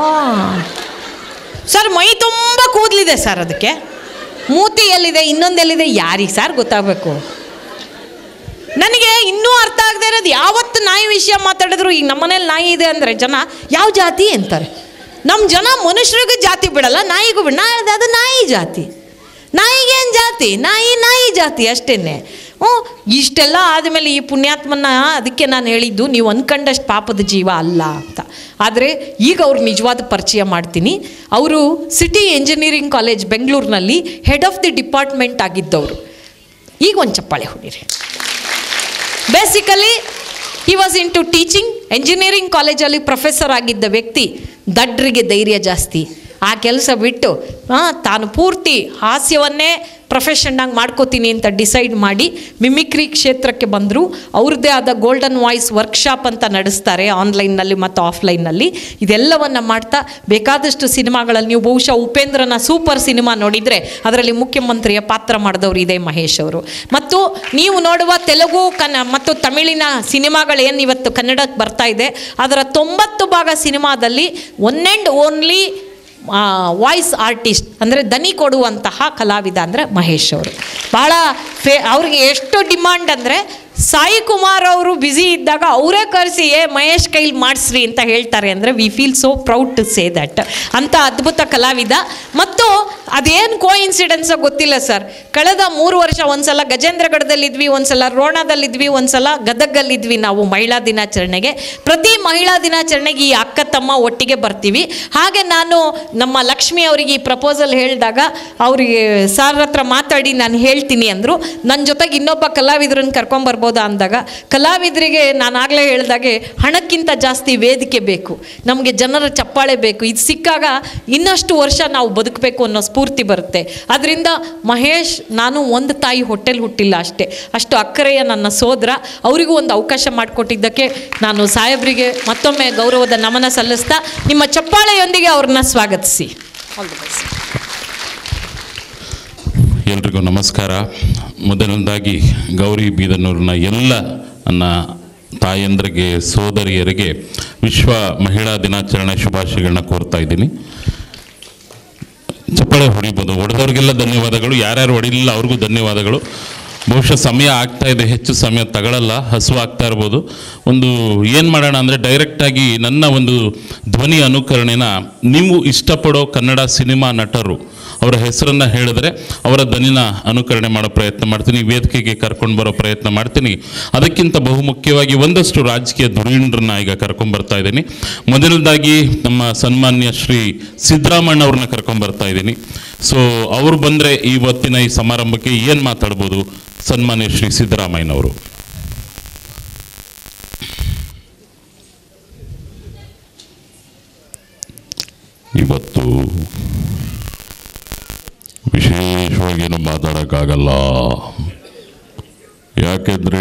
ಸರ್ ಮೈ ತುಂಬ ಕೂದಲಿದೆ ಸರ್ ಅದಕ್ಕೆ ಮೂತಿ ಎಲ್ಲಿದೆ ಇನ್ನೊಂದೆಲ್ಲಿದೆ ಯಾರಿಗೆ ಸರ್ ಗೊತ್ತಾಗಬೇಕು ನನಗೆ ಇನ್ನೂ ಅರ್ಥ ಆಗದೆ ಇರೋದು ಯಾವತ್ತು ನಾಯಿ ವಿಷಯ ಮಾತಾಡಿದ್ರು ಈಗ ನಮ್ಮನೇಲಿ ನಾಯಿ ಇದೆ ಅಂದರೆ ಜನ ಯಾವ ಜಾತಿ ಅಂತಾರೆ ನಮ್ಮ ಜನ ಮನುಷ್ಯರಿಗೂ ಜಾತಿ ಬಿಡಲ್ಲ ನಾಯಿಗೂ ಬಿಡ ನಾ ಅದು ನಾಯಿ ಜಾತಿ ನಾಯಿಗೇನು ಜಾತಿ ನಾಯಿ ನಾಯಿ ಜಾತಿ ಅಷ್ಟೇ ಹ್ಞೂ ಇಷ್ಟೆಲ್ಲ ಆದಮೇಲೆ ಈ ಪುಣ್ಯಾತ್ಮನ ಅದಕ್ಕೆ ನಾನು ಹೇಳಿದ್ದು ನೀವು ಅಂದ್ಕೊಂಡಷ್ಟು ಪಾಪದ ಜೀವ ಅಲ್ಲ ಅಂತ ಆದರೆ ಈಗ ಅವ್ರು ನಿಜವಾದ ಪರಿಚಯ ಮಾಡ್ತೀನಿ ಅವರು ಸಿಟಿ ಎಂಜಿನಿಯರಿಂಗ್ ಕಾಲೇಜ್ ಬೆಂಗಳೂರಿನಲ್ಲಿ ಹೆಡ್ ಆಫ್ ದಿ ಡಿಪಾರ್ಟ್ಮೆಂಟ್ ಆಗಿದ್ದವರು ಈಗ ಒಂದು ಚಪ್ಪಾಳೆ ಹೊಡೀರಿ basically he was into teaching engineering ಕಾಲೇಜಲ್ಲಿ ಪ್ರೊಫೆಸರ್ ಆಗಿದ್ದ ವ್ಯಕ್ತಿ ದಡ್ರಿಗೆ ಧೈರ್ಯ ಜಾಸ್ತಿ ಆ ಕೆಲಸ ಬಿಟ್ಟು ಆ, ತಾನು ಪೂರ್ತಿ ಹಾಸ್ಯವನ್ನೇ ಪ್ರೊಫೆಷನ್ನಾಗಿ ಮಾಡ್ಕೋತೀನಿ ಅಂತ ಡಿಸೈಡ್ ಮಾಡಿ ಮಿಮಿಕ್ರಿ ಕ್ಷೇತ್ರಕ್ಕೆ ಬಂದರು ಅವ್ರದ್ದೇ ಆದ ಗೋಲ್ಡನ್ ವಾಯ್ಸ್ ವರ್ಕ್ಶಾಪ್ ಅಂತ ನಡೆಸ್ತಾರೆ ಆನ್ಲೈನ್ನಲ್ಲಿ ಮತ್ತು ಆಫ್ಲೈನ್ನಲ್ಲಿ ಇದೆಲ್ಲವನ್ನು ಮಾಡ್ತಾ ಬೇಕಾದಷ್ಟು ಸಿನಿಮಾಗಳಲ್ಲಿ ನೀವು ಬಹುಶಃ ಉಪೇಂದ್ರನ ಸೂಪರ್ ಸಿನಿಮಾ ನೋಡಿದರೆ ಅದರಲ್ಲಿ ಮುಖ್ಯಮಂತ್ರಿಯ ಪಾತ್ರ ಮಾಡಿದವರು ಇದೇ ಮಹೇಶ್ ಅವರು ಮತ್ತು ನೀವು ನೋಡುವ ತೆಲುಗು ಕನ್ನ ಮತ್ತು ತಮಿಳಿನ ಸಿನಿಮಾಗಳೇನು ಇವತ್ತು ಕನ್ನಡಕ್ಕೆ ಬರ್ತಾ ಇದೆ ಅದರ ತೊಂಬತ್ತು ಭಾಗ ಸಿನಿಮಾದಲ್ಲಿ one and only voice artist ಅಂದರೆ ದನಿ ಕೊಡುವಂತಹ ಕಲಾವಿದ ಅಂದರೆ ಮಹೇಶ್ ಅವರು ಭಾಳ ಫೇ ಅವ್ರಿಗೆ ಎಷ್ಟು ಡಿಮಾಂಡ್ ಅಂದರೆ ಸಾಯಿ ಕುಮಾರ್ ಅವರು ಬ್ಯುಸಿ ಇದ್ದಾಗ ಅವರೇ ಕರೆಸಿ ಏ ಮಹೇಶ್ ಕೈಲಿ ಮಾಡಿಸ್ರಿ ಅಂತ ಹೇಳ್ತಾರೆ ಅಂದರೆ we feel so proud to say that ಅಂತ ಅದ್ಭುತ ಕಲಾವಿದ ಮತ್ತು ಅದೇನು ಕೋ ಇನ್ಸಿಡೆನ್ಸೋ ಗೊತ್ತಿಲ್ಲ ಸರ್ ಕಳೆದ ಮೂರು ವರ್ಷ ಒಂದ್ಸಲ ಗಜೇಂದ್ರಗಢದಲ್ಲಿದ್ವಿ ಒಂದ್ಸಲ ರೋಣದಲ್ಲಿದ್ವಿ ಒಂದ್ಸಲ ಗದಗಲ್ಲಿದ್ವಿ ನಾವು ಮಹಿಳಾ ದಿನಾಚರಣೆಗೆ ಪ್ರತಿ ಮಹಿಳಾ ದಿನಾಚರಣೆಗೆ ಈ ಅಕ್ಕ ತಮ್ಮ ಒಟ್ಟಿಗೆ ಬರ್ತೀವಿ ಹಾಗೆ ನಾನು ನಮ್ಮ ಲಕ್ಷ್ಮಿ ಅವರಿಗೆ ಈ ಪ್ರಪೋಸಲ್ ಹೇಳಿದಾಗ ಅವರಿಗೆ ಸಾರ್ ಹತ್ರ ಮಾತಾಡಿ ನಾನು ಹೇಳ್ತೀನಿ ಅಂದರು ನನ್ನ ಜೊತೆಗೆ ಇನ್ನೊಬ್ಬ ಕಲಾವಿದ್ರನ್ನ ಕರ್ಕೊಂಬರ್ಬೋದಾ ಅಂದಾಗ ಕಲಾವಿದರಿಗೆ ನಾನು ಆಗಲೇ ಹೇಳ್ದಾಗೆ ಹಣಕ್ಕಿಂತ ಜಾಸ್ತಿ ವೇದಿಕೆ ಬೇಕು ನಮಗೆ ಜನರ ಚಪ್ಪಾಳೆ ಬೇಕು ಇದು ಸಿಕ್ಕಾಗ ಇನ್ನಷ್ಟು ವರ್ಷ ನಾವು ಬದುಕಬೇಕು ಅನ್ನೋ ಸ್ಫೂರ್ತಿ ಬರುತ್ತೆ ಅದರಿಂದ ಮಹೇಶ್ ನಾನು ಒಂದು ತಾಯಿ ಹೊಟ್ಟೆಲ್ ಹುಟ್ಟಿಲ್ಲ ಅಷ್ಟೇ ಅಷ್ಟು ಅಕ್ಕರೆಯ ನನ್ನ ಸೋದರ ಅವರಿಗೂ ಒಂದು ಅವಕಾಶ ಮಾಡಿಕೊಟ್ಟಿದ್ದಕ್ಕೆ ನಾನು ಸಾಹೇಬ್ರಿಗೆ ಮತ್ತೊಮ್ಮೆ ಗೌರವದ ನಮನ ಸಲ್ಲಿಸ್ತಾ ನಿಮ್ಮ ಚಪ್ಪಾಳೆಯೊಂದಿಗೆ ಅವ್ರನ್ನ ಸ್ವಾಗತಿಸಿ ಆಲ್ ದಿ ಬೆಸ್ಟ್ ಎಲ್ರಿಗೂ ನಮಸ್ಕಾರ ಮೊದಲನೇದಾಗಿ ಗೌರಿ ಬೀದನೂರಿನ ಎಲ್ಲ ನನ್ನ ತಾಯಂದ್ರಿಗೆ ಸೋದರಿಯರಿಗೆ ವಿಶ್ವ ಮಹಿಳಾ ದಿನಾಚರಣೆ ಶುಭಾಶಯಗಳನ್ನ ಕೋರ್ತಾ ಇದ್ದೀನಿ ಚಪ್ಪಾಳೆ ಹೊಡಿಬೋದು ಹೊಡೆದವ್ರಿಗೆಲ್ಲ ಧನ್ಯವಾದಗಳು ಯಾರ್ಯಾರು ಹೊಡಿಲಿಲ್ಲ ಅವ್ರಿಗೂ ಧನ್ಯವಾದಗಳು ಬಹುಶಃ ಸಮಯ ಆಗ್ತಾ ಇದೆ ಹೆಚ್ಚು ಸಮಯ ತಗೊಳ್ಳಲ್ಲ ಹಸು ಆಗ್ತಾ ಇರ್ಬೋದು ಒಂದು ಏನು ಮಾಡೋಣ ಅಂದರೆ ಡೈರೆಕ್ಟಾಗಿ ನನ್ನ ಒಂದು ಧ್ವನಿ ಅನುಕರಣೆನ ನೀವು ಇಷ್ಟಪಡೋ ಕನ್ನಡ ಸಿನಿಮಾ ನಟರು ಅವರ ಹೆಸರನ್ನು ಹೇಳಿದ್ರೆ ಅವರ ಧ್ವನಿನ ಅನುಕರಣೆ ಮಾಡೋ ಪ್ರಯತ್ನ ಮಾಡ್ತೀನಿ ವೇದಿಕೆಗೆ ಕರ್ಕೊಂಡು ಬರೋ ಪ್ರಯತ್ನ ಮಾಡ್ತೀನಿ ಅದಕ್ಕಿಂತ ಬಹುಮುಖ್ಯವಾಗಿ ಒಂದಷ್ಟು ರಾಜಕೀಯ ಧುರೀಣರನ್ನ ಈಗ ಕರ್ಕೊಂಡ್ಬರ್ತಾ ಇದ್ದೀನಿ ಮೊದಲನೇದಾಗಿ ನಮ್ಮ ಸನ್ಮಾನ್ಯ ಶ್ರೀ ಸಿದ್ದರಾಮಣ್ಣ ಅವ್ರನ್ನ ಕರ್ಕೊಂಡ್ಬರ್ತಾ ಇದ್ದೀನಿ ಸೊ ಅವ್ರು ಬಂದರೆ ಇವತ್ತಿನ ಈ ಸಮಾರಂಭಕ್ಕೆ ಏನು ಮಾತಾಡ್ಬೋದು ಸನ್ಮಾನ್ಯ ಶ್ರೀ ಸಿದ್ದರಾಮಯ್ಯನವರು ಇವತ್ತು ವಿಶೇಷವಾಗೇನು ಮಾತಾಡೋಕ್ಕಾಗಲ್ಲ ಯಾಕೆಂದರೆ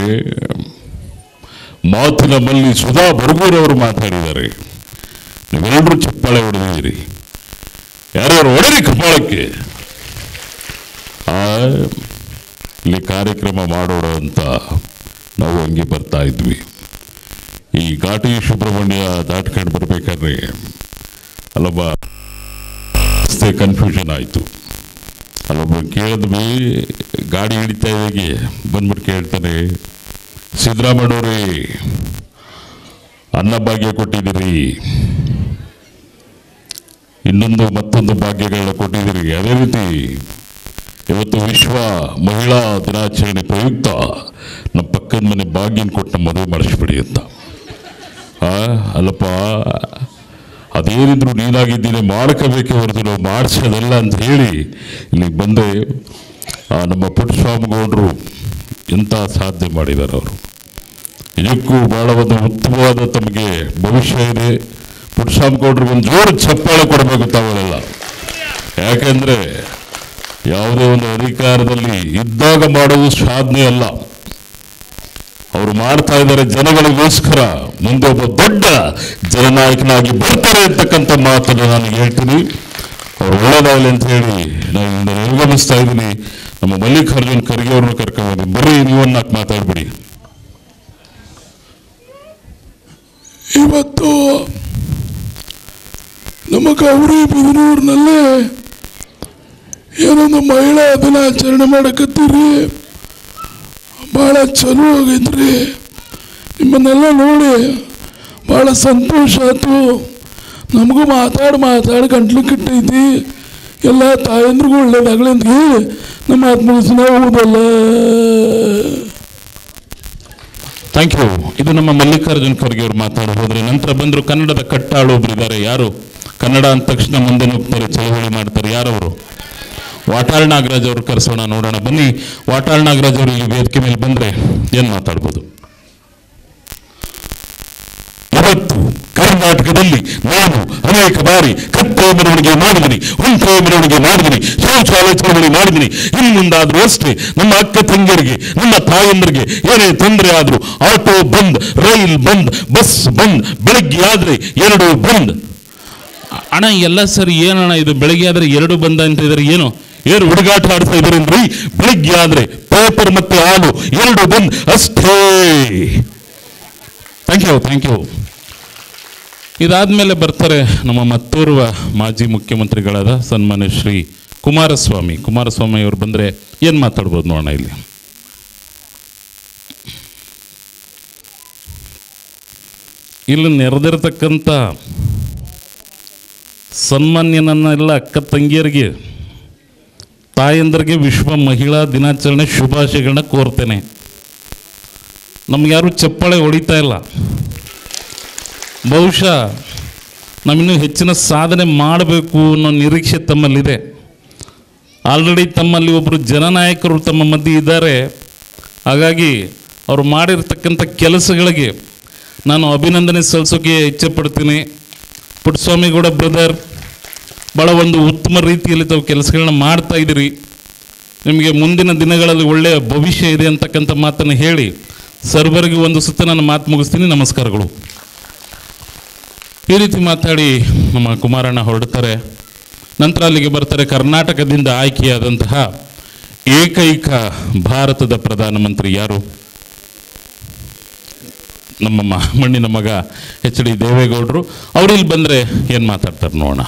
ಮಾತಿನ ಮಲ್ಲಿ ಸುಧಾ ಬರಗೂರವರು ಮಾತಾಡಿದ್ದಾರೆ ನೀವೆಲ್ಲರೂ ಚಪ್ಪಾಳೆ ಹೊಡೆದಿದ್ದೀರಿ ಯಾರ್ಯಾರು ಹೊಡೆರಿ ಕಪಾಳಕ್ಕೆ ಆ, ಇಲ್ಲಿ ಕಾರ್ಯಕ್ರಮ ಮಾಡೋಣ ಅಂತ ನಾವು ಹಂಗೆ ಬರ್ತಾ ಇದ್ವಿ ಈ ಘಾಟಿ ಸುಬ್ರಹ್ಮಣ್ಯ ದಾಟ್ಕೊಂಡು ಬರ್ಬೇಕಾದ್ರೆ ಅಲ್ಲೊಬ್ಬ ರಸ್ತೆ ಕನ್ಫ್ಯೂಷನ್ ಆಯಿತು ಅಲ್ಲೊಬ್ಬ ಕೇಳಿದ್ವಿ ಗಾಡಿ ಹಿಡಿತಾ ಇದ್ದಾಗೆ ಬಂದ್ಬಿಟ್ಟು ಕೇಳ್ತಾನೆ ಸಿದ್ದರಾಮಯ್ಯವ್ರೇ ಅನ್ನ ಭಾಗ್ಯ ಕೊಟ್ಟಿದ್ದೀರಿ ಇನ್ನೊಂದು ಮತ್ತೊಂದು ಭಾಗ್ಯಗಳನ್ನ ಕೊಟ್ಟಿದ್ದೀರಿ ಅದೇ ರೀತಿ ಇವತ್ತು ವಿಶ್ವ ಮಹಿಳಾ ದಿನಾಚರಣೆ ಪ್ರಯುಕ್ತ ನಮ್ಮ ಪಕ್ಕದ ಮನೆ ಭಾಗ್ಯನ ಕೊಟ್ಟು ಮದುವೆ ಮಾಡಿಸ್ಬಿಡಿ ಅಂತ ಆ, ಅಲ್ಲಪ್ಪ ಅದೇನಿದ್ರು ನೀನಾಗಿದ್ದೀನಿ ಮಾಡ್ಕೋಬೇಕೆ ಹೊರತು ನಾವು ಮಾಡಿಸೋದಲ್ಲ ಅಂತ ಹೇಳಿ ಇಲ್ಲಿಗೆ ಬಂದೆ ಆ, ನಮ್ಮ ಪುಟ್ಟಸ್ವಾಮಿಗೌಡರು ಎಂಥ ಸಾಧನೆ ಮಾಡಿದ್ದಾರೆ ಅವರು ನಿಜಕ್ಕೂ ಬಹಳ ಒಂದು ಉತ್ತಮವಾದ ತಮಗೆ ಭವಿಷ್ಯ ಇದೆ ಪುಟ್ಟಸ್ವಾಮಿಗೌಡ್ರಿಗೆ ಒಂದು ಜೋರು ಚಪ್ಪಾಳೆ ಕೊಡಬೇಕು ತಾವುಗಳೆಲ್ಲ ಯಾಕೆಂದ್ರೆ ಯಾವುದೇ ಒಂದು ಅಧಿಕಾರದಲ್ಲಿ ಇದ್ದಾಗ ಮಾಡೋದು ಸಾಧನೆ ಅಲ್ಲ ಅವರು ಮಾಡ್ತಾ ಇದ್ದಾರೆ ಜನಗಳಿಗೋಸ್ಕರ ಮುಂದೆ ಒಬ್ಬ ದೊಡ್ಡ ಜನನಾಯಕನಾಗಿ ಬರ್ತಾರೆ ಅಂತಕ್ಕಂಥ ಮಾತನ್ನು ನಾನು ಹೇಳ್ತೀನಿ ಅವ್ರು ಒಳ್ಳೇದಾಗಲಿ ಅಂತ ಹೇಳಿ ನಾನು ಇಂದ ನಿರ್ಗಮಿಸ್ತಾ ಇದ್ದೀನಿ ನಮ್ಮ ಮಲ್ಲಿಕಾರ್ಜುನ್ ಖರ್ಗೆ ಅವ್ರನ್ನ ಕರ್ಕೊಂಡು ಬರೀ ನೀವನ್ನ ನಾಲ್ಕು ಮಾತಾಡ್ಬಿಡಿ ಇವತ್ತು ನಮ್ಮ ಗೌರಿ ಬಿದನೂರಿನಲ್ಲೇ ಏನೊಂದು ಮಹಿಳಾ ದಿನಾಚರಣೆ ಮಾಡಕತ್ತೀರಿ ಭಾಳ ಚಲೋ ಆಗೈತ್ರಿ ನಿಮ್ಮನ್ನೆಲ್ಲ ನೋಡಿ ಭಾಳ ಸಂತೋಷ ಆಯ್ತು ನಮಗೂ ಮಾತಾಡಿ ಮಾತಾಡಿ ಗಂಟ್ಲು ಕಿಟ್ಟೈತಿ ಎಲ್ಲ ತಾಯಂದ್ರಿಗೂ ಒಳ್ಳೇದಾಗಲಿ ಅಂತ ಹೇಳಿ ನಮ್ಮ ಆತ್ಮವಿಶ್ವಾಸ ಹೋದಲ್ಲ ಥ್ಯಾಂಕ್ ಯು ಇದು ನಮ್ಮ ಮಲ್ಲಿಕಾರ್ಜುನ್ ಖರ್ಗೆ ಅವರು ಮಾತಾಡಿ ಹೋದ್ರೆ ನಂತರ ಬಂದರು ಕನ್ನಡದ ಕಟ್ಟಾಳು ಒಬ್ರು ಇದ್ದಾರೆ ಯಾರು ಕನ್ನಡ ಅಂದ ತಕ್ಷಣ ಮುಂದೆ ನುಗ್ತಾರೆ ಚಳವಳಿ ಮಾಡ್ತಾರೆ ಯಾರವರು ವಾಟಾಳ್ ನಾಗರಾಜ್ ಅವರು ಕರೆಸೋಣ ನೋಡೋಣ ಬನ್ನಿ ವಾಟಾಳ್ ನಾಗರಾಜ್ ಅವರು ಇಲ್ಲಿ ವೇದಿಕೆ ಮೇಲೆ ಬಂದ್ರೆ ಏನ್ ಮಾತಾಡ್ಬೋದು ಇವತ್ತು ಕರ್ನಾಟಕದಲ್ಲಿ ನಾನು ಅನೇಕ ಬಾರಿ ಕತ್ತೆ ಮೆರವಣಿಗೆ ಮಾಡಿದ್ದೀನಿ ಹುಂಟೆ ಮೆರವಣಿಗೆ ಮಾಡಿದ್ದೀನಿ ಶೌಚಾಲಯ ಚಳವಳಿ ಮಾಡಿದ್ದೀನಿ ಇನ್ನು ಮುಂದಾದ್ರೂ ಅಷ್ಟೇ ನಮ್ಮ ಅಕ್ಕ ತಂಗಿಯರಿಗೆ ನಮ್ಮ ತಾಯಂದರಿಗೆ ಏನೇ ತೊಂದರೆ ಆದ್ರೂ ಆಟೋ ಬಂದ್ ರೈಲ್ ಬಂದ್ ಬಸ್ ಬಂದ್ ಬೆಳಗ್ಗೆ ಆದ್ರೆ ಎರಡು ಬಂದ್ ಅಣ್ಣ ಎಲ್ಲ ಸರಿ ಏನಣ್ಣ ಇದು ಬೆಳಗ್ಗೆ ಆದ್ರೆ ಎರಡು ಬಂದ ಅಂತ ಇದ್ದಾರೆ ಏನು ಏನು ಹುಡುಗಾಟ ಆಡ್ತಾ ಇದ್ರೇನ್ರಿ ಬೆಳಿಗ್ಗೆ ಆದ್ರೆ ಪೇಪರ್ ಮತ್ತೆ ಹಾಲು ಎರಡು ಬಂದ್ ಅಷ್ಟೇ ಥ್ಯಾಂಕ್ ಯು ಥ್ಯಾಂಕ್ ಯು ಇದಾದ್ಮೇಲೆ ಬರ್ತಾರೆ ನಮ್ಮ ಮತ್ತೋರ್ವ ಮಾಜಿ ಮುಖ್ಯಮಂತ್ರಿಗಳಾದ ಸನ್ಮಾನ್ಯ ಶ್ರೀ ಕುಮಾರಸ್ವಾಮಿ ಕುಮಾರಸ್ವಾಮಿ ಅವರು ಬಂದ್ರೆ ಏನ್ ಮಾತಾಡ್ಬೋದು ನೋಡೋಣ ಇಲ್ಲಿ ಇಲ್ಲಿ ನೆರೆದಿರ್ತಕ್ಕಂಥ ಸನ್ಮಾನ್ಯ ನನ್ನ ಎಲ್ಲ ಅಕ್ಕ ತಂಗಿಯರಿಗೆ ತಾಯಂದರಿಗೆ ವಿಶ್ವ ಮಹಿಳಾ ದಿನಾಚರಣೆ ಶುಭಾಶಯಗಳನ್ನ ಕೋರ್ತೇನೆ ನಮ್ಗೆ ಯಾರು ಚಪ್ಪಾಳೆ ಹೊಡಿತಾ ಇಲ್ಲ ಬಹುಶಃ ನಾವಿನ್ನೂ ಹೆಚ್ಚಿನ ಸಾಧನೆ ಮಾಡಬೇಕು ಅನ್ನೋ ನಿರೀಕ್ಷೆ ತಮ್ಮಲ್ಲಿದೆ ಆಲ್ರೆಡಿ ತಮ್ಮಲ್ಲಿ ಒಬ್ಬರು ಜನನಾಯಕರು ತಮ್ಮ ಮಧ್ಯೆ ಇದ್ದಾರೆ ಹಾಗಾಗಿ ಅವರು ಮಾಡಿರ್ತಕ್ಕಂಥ ಕೆಲಸಗಳಿಗೆ ನಾನು ಅಭಿನಂದನೆ ಸಲ್ಲಿಸೋಕೆ ಇಚ್ಛೆಪಡ್ತೀನಿ ಪುಟ್ಟಸ್ವಾಮಿಗೌಡ ಬ್ರದರ್ ಭಾಳ ಒಂದು ಉತ್ತಮ ರೀತಿಯಲ್ಲಿ ತಾವು ಕೆಲಸಗಳನ್ನ ಮಾಡ್ತಾ ಇದ್ದೀರಿ ನಿಮಗೆ ಮುಂದಿನ ದಿನಗಳಲ್ಲಿ ಒಳ್ಳೆಯ ಭವಿಷ್ಯ ಇದೆ ಅಂತಕ್ಕಂಥ ಮಾತನ್ನು ಹೇಳಿ ಸರ್ವರಿಗೆ ಒಂದು ಸುತ್ತ ನಾನು ಮಾತು ಮುಗಿಸ್ತೀನಿ ನಮಸ್ಕಾರಗಳು ಈ ರೀತಿ ಮಾತಾಡಿ ನಮ್ಮ ಕುಮಾರಣ್ಣ ಹೊರಡ್ತಾರೆ ನಂತರ ಅಲ್ಲಿಗೆ ಬರ್ತಾರೆ ಕರ್ನಾಟಕದಿಂದ ಆಯ್ಕೆಯಾದಂತಹ ಏಕೈಕ ಭಾರತದ ಪ್ರಧಾನಮಂತ್ರಿ ಯಾರು ನಮ್ಮ ಮ- ಮಣ್ಣಿನ ಮಗ ಎಚ್ ಡಿ ದೇವೇಗೌಡರು ಅವ್ರು ಇಲ್ಲಿ ಬಂದರೆ ಏನು ಮಾತಾಡ್ತಾರೆ ನೋಡೋಣ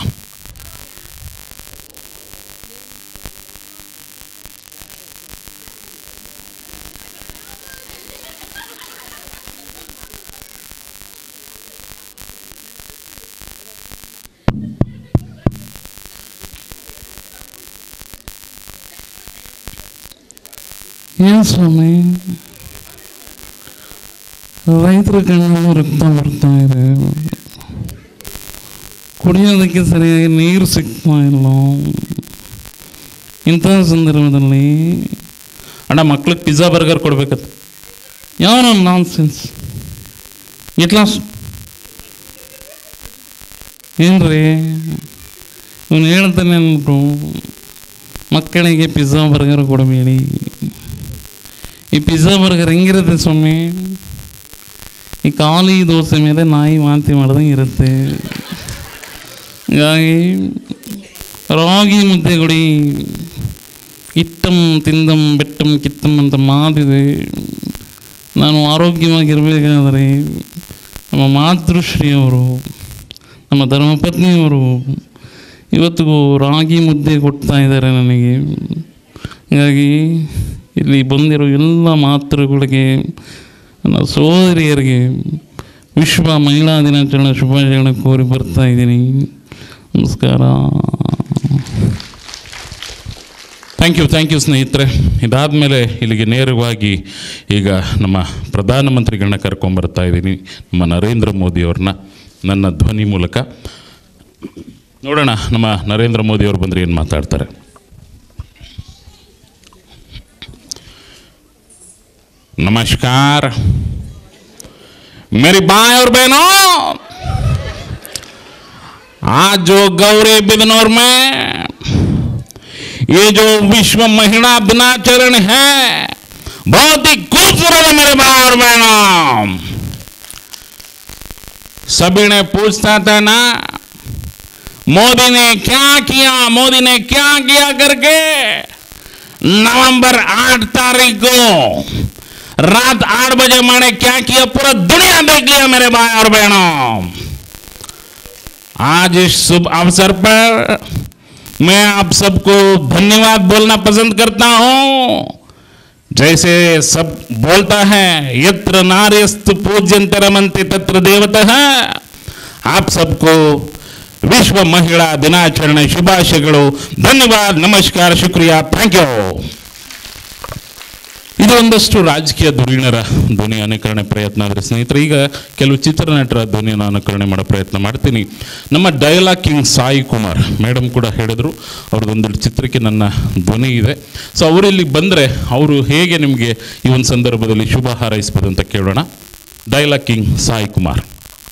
ಏನು ಸ್ವಾಮಿ ರೈತರ ಕಣ್ಣಲ್ಲಿ ರಕ್ತ ಬರ್ತಾ ಇದೆ ಕುಡಿಯೋದಕ್ಕೆ ಸರಿಯಾಗಿ ನೀರು ಸಿಗ್ತಾ ಇಲ್ಲ ಇಂಥ ಸಂದರ್ಭದಲ್ಲಿ ಅಣ್ಣ ಮಕ್ಳಿಗೆ ಪಿಜ್ಜಾ ಬರ್ಗರ್ ಕೊಡ್ಬೇಕಂತ ಯಾವ ನಾನ್ ಸೆನ್ಸ್ ಇಟ್ಲಾ ಏನ್ರಿ ಇವನು ಹೇಳ್ತಾನೆ ಅಂದ್ಬಿಟ್ಟು ಮಕ್ಕಳಿಗೆ ಪಿಜ್ಜಾ ಬರ್ಗರ್ ಕೊಡಬೇಡಿ ಈ ಪಿಜ್ಜಾ ಬರ್ಗರ್ ಹೆಂಗಿರುತ್ತೆ ಸ್ವಾಮಿ ಈ ಖಾಲಿ ದೋಸೆ ಮೇಲೆ ನಾಯಿ ವಾಂತಿ ಮಾಡ್ದಂಗೆ ಇರುತ್ತೆ ಹೀಗಾಗಿ ರಾಗಿ ಮುದ್ದೆ ಕೊಡಿ ಇಟ್ಟಂ ತಿಂದಂ ಬೆಟ್ಟಂ ಕಿತ್ತಂ ಅಂತ ಮಾತಿದೆ ನಾನು ಆರೋಗ್ಯವಾಗಿರಬೇಕಾದರೆ ನಮ್ಮ ಮಾತೃಶ್ರೀಯವರು ನಮ್ಮ ಧರ್ಮಪತ್ನಿಯವರು ಇವತ್ತಿಗೂ ರಾಗಿ ಮುದ್ದೆ ಕೊಡ್ತಾ ಇದ್ದಾರೆ ನನಗೆ ಹೀಗಾಗಿ ಇಲ್ಲಿ ಬಂದಿರೋ ಎಲ್ಲ ಮಾತೃಗಳಿಗೆ ನನ್ನ ಸೋದರಿಯರಿಗೆ ವಿಶ್ವ ಮಹಿಳಾ ದಿನಾಚರಣೆ ಶುಭಾಶಯಗಳನ್ನು ಕೋರಿ ಬರ್ತಾ ಇದ್ದೀನಿ ನಮಸ್ಕಾರ ಥ್ಯಾಂಕ್ ಯು ಥ್ಯಾಂಕ್ ಯು ಸ್ನೇಹಿತರೆ ಇದಾದಮೇಲೆ ಇಲ್ಲಿಗೆ ನೇರವಾಗಿ ಈಗ ನಮ್ಮ ಪ್ರಧಾನಮಂತ್ರಿಗಳನ್ನ ಕರ್ಕೊಂಬರ್ತಾ ಇದ್ದೀನಿ ನಮ್ಮ ನರೇಂದ್ರ ಮೋದಿಯವ್ರನ್ನ ನನ್ನ ಧ್ವನಿ ಮೂಲಕ ನೋಡೋಣ ನಮ್ಮ ನರೇಂದ್ರ ಮೋದಿಯವ್ರು ಬಂದರೆ ಏನು ಮಾತಾಡ್ತಾರೆ नमस्कार मेरी बाएं और बहनों आज जो गौरी बिदनौर में ये जो विश्व महिला दिनाचरण है बहुत ही खूबसूरत है मेरे भाई और बहनों सभी ने पूछता था ना मोदी ने क्या किया मोदी ने क्या किया करके नवंबर आठ तारीख को रात आठ बजे मैंने क्या किया पूरा दुनिया देख लिया मेरे भाई और बहनों आज इस शुभ अवसर पर मैं आप सबको धन्यवाद बोलना पसंद करता हूं जैसे सब बोलता है यत्र नार्यस्तु पूज्यंते रमन्ते तत्र देवतः आप सबको ವಿಶ್ವ ಮಹಿಳಾ ದಿನಾಚರಣೆ ಶುಭಾಶಯಗಳು ಧನ್ಯವಾದ ನಮಸ್ಕಾರ ಶುಕ್ರಿಯಾ ಥ್ಯಾಂಕ್ ಯು ಇದು ಒಂದಷ್ಟು ರಾಜಕೀಯ ಧುರೀಣರ ಧ್ವನಿ ಅನುಕರಣೆ ಪ್ರಯತ್ನ ಆದರೆ ಸ್ನೇಹಿತರೆ ಈಗ ಕೆಲವು ಚಿತ್ರನಟರ ಧ್ವನಿಯನ್ನು ಅನುಕರಣೆ ಮಾಡೋ ಪ್ರಯತ್ನ ಮಾಡ್ತೀನಿ ನಮ್ಮ dialogue king Sai Kumar madam ಕೂಡ ಹೇಳಿದ್ರು ಅವ್ರದ್ದೊಂದೆರಡು ಚಿತ್ರಕ್ಕೆ ನನ್ನ ಧ್ವನಿ ಇದೆ ಸೊ ಅವರು ಇಲ್ಲಿಗೆ ಬಂದರೆ ಅವರು ಹೇಗೆ ನಿಮಗೆ ಈ ಒಂದು ಸಂದರ್ಭದಲ್ಲಿ ಶುಭ ಹಾರೈಸ್ಬೋದು ಅಂತ ಕೇಳೋಣ ಡೈಲಾಗ್ ಕಿಂಗ್ ಸಾಯಿ ಕುಮಾರ್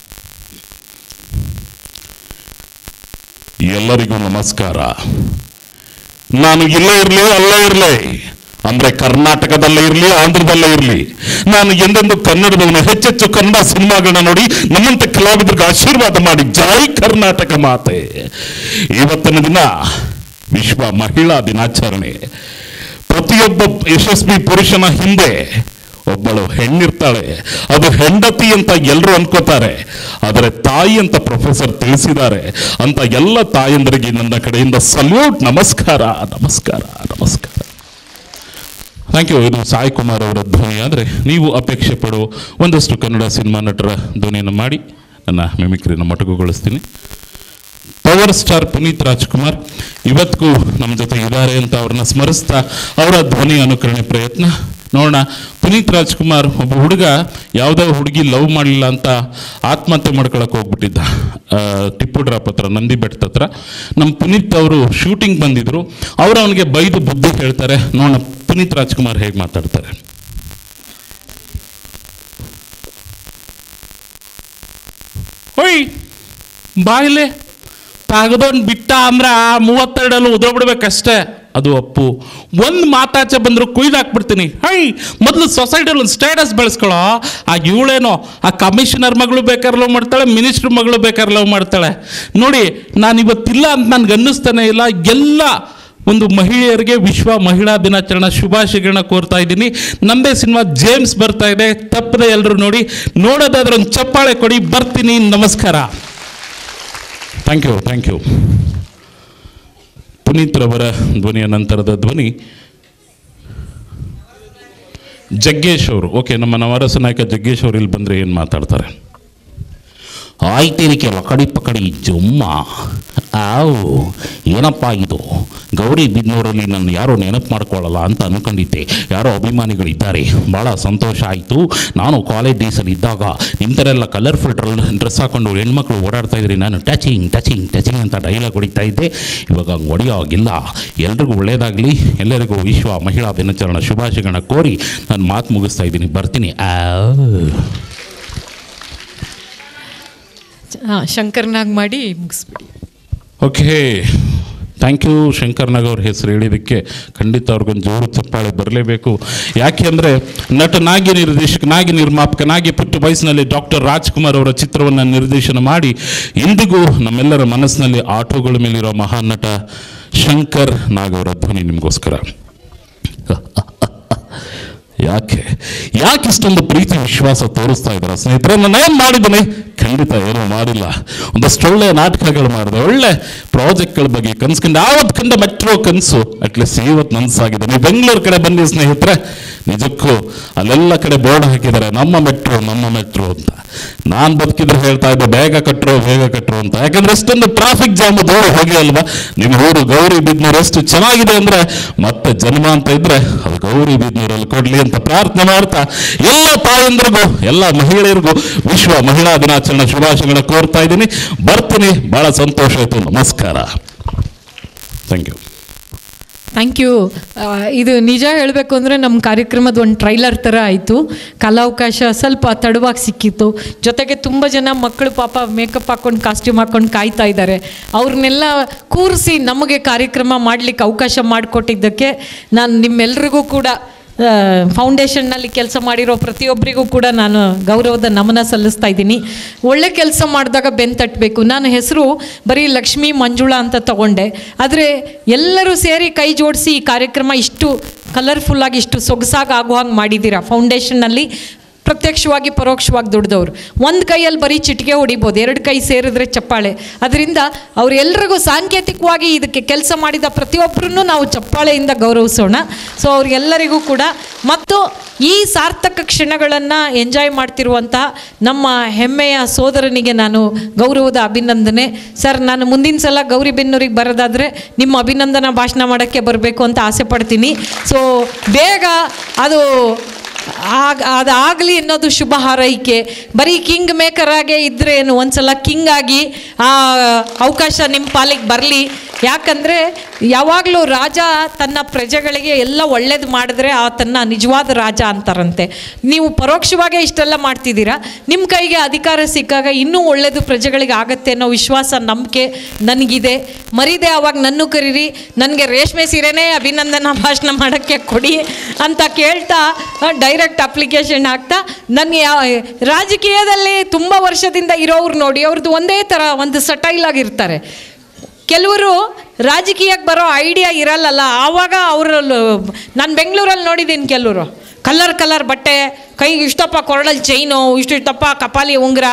ಎಲ್ಲರಿಗೂ ನಮಸ್ಕಾರ ನಾನು ಇಲ್ಲೇ ಇರಲಿ ಅಲ್ಲೇ ಇರಲಿ ಅಂದ್ರೆ ಕರ್ನಾಟಕದಲ್ಲೇ ಇರಲಿ ಆಂಧ್ರದಲ್ಲೇ ಇರಲಿ ನಾನು ಎಂದೆಂದು ಕನ್ನಡದವನು ಹೆಚ್ಚೆಚ್ಚು ಕನ್ನಡ ಸಿನಿಮಾಗಳನ್ನ ನೋಡಿ ನಮ್ಮಂತ ಕಲಾವಿದರಿಗೆ ಆಶೀರ್ವಾದ ಮಾಡಿ ಜೈ ಕರ್ನಾಟಕ ಮಾತೆ ಇವತ್ತಿನ ದಿನ ವಿಶ್ವ ಮಹಿಳಾ ದಿನಾಚರಣೆ ಪ್ರತಿಯೊಬ್ಬ ಯಶಸ್ವಿ ಪುರುಷನ ಹಿಂದೆ ಒಬ್ಬಳು ಹೆಣ್ಣಿರ್ತಾಳೆ ಅದು ಹೆಂಡತಿ ಅಂತ ಎಲ್ಲರೂ ಅನ್ಕೋತಾರೆ ಆದರೆ ತಾಯಿ ಅಂತ ಪ್ರೊಫೆಸರ್ ತಿಳಿಸಿದ್ದಾರೆ ಅಂತ ಎಲ್ಲ ತಾಯಂದರಿಗೆ ನನ್ನ ಕಡೆಯಿಂದ ಸಲ್ಯೂಟ್ ನಮಸ್ಕಾರ ನಮಸ್ಕಾರ ನಮಸ್ಕಾರ ಥ್ಯಾಂಕ್ ಯು ಇದು ಸಾಯಿ ಕುಮಾರ್ ಅವರ ಧ್ವನಿ ಆದರೆ ನೀವು ಅಪೇಕ್ಷೆ ಪಡುವ ಒಂದಷ್ಟು ಕನ್ನಡ ಸಿನಿಮಾ ನಟರ ಧ್ವನಿಯನ್ನು ಮಾಡಿ ನನ್ನ ಮಿಮಿಕ್ರಿನ ಮೊಟಕುಗೊಳಿಸ್ತೀನಿ ಪವರ್ ಸ್ಟಾರ್ ಪುನೀತ್ ರಾಜ್ಕುಮಾರ್ ಇವತ್ತಿಗೂ ನಮ್ಮ ಜೊತೆ ಇದ್ದಾರೆ ಅಂತ ಅವ್ರನ್ನ ಸ್ಮರಿಸ್ತಾ ಅವರ ಧ್ವನಿ ಅನುಕರಣೆ ಪ್ರಯತ್ನ ನೋಡೋಣ ಪುನೀತ್ ರಾಜ್ಕುಮಾರ್ ಒಬ್ಬ ಹುಡುಗ ಯಾವುದೋ ಹುಡುಗಿ ಲವ್ ಮಾಡಲಿಲ್ಲ ಅಂತ ಆತ್ಮಹತ್ಯೆ ಮಾಡ್ಕೊಳಕ್ಕೆ ಹೋಗ್ಬಿಟ್ಟಿದ್ದ ಆ, ಟಿಪ್ಪು ಡ್ರಾಪ್ ಹತ್ರ ನಂದಿ ಬೆಟ್ಟದ ಹತ್ರ ನಮ್ಮ ಪುನೀತ್ ಅವರು ಶೂಟಿಂಗ್ ಬಂದಿದ್ರು ಅವರು ಅವನಿಗೆ ಬೈದು ಬುದ್ಧಿ ಹೇಳ್ತಾರೆ ನೋಡೋಣ ಪುನೀತ್ ರಾಜ್ಕುಮಾರ್ ಹೇಗೆ ಮಾತಾಡ್ತಾರೆ ಹೊಯ್ ಬಾಯಿಲೆ ತೆಗೆದೊಂದು ಬಿಟ್ಟ ಅಂದ್ರೆ ಮೂವತ್ತೆರಡಲ್ಲಿ ಉದ್ರೋಬಿಡ್ಬೇಕಷ್ಟೇ ಅದು ಅಪ್ಪು ಒಂದು ಮಾತಾಚೆ ಬಂದ್ರು ಕುಯ್ದಾಕ್ಬಿಡ್ತೀನಿ ಹೈ ಮೊದಲು ಸೊಸೈಟಿಯಲ್ಲಿ ಒಂದು ಸ್ಟೇಟಸ್ ಬೆಳೆಸ್ಕೊಳ್ಳೋ ಆ ಇವಳೇನೋ ಆ ಕಮಿಷನರ್ ಮಗಳು ಬೇಕಾದ್ರೆ ಲವ್ ಮಾಡ್ತಾಳೆ ಮಿನಿಸ್ಟ್ರ್ ಮಗಳು ಬೇಕಾದ್ರೆ ಲವ್ ಮಾಡ್ತಾಳೆ ನೋಡಿ ನಾನು ಇವತ್ತಿಲ್ಲ ಅಂತ ನನ್ಗೆ ಅನ್ನಿಸ್ತಾನೆ ಇಲ್ಲ ಎಲ್ಲ ಒಂದು ಮಹಿಳೆಯರಿಗೆ ವಿಶ್ವ ಮಹಿಳಾ ದಿನಾಚರಣೆ ಶುಭಾಶಯಗಳನ್ನ ಕೋರ್ತಾ ಇದ್ದೀನಿ ನಮ್ಮದೇ ಸಿನಿಮಾ ಜೇಮ್ಸ್ ಬರ್ತಾ ಇದೆ ತಪ್ಪದೆ ಎಲ್ಲರೂ ನೋಡಿ ನೋಡೋದಾದ್ರೆ ಒಂದು ಚಪ್ಪಾಳೆ ಕೊಡಿ ಬರ್ತೀನಿ ನಮಸ್ಕಾರ thank you thank you Puneeth ರವರ ಧ್ವನಿಯ ನಂತರದ ಧ್ವನಿ ಜಗ್ಗೇಶ್ ಅವರು ಓಕೆ ನಮ್ಮ ನವರಸ ನಾಯಕ ಜಗ್ಗೇಶ್ ಅವರು ಇಲ್ಲಿ ಬಂದರೆ ಏನು ಮಾತಾಡ್ತಾರೆ ಆಯ್ತಿರಿಕೆ ಲಕಡಿ ಪಕಡಿ ಜುಮ್ಮ ಆವು ಏನಪ್ಪ ಇದು ಗೌರಿ ಬಿದ್ನೂರಲ್ಲಿ ನನ್ನ ಯಾರೋ ನೆನಪು ಮಾಡ್ಕೊಳ್ಳಲ್ಲ ಅಂತ ಅನ್ಕೊಂಡಿದ್ದೆ ಯಾರೋ ಅಭಿಮಾನಿಗಳಿದ್ದಾರೆ ಭಾಳ ಸಂತೋಷ ಆಯಿತು ನಾನು ಕಾಲೇಜ್ ಡೇಸಲ್ಲಿ ಇದ್ದಾಗ ನಿಮ್ಮ ಥರ ಎಲ್ಲ ಕಲರ್ಫುಲ್ ಡ್ರಲ್ ಡ್ರೆಸ್ ಹಾಕೊಂಡು ಹೆಣ್ಮಕ್ಳು ಓಡಾಡ್ತಾ ಇದ್ರಿ ನಾನು ಟಚಿಂಗ್ ಟಚಿಂಗ್ ಟಚಿಂಗ್ ಅಂತ ಡೈಲಾಗ್ ಹೊಡಿತಾ ಇದ್ದೆ ಇವಾಗ ಹಂಗೆ ಹೊಡೆಯೋಗಿಲ್ಲ ಎಲ್ರಿಗೂ ಒಳ್ಳೆಯದಾಗಲಿ ಎಲ್ಲರಿಗೂ ವಿಶ್ವ ಮಹಿಳಾ ದಿನಾಚರಣೆ ಶುಭಾಶಯಗಳನ್ನ ಕೋರಿ ನಾನು ಮಾತು ಮುಗಿಸ್ತಾ ಇದ್ದೀನಿ ಬರ್ತೀನಿ ಆ ಹಾಂ ಶಂಕರ್ನಾಗ್ ಮಾಡಿ ಮುಗಿಸ್ಬಿಡಿ okay thank you Shankar Nag ಅವ್ರ ಹೆಸರು ಹೇಳಿದ್ದಕ್ಕೆ ಖಂಡಿತ ಅವ್ರಿಗೊಂದು ಜೋರು ಚಪ್ಪಾಳೆ ಬರಲೇಬೇಕು ಯಾಕೆ ಅಂದರೆ ನಟನಾಗಿ ನಿರ್ದೇಶಕನಾಗಿ ನಿರ್ಮಾಪಕನಾಗಿ ಪುಟ್ಟ ವಯಸ್ಸಿನಲ್ಲಿ ಡಾಕ್ಟರ್ ರಾಜ್ಕುಮಾರ್ ಅವರ ಚಿತ್ರವನ್ನು ನಿರ್ದೇಶನ ಮಾಡಿ ಇಂದಿಗೂ ನಮ್ಮೆಲ್ಲರ ಮನಸ್ಸಿನಲ್ಲಿ ಆಟೋಗಳ ಮೇಲಿರೋ ಮಹಾನ್ ನಟ ಶಂಕರ್ ನಾಗ್ ಅವರ ಧ್ವನಿ ನಿಮಗೋಸ್ಕರ ಯಾಕೆ ಯಾಕೆ ಇಷ್ಟೊಂದು ಪ್ರೀತಿ ವಿಶ್ವಾಸ ತೋರಿಸ್ತಾ ಇದ್ದಾರೆ ಸ್ನೇಹಿತರೆ ನಾನು ಏನು ಮಾಡಿದ್ದೀನಿ ಖಂಡಿತ ಏನೂ ಮಾಡಿಲ್ಲ ಒಂದಷ್ಟು ಒಳ್ಳೆ ನಾಟಕಗಳು ಮಾಡಿದೆ ಒಳ್ಳೆ ಪ್ರಾಜೆಕ್ಟ್ಗಳ ಬಗ್ಗೆ ಕನ್ಸ್ಕೊಂಡು ಆವತ್ತು ಕಂಡ ಮೆಟ್ರೋ ಕನಸು ಅಟ್ಲೀಸ್ಟ್ ಇವತ್ತು ನನ್ಸಾಗಿದೆ ನೀವು ಬೆಂಗಳೂರು ಕಡೆ ಬನ್ನಿ ಸ್ನೇಹಿತರೆ ನಿಜಕ್ಕೂ ಅಲ್ಲೆಲ್ಲ ಕಡೆ ಬೋರ್ಡ್ ಹಾಕಿದ್ದಾರೆ ನಮ್ಮ ಮೆಟ್ರೋ ನಮ್ಮ ಮೆಟ್ರೋ ಅಂತ ನಾನು ಬದುಕಿದ್ರೆ ಹೇಳ್ತಾ ಇದ್ದೆ ಬೇಗ ಕಟ್ರೋ ಬೇಗ ಕಟ್ರೋ ಅಂತ ಯಾಕಂದ್ರೆ ಎಷ್ಟೊಂದು ಟ್ರಾಫಿಕ್ ಜಾಮ್ ದೂರ ಹೋಗಿ ಅಲ್ವಾ ನಿಮ್ಮ ಊರು ಗೌರಿ ಬಿದ್ನೂರು ಎಷ್ಟು ಚೆನ್ನಾಗಿದೆ ಅಂದ್ರೆ ಮತ್ತೆ ಜನ್ಮ ಅಂತ ಇದ್ರೆ ಅದು ಗೌರಿ ಬಿದ್ನೂರಲ್ಲಿ ಕೊಡ್ಲಿ ಅಂತ ಪ್ರಾರ್ಥನೆ ಮಾಡ್ತಾ ಎಲ್ಲ ತಾಯಂದ್ರಿಗೂ ಎಲ್ಲ ಮಹಿಳೆಯರಿಗೂ ವಿಶ್ವ ಮಹಿಳಾ ದಿನಾಚರಣೆ ಶುಭಾಶಯಗಳನ್ನ ಕೋರ್ತಾ ಇದ್ದೀನಿ ಬರ್ತೀನಿ ಬಹಳ ಸಂತೋಷ ಆಯಿತು ನಮಸ್ಕಾರ ಥ್ಯಾಂಕ್ ಯು ಥ್ಯಾಂಕ್ ಯು ಇದು ನಿಜ ಹೇಳಬೇಕು ಅಂದರೆ ನಮ್ಮ ಕಾರ್ಯಕ್ರಮದ ಒಂದು ಟ್ರೈಲರ್ ಥರ ಆಯಿತು ಕಲಾವಕಾಶ ಸ್ವಲ್ಪ ತಡವಾಗಿ ಸಿಕ್ಕಿತ್ತು ಜೊತೆಗೆ ತುಂಬ ಜನ ಮಕ್ಕಳು ಪಾಪ ಮೇಕಪ್ ಹಾಕ್ಕೊಂಡು ಕಾಸ್ಟ್ಯೂಮ್ ಹಾಕ್ಕೊಂಡು ಕಾಯ್ತಾ ಇದ್ದಾರೆ ಅವ್ರನ್ನೆಲ್ಲ ಕೂರಿಸಿ ನಮಗೆ ಕಾರ್ಯಕ್ರಮ ಮಾಡಲಿಕ್ಕೆ ಅವಕಾಶ ಮಾಡಿಕೊಟ್ಟಿದ್ದಕ್ಕೆ ನಾನು ನಿಮ್ಮೆಲ್ರಿಗೂ ಕೂಡ ಫೌಂಡೇಶನ್ನಲ್ಲಿ ಕೆಲಸ ಮಾಡಿರೋ ಪ್ರತಿಯೊಬ್ಬರಿಗೂ ಕೂಡ ನಾನು ಗೌರವದ ನಮನ ಸಲ್ಲಿಸ್ತಾ ಇದ್ದೀನಿ ಒಳ್ಳೆ ಕೆಲಸ ಮಾಡಿದಾಗ ಬೆನ್ ತಟ್ಟಬೇಕು ನಾನು ಹೆಸರು ಬರೀ ಲಕ್ಷ್ಮೀ ಮಂಜುಳಾ ಅಂತ ತಗೊಂಡೆ ಆದರೆ ಎಲ್ಲರೂ ಸೇರಿ ಕೈ ಜೋಡಿಸಿ ಈ ಕಾರ್ಯಕ್ರಮ ಇಷ್ಟು ಕಲರ್ಫುಲ್ಲಾಗಿ ಇಷ್ಟು ಸೊಗಸಾಗಿ ಆಗೋ ಹಾಗೆ ಮಾಡಿದ್ದೀರಾ ಫೌಂಡೇಶನ್ನಲ್ಲಿ ಪ್ರತ್ಯಕ್ಷವಾಗಿ ಪರೋಕ್ಷವಾಗಿ ದುಡ್ದವ್ರು ಒಂದು ಕೈಯಲ್ಲಿ ಬರೀ ಚಿಟಿಕೆ ಹೊಡಿಬೋದು ಎರಡು ಕೈ ಸೇರಿದ್ರೆ ಚಪ್ಪಾಳೆ ಅದರಿಂದ ಅವರೆಲ್ಲರಿಗೂ ಸಾಂಕೇತಿಕವಾಗಿ ಇದಕ್ಕೆ ಕೆಲಸ ಮಾಡಿದ ಪ್ರತಿಯೊಬ್ಬರನ್ನು ನಾವು ಚಪ್ಪಾಳೆಯಿಂದ ಗೌರವಿಸೋಣ ಸೊ ಅವ್ರಿಗೆಲ್ಲರಿಗೂ ಕೂಡ ಮತ್ತು ಈ ಸಾರ್ಥಕ ಕ್ಷಣಗಳನ್ನು ಎಂಜಾಯ್ ಮಾಡ್ತಿರುವಂತಹ ನಮ್ಮ ಹೆಮ್ಮೆಯ ಸೋದರನಿಗೆ ನಾನು ಗೌರವದ ಅಭಿನಂದನೆ ಸರ್ ನಾನು ಮುಂದಿನ ಸಲ ಗೌರಿಬೆನ್ನೂರಿಗೆ ಬರೋದಾದರೆ ನಿಮ್ಮ ಅಭಿನಂದನಾ ಭಾಷಣ ಮಾಡೋಕ್ಕೆ ಬರಬೇಕು ಅಂತ ಆಸೆ ಪಡ್ತೀನಿ ಸೊ ಬೇಗ ಅದು ಆಗ ಅದಾಗಲಿ ಅನ್ನೋದು ಶುಭ ಹಾರೈಕೆ ಬರೀ ಕಿಂಗ್ ಮೇಕರ್ ಆಗೇ ಇದ್ದರೆ ಏನು ಒಂದ್ಸಲ ಕಿಂಗ್ ಆಗಿ ಆ ಅವಕಾಶ ನಿಮ್ಮ ಪಾಲಿಗೆ ಬರಲಿ ಯಾಕಂದರೆ ಯಾವಾಗಲೂ ರಾಜ ತನ್ನ ಪ್ರಜೆಗಳಿಗೆ ಎಲ್ಲ ಒಳ್ಳೇದು ಮಾಡಿದ್ರೆ ಆತನ್ನ ನಿಜವಾದ ರಾಜ ಅಂತಾರಂತೆ ನೀವು ಪರೋಕ್ಷವಾಗೇ ಇಷ್ಟೆಲ್ಲ ಮಾಡ್ತಿದ್ದೀರಾ ನಿಮ್ಮ ಕೈಗೆ ಅಧಿಕಾರ ಸಿಕ್ಕಾಗ ಇನ್ನೂ ಒಳ್ಳೇದು ಪ್ರಜೆಗಳಿಗೆ ಆಗತ್ತೆ ಅನ್ನೋ ವಿಶ್ವಾಸ ನಂಬಿಕೆ ನನಗಿದೆ ಮರಿದೆ ಅವಾಗ ನನ್ನೂ ಕರೀರಿ ನನಗೆ ರೇಷ್ಮೆ ಸೀರೆನೇ ಅಭಿನಂದನಾ ಭಾಷಣ ಮಾಡೋಕ್ಕೆ ಕೊಡಿ ಅಂತ ಕೇಳ್ತಾ ಡೈರೆಕ್ಟ್ ಅಪ್ಲಿಕೇಶನ್ ಹಾಕ್ತಾ ನನಗೆ ಯಾವ ರಾಜಕೀಯದಲ್ಲಿ ತುಂಬ ವರ್ಷದಿಂದ ಇರೋರು ನೋಡಿ ಅವ್ರದ್ದು ಒಂದೇ ಥರ ಒಂದು ಸಟೈಲ್ ಆಗಿರ್ತಾರೆ ಕೆಲವರು ರಾಜಕೀಯಕ್ಕೆ ಬರೋ ಐಡಿಯಾ ಇರಲ್ಲಲ್ಲ ಆವಾಗ ಅವರು ನಾನು ಬೆಂಗಳೂರಲ್ಲಿ ನೋಡಿದ್ದೀನಿ ಕೆಲವರು ಕಲರ್ ಕಲರ್ ಬಟ್ಟೆ ಕೈಗೆ ಇಷ್ಟಪ್ಪ ಕೊರಳಲ್ಲಿ ಚೈನು ಇಷ್ಟಿಷ್ಟಪ್ಪ ಕಪಾಲಿ ಉಂಗುರ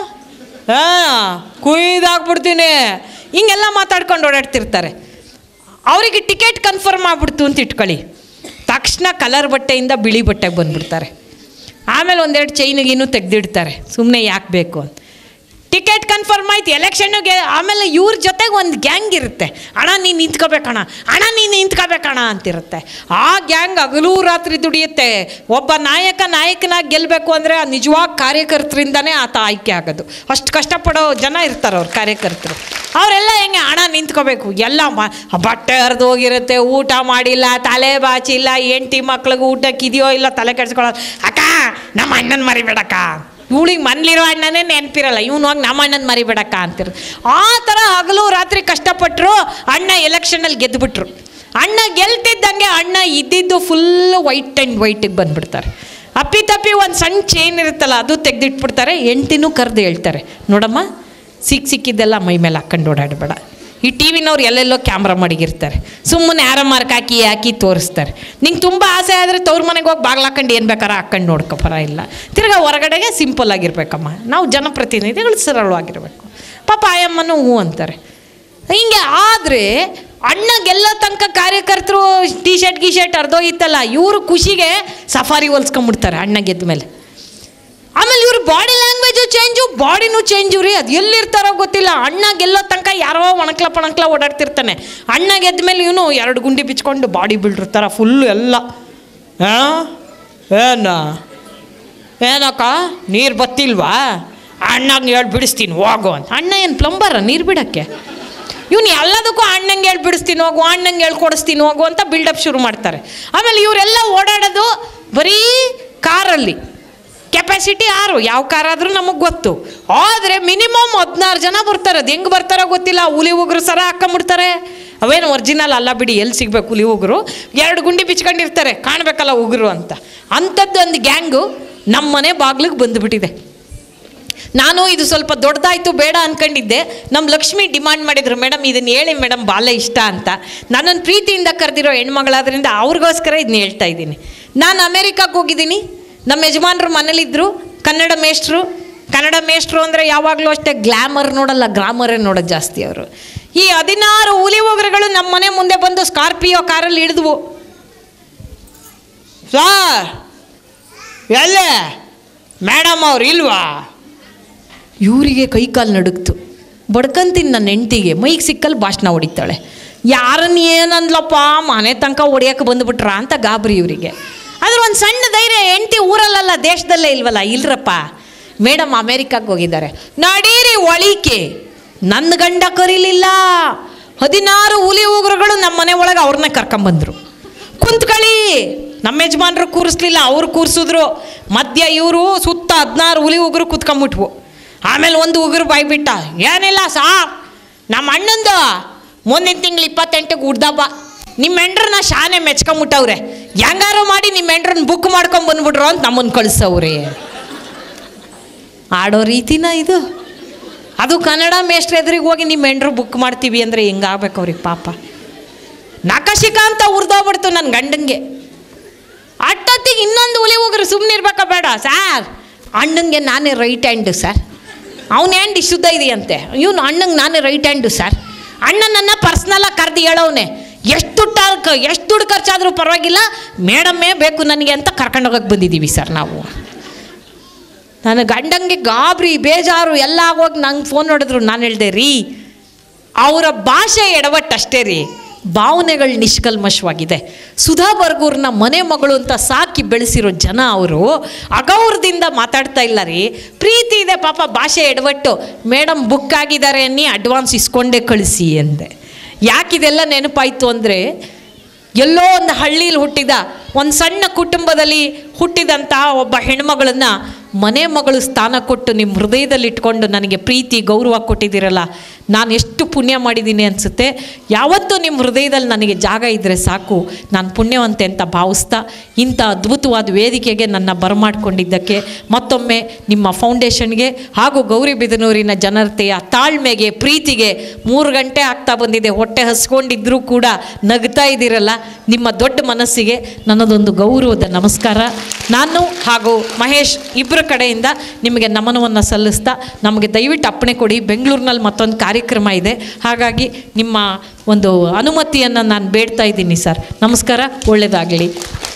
ಕುಯ್ದಾಕ್ಬಿಡ್ತೀನಿ ಹಿಂಗೆಲ್ಲ ಮಾತಾಡ್ಕೊಂಡು ಓಡಾಡ್ತಿರ್ತಾರೆ ಅವರಿಗೆ ಟಿಕೆಟ್ ಕನ್ಫರ್ಮ್ ಆಗ್ಬಿಡ್ತು ಅಂತ ಇಟ್ಕೊಳ್ಳಿ ತಕ್ಷಣ ಕಲರ್ ಬಟ್ಟೆಯಿಂದ ಬಿಳಿ ಬಟ್ಟೆಗೆ ಬಂದ್ಬಿಡ್ತಾರೆ ಆಮೇಲೆ ಒಂದೆರಡು ಚೈನಿಗಿನ್ನೂ ತೆಗೆದಿಡ್ತಾರೆ ಸುಮ್ಮನೆ ಯಾಕೆ ಬೇಕು ಅಂತ ಟಿಕೆಟ್ ಕನ್ಫರ್ಮ್ ಆಯ್ತು ಎಲೆಕ್ಷನ್ಗೆ ಆಮೇಲೆ ಇವ್ರ ಜೊತೆಗೆ ಒಂದು ಗ್ಯಾಂಗ್ ಇರುತ್ತೆ ಅಣ್ಣ ನೀನು ನಿಂತ್ಕೋಬೇಕಣ ಅಣ್ಣ ನೀನು ನಿಂತ್ಕೋಬೇಕಣ ಅಂತಿರುತ್ತೆ ಆ ಗ್ಯಾಂಗ್ ಹಗಲೂ ರಾತ್ರಿ ದುಡಿಯುತ್ತೆ ಒಬ್ಬ ನಾಯಕ ನಾಯಕನಾಗಿ ಗೆಲ್ಲಬೇಕು ಅಂದರೆ ಆ ನಿಜವಾದ ಕಾರ್ಯಕರ್ತರಿಂದನೇ ಆತ ಆಯ್ಕೆ ಆಗೋದು ಅಷ್ಟು ಕಷ್ಟಪಡೋ ಜನ ಇರ್ತಾರೆ ಅವ್ರ ಕಾರ್ಯಕರ್ತರು ಅವರೆಲ್ಲ ಹೆಂಗೆ ಹಣ ನಿಂತ್ಕೋಬೇಕು ಎಲ್ಲ ಮ ಬಟ್ಟೆ ಹರಿದು ಹೋಗಿರುತ್ತೆ ಊಟ ಮಾಡಿಲ್ಲ ತಲೆ ಬಾಚಿಲ್ಲ ಹೆಂಡ್ತಿ ಮಕ್ಳಿಗೆ ಊಟಕ್ಕೆ ಇದೆಯೋ ಇಲ್ಲ ತಲೆ ಕೆಡ್ಸ್ಕೊಳ್ಳೋದು ಅಕ್ಕ ನಮ್ಮ ಅಣ್ಣನ ಮರಿಬೇಡಕ್ಕ ಇವಳಿಗೆ ಮನೇಲಿರೋ ಅಣ್ಣನೇ ನೆನಪಿರಲ್ಲ ಇವನು ಹೋಗಿ ನಮ್ಮ ಅಣ್ಣನ ಮರಿಬೇಡಕ್ಕ ಅಂತಿರು ಆ ಥರ ಹಗಲು ರಾತ್ರಿ ಕಷ್ಟಪಟ್ಟರು ಅಣ್ಣ ಎಲೆಕ್ಷನಲ್ಲಿ ಗೆದ್ದುಬಿಟ್ರು ಅಣ್ಣ ಗೆಲ್ತಿದ್ದಂಗೆ ಅಣ್ಣ ಇದ್ದಿದ್ದು ಫುಲ್ ವೈಟ್ ಆ್ಯಂಡ್ ವೈಟಿಗೆ ಬಂದ್ಬಿಡ್ತಾರೆ ಅಪ್ಪಿ ತಪ್ಪಿ ಒಂದು ಸಣ್ಣ ಚೈನ್ ಇರುತ್ತಲ್ಲ ಅದು ತೆಗೆದಿಟ್ಬಿಡ್ತಾರೆ ಎಂಟಿನೂ ಕರೆದು ಹೇಳ್ತಾರೆ ನೋಡಮ್ಮ ಸಿಕ್ಕ ಸಿಕ್ಕಿದ್ದೆಲ್ಲ ಮೈ ಮೇಲೆ ಹಾಕೊಂಡು ಓಡಾಡಬೇಡ ಈ ಟಿ ವಿನವ್ರು ಎಲ್ಲೆಲ್ಲೋ ಕ್ಯಾಮ್ರಾ ಮಡಗಿರ್ತಾರೆ ಸುಮ್ಮನೆ ಯಾರ ಮಾರ್ಕ್ ಹಾಕಿ ಹಾಕಿ ತೋರಿಸ್ತಾರೆ ನಿಂಗೆ ತುಂಬ ಆಸೆ ಆದರೆ ತವ್ರ ಮನೆಗೆ ಹೋಗಿ ಬಾಗ್ಲು ಹಾಕೊಂಡು ಏನು ಬೇಕಾರೆ ಹಾಕೊಂಡು ನೋಡ್ಕೊ ಪರ ಇಲ್ಲ ತಿರ್ಗಾ ಹೊರಗಡೆಗೆ ಸಿಂಪಲ್ ಆಗಿರ್ಬೇಕಮ್ಮ ನಾವು ಜನಪ್ರತಿನಿಧಿಗಳು ಸರಳವಾಗಿರಬೇಕು ಪಾಪ ಆಯಮ್ಮನೂ ಹ್ಞೂ ಅಂತಾರೆ ಹಿಂಗೆ ಆದರೆ ಅಣ್ಣ ಗೆಲ್ಲೋ ತನಕ ಕಾರ್ಯಕರ್ತರು ಟಿ ಶರ್ಟ್ ಗಿ ಶರ್ಟ್ ಅರ್ಧೋಗಿತ್ತಲ್ಲ ಇವರು ಖುಷಿಗೆ ಸಫಾರಿ ಹೊಲ್ಸ್ಕೊಂಬಿಡ್ತಾರೆ ಅಣ್ಣ ಗೆದ್ದ ಮೇಲೆ ಆಮೇಲೆ ಇವ್ರ ಬಾಡಿ ಲ್ಯಾಂಗ್ವೇಜು ಚೇಂಜು ಬಾಡಿನೂ ಚೇಂಜು ರೀ ಅದು ಎಲ್ಲಿರ್ತಾರೋ ಗೊತ್ತಿಲ್ಲ ಅಣ್ಣ ಗೆಲ್ಲೋ ತನಕ ಯಾರೋ ಒಣಕ್ಲ ಪಣಕ್ಲ ಓಡಾಡ್ತಿರ್ತಾನೆ ಅಣ್ಣ ಗೆದ್ದ ಮೇಲೆ ಇವನು ಎರಡು ಗುಂಡಿ ಬಿಚ್ಕೊಂಡು ಬಾಡಿ ಬಿಲ್ಡ್ರ್ ಥರ ಫುಲ್ಲು ಎಲ್ಲ ಹಾಂ ಏನ ಏನಕ್ಕ ನೀರು ಬತ್ತಿಲ್ವಾ ಅಣ್ಣಂಗೆ ಹೇಳಿ ಬಿಡಿಸ್ತೀನಿ ಹೋಗು ಅಂತ ಅಣ್ಣ ಏನು ಪ್ಲಂಬರ ನೀರು ಬಿಡೋಕ್ಕೆ ಇವನು ಎಲ್ಲದಕ್ಕೂ ಅಣ್ಣಂಗೆ ಹೇಳಿ ಬಿಡಿಸ್ತೀನಿ ಹೋಗು ಅಣ್ಣಂಗೆ ಹೇಳಿ ಕೊಡಿಸ್ತೀನಿ ಹೋಗು ಅಂತ ಬಿಲ್ಡಪ್ ಶುರು ಮಾಡ್ತಾರೆ ಆಮೇಲೆ ಇವರೆಲ್ಲ ಓಡಾಡೋದು ಬರೀ ಕಾರಲ್ಲಿ ಕೆಪಾಸಿಟಿ ಆರು ಯಾವ ಕಾರ್ ಆದರೂ ನಮಗೆ ಗೊತ್ತು ಆದರೆ ಮಿನಿಮಮ್ ಹದಿನಾರು ಜನ ಬರ್ತಾರೆ ಅದು ಹೆಂಗೆ ಬರ್ತಾರೋ ಗೊತ್ತಿಲ್ಲ ಹುಲಿ ಉಗ್ರು ಸರ ಹಾಕೊಂಬಿಡ್ತಾರೆ ಅವೇನು ಒರಿಜಿನಲ್ ಅಲ್ಲ ಬಿಡಿ ಎಲ್ಲಿ ಸಿಗ್ಬೇಕು ಹುಲಿ ಉಗ್ರು ಎರಡು ಗುಂಡಿ ಬಿಚ್ಕೊಂಡಿರ್ತಾರೆ ಕಾಣಬೇಕಲ್ಲ ಉಗ್ರು ಅಂತ ಅಂಥದ್ದು ಒಂದು ಗ್ಯಾಂಗು ನಮ್ಮ ಮನೆ ಬಾಗ್ಲಿಗೆ ಬಂದುಬಿಟ್ಟಿದೆ ನಾನು ಇದು ಸ್ವಲ್ಪ ದೊಡ್ಡದಾಯಿತು ಬೇಡ ಅನ್ಕೊಂಡಿದ್ದೆ ನಮ್ಮ ಲಕ್ಷ್ಮಿ ಡಿಮಾಂಡ್ ಮಾಡಿದ್ರು ಮೇಡಮ್ ಇದನ್ನು ಹೇಳಿ ಮೇಡಮ್ ಬಾಲ ಇಷ್ಟ ಅಂತ ನನ್ನನ್ನು ಪ್ರೀತಿಯಿಂದ ಕರೆದಿರೋ ಹೆಣ್ಮಗಳಾದ್ರಿಂದ ಅವ್ರಿಗೋಸ್ಕರ ಇದನ್ನ ಹೇಳ್ತಾ ಇದ್ದೀನಿ ನಾನು ಅಮೇರಿಕಕ್ಕೆ ಹೋಗಿದ್ದೀನಿ ನಮ್ಮ ಯಜಮಾನ್ರು ಮನೇಲಿದ್ದರು ಕನ್ನಡ ಮೇಷ್ಟ್ರು ಕನ್ನಡ ಮೇಷ್ಟ್ರು ಅಂದರೆ ಯಾವಾಗಲೂ ಅಷ್ಟೇ ಗ್ಲಾಮರ್ ನೋಡಲ್ಲ ಗ್ರಾಮರೇ ನೋಡೋದು ಜಾಸ್ತಿ ಅವರು ಈ ಹದಿನಾರು ಹುಲಿ ಹೋಗ್ರಗಳು ನಮ್ಮ ಮನೆ ಮುಂದೆ ಬಂದು ಸ್ಕಾರ್ಪಿಯೋ ಕಾರಲ್ಲಿ ಹಿಡಿದ್ವು ಸಾರ್ ಎಲ್ಲೇ ಮೇಡಮ್ ಅವ್ರು ಇಲ್ವಾ ಇವರಿಗೆ ಕೈ ಕಾಲು ನಡುಕ್ತು ಬಡ್ಕಂತೀನಿ ನನ್ನ ಹೆಂಡ್ತಿಗೆ ಮೈಗೆ ಸಿಕ್ಕಲ್ಲಿ ಭಾಷಣ ಹೊಡಿತಾಳೆ ಯಾರನ್ನ ಏನಂದ್ಲಪ್ಪ ಮನೆ ತನಕ ಹೊಡಿಯೋಕೆ ಬಂದುಬಿಟ್ರ ಅಂತ ಗಾಬರಿ ಇವರಿಗೆ ಆದ್ರೆ ಒಂದು ಸಣ್ಣ ಧೈರ್ಯ ಹೆಂಡ್ತಿ ಊರಲ್ಲಲ್ಲ ದೇಶದಲ್ಲೇ ಇಲ್ವಲ್ಲ ಇಲ್ರಪ್ಪ ಮೇಡಮ್ ಅಮೇರಿಕಾಗೆ ಹೋಗಿದ್ದಾರೆ ನಡೀರಿ ಒಳಿಕೆ ನನ್ನ ಗಂಡ ಕರೀಲಿಲ್ಲ ಹದಿನಾರು ಹುಲಿ ಉಗ್ರಗಳು ನಮ್ಮ ಮನೆ ಒಳಗೆ ಅವ್ರನ್ನ ಕರ್ಕೊಂಬಂದ್ರು ಕುಂತ್ಕೊಳ್ಳಿ ನಮ್ಮ ಯಜಮಾನ್ರು ಕೂರಿಸ್ಲಿಲ್ಲ ಅವ್ರು ಕೂರಿಸಿದ್ರು ಮಧ್ಯ ಇವರು ಸುತ್ತ ಹದಿನಾರು ಹುಲಿ ಉಗುರು ಕುತ್ಕೊಂಬಿಟ್ವು ಆಮೇಲೆ ಒಂದು ಉಗುರು ಬಾಯ್ಬಿಟ್ಟ ಏನಿಲ್ಲ ಸಾ ನಮ್ಮ ಅಣ್ಣಂದು ಮುಂದಿನ ತಿಂಗಳು ಇಪ್ಪತ್ತೆಂಟಿಗೆ ಉಡ್ದಬ್ಬ ನಿಮ್ಮ ಹೆಂಡ್ರನ್ನ ಶಾನೆ ಮೆಚ್ಕೊಂಬಿಟ್ಟವ್ರೆ ಹೆಂಗಾರು ಮಾಡಿ ನಿಮ್ಮ ಹೆಂಡ್ರನ್ನ ಬುಕ್ ಮಾಡ್ಕೊಂಡ್ ಬಂದ್ಬಿಟ್ರು ಅಂತ ನಮ್ಮನ್ನು ಕಳಿಸವ್ರಿ ಆಡೋ ರೀತಿನ ಇದು ಅದು ಕನ್ನಡ ಮೇಷ್ಟ್ರ ಎದುರಿಗೆ ಹೋಗಿ ನಿಮ್ಮ ಹೆಂಡ್ರು ಬುಕ್ ಮಾಡ್ತೀವಿ ಅಂದರೆ ಹೆಂಗಾಗ್ಬೇಕು ಅವ್ರಿಗೆ ಪಾಪ ನಕಶಿಕ ಅಂತ ಉರ್ದೋಗ್ಬಿಡ್ತು ನನ್ನ ಗಂಡಂಗೆ ಅಟ್ಟೊತ್ತಿಗೆ ಇನ್ನೊಂದು ಹುಲಿ ಹೋಗ್ರಿ ಸುಮ್ಮನೆ ಇರ್ಬೇಕಾ ಬೇಡ ಸರ್ ಅಣ್ಣಂಗೆ ನಾನೇ ರೈಟ್ ಹ್ಯಾಂಡು ಸರ್ ಅವನ ಹ್ಯಾಂಡ್ ಶುದ್ಧ ಇದೆಯಂತೆ ಇವನು ಅಣ್ಣಂಗೆ ನಾನೇ ರೈಟ್ ಹ್ಯಾಂಡು ಸರ್ ಅಣ್ಣನನ್ನು ಪರ್ಸ್ನಲಾಗಿ ಕರೆದು ಹೇಳೋನೆ ಎಷ್ಟು ದುಡ್ಡು ಎಷ್ಟು ದುಡ್ಡು ಖರ್ಚಾದರೂ ಪರವಾಗಿಲ್ಲ ಮೇಡಮ್ಮೇ ಬೇಕು ನನಗೆ ಅಂತ ಕರ್ಕೊಂಡು ಹೋಗಕ್ಕೆ ಬಂದಿದ್ದೀವಿ ಸರ್ ನಾವು ನನ್ನ ಗಂಡಂಗೆ ಗಾಬರಿ ಬೇಜಾರು ಎಲ್ಲ ಆಗೋಗಿ ನಂಗೆ ಫೋನ್ ನೋಡಿದ್ರು ನಾನು ಹೇಳ್ದೆ ರೀ ಅವರ ಭಾಷೆ ಎಡವಟ್ಟಷ್ಟೇ ರೀ ಭಾವನೆಗಳು ನಿಷ್ಕಲ್ಮಶವಾಗಿದೆ ಸುಧಾ ಬರ್ಗೂರ್ನ ಮನೆ ಮಗಳು ಅಂತ ಸಾಕಿ ಬೆಳೆಸಿರೋ ಜನ ಅವರು ಅಗೌರದಿಂದ ಮಾತಾಡ್ತಾ ಇಲ್ಲ ರೀ ಪ್ರೀತಿ ಇದೆ ಪಾಪ ಭಾಷೆ ಎಡವಟ್ಟು ಮೇಡಮ್ ಬುಕ್ ಆಗಿದ್ದಾರೆ ಅನ್ನಿ ಅಡ್ವಾನ್ಸ್ ಇಸ್ಕೊಂಡೇ ಕಳಿಸಿ ಅಂದೆ ಯಾಕಿದೆಲ್ಲ ನೆನಪಾಯಿತು ಅಂದರೆ ಎಲ್ಲೋ ಒಂದು ಹಳ್ಳೀಲಿ ಹುಟ್ಟಿದ ಒಂದು ಸಣ್ಣ ಕುಟುಂಬದಲ್ಲಿ ಹುಟ್ಟಿದಂತಹ ಒಬ್ಬ ಹೆಣ್ಮಗಳನ್ನು ಮನೆ ಮಗಳು ಸ್ಥಾನ ಕೊಟ್ಟು ನಿಮ್ಮ ಹೃದಯದಲ್ಲಿ ಇಟ್ಕೊಂಡು ನನಗೆ ಪ್ರೀತಿ ಗೌರವ ಕೊಟ್ಟಿದ್ದೀರಲ್ಲ ನಾನು ಎಷ್ಟು ಪುಣ್ಯ ಮಾಡಿದ್ದೀನಿ ಅನಿಸುತ್ತೆ ಯಾವತ್ತೂ ನಿಮ್ಮ ಹೃದಯದಲ್ಲಿ ನನಗೆ ಜಾಗ ಇದ್ದರೆ ಸಾಕು ನಾನು ಪುಣ್ಯವಂತೆ ಅಂತ ಭಾವಿಸ್ತಾ ಇಂಥ ಅದ್ಭುತವಾದ ವೇದಿಕೆಗೆ ನನ್ನ ಬರಮಾಡ್ಕೊಂಡಿದ್ದಕ್ಕೆ ಮತ್ತೊಮ್ಮೆ ನಿಮ್ಮ ಫೌಂಡೇಶನ್ಗೆ ಹಾಗೂ ಗೌರಿಬಿದನೂರಿನ ಜನತೆಯ ತಾಳ್ಮೆಗೆ ಪ್ರೀತಿಗೆ ಮೂರು ಗಂಟೆ ಆಗ್ತಾ ಬಂದಿದೆ ಹೊಟ್ಟೆ ಹಸ್ಕೊಂಡಿದ್ರೂ ಕೂಡ ನಗ್ತಾ ಇದ್ದೀರಲ್ಲ ನಿಮ್ಮ ದೊಡ್ಡ ಮನಸ್ಸಿಗೆ ನನ್ನದೊಂದು ಗೌರವದ ನಮಸ್ಕಾರ ನಾನು ಹಾಗೂ ಮಹೇಶ್ ಇಬ್ಬರ ಕಡೆಯಿಂದ ನಿಮಗೆ ನಮನವನ್ನು ಸಲ್ಲಿಸ್ತಾ ನಮಗೆ ದಯವಿಟ್ಟು ಅಪ್ಪಣೆ ಕೊಡಿ ಬೆಂಗಳೂರಿನಲ್ಲಿ ಮತ್ತೊಂದು ಕಾರ್ಯಕ್ರಮ ಇದೆ ಹಾಗಾಗಿ ನಿಮ್ಮ ಒಂದು ಅನುಮತಿಯನ್ನು ನಾನು ಬೇಡ್ತಾ ಇದ್ದೀನಿ ಸರ್ ನಮಸ್ಕಾರ ಒಳ್ಳೆಯದಾಗಲಿ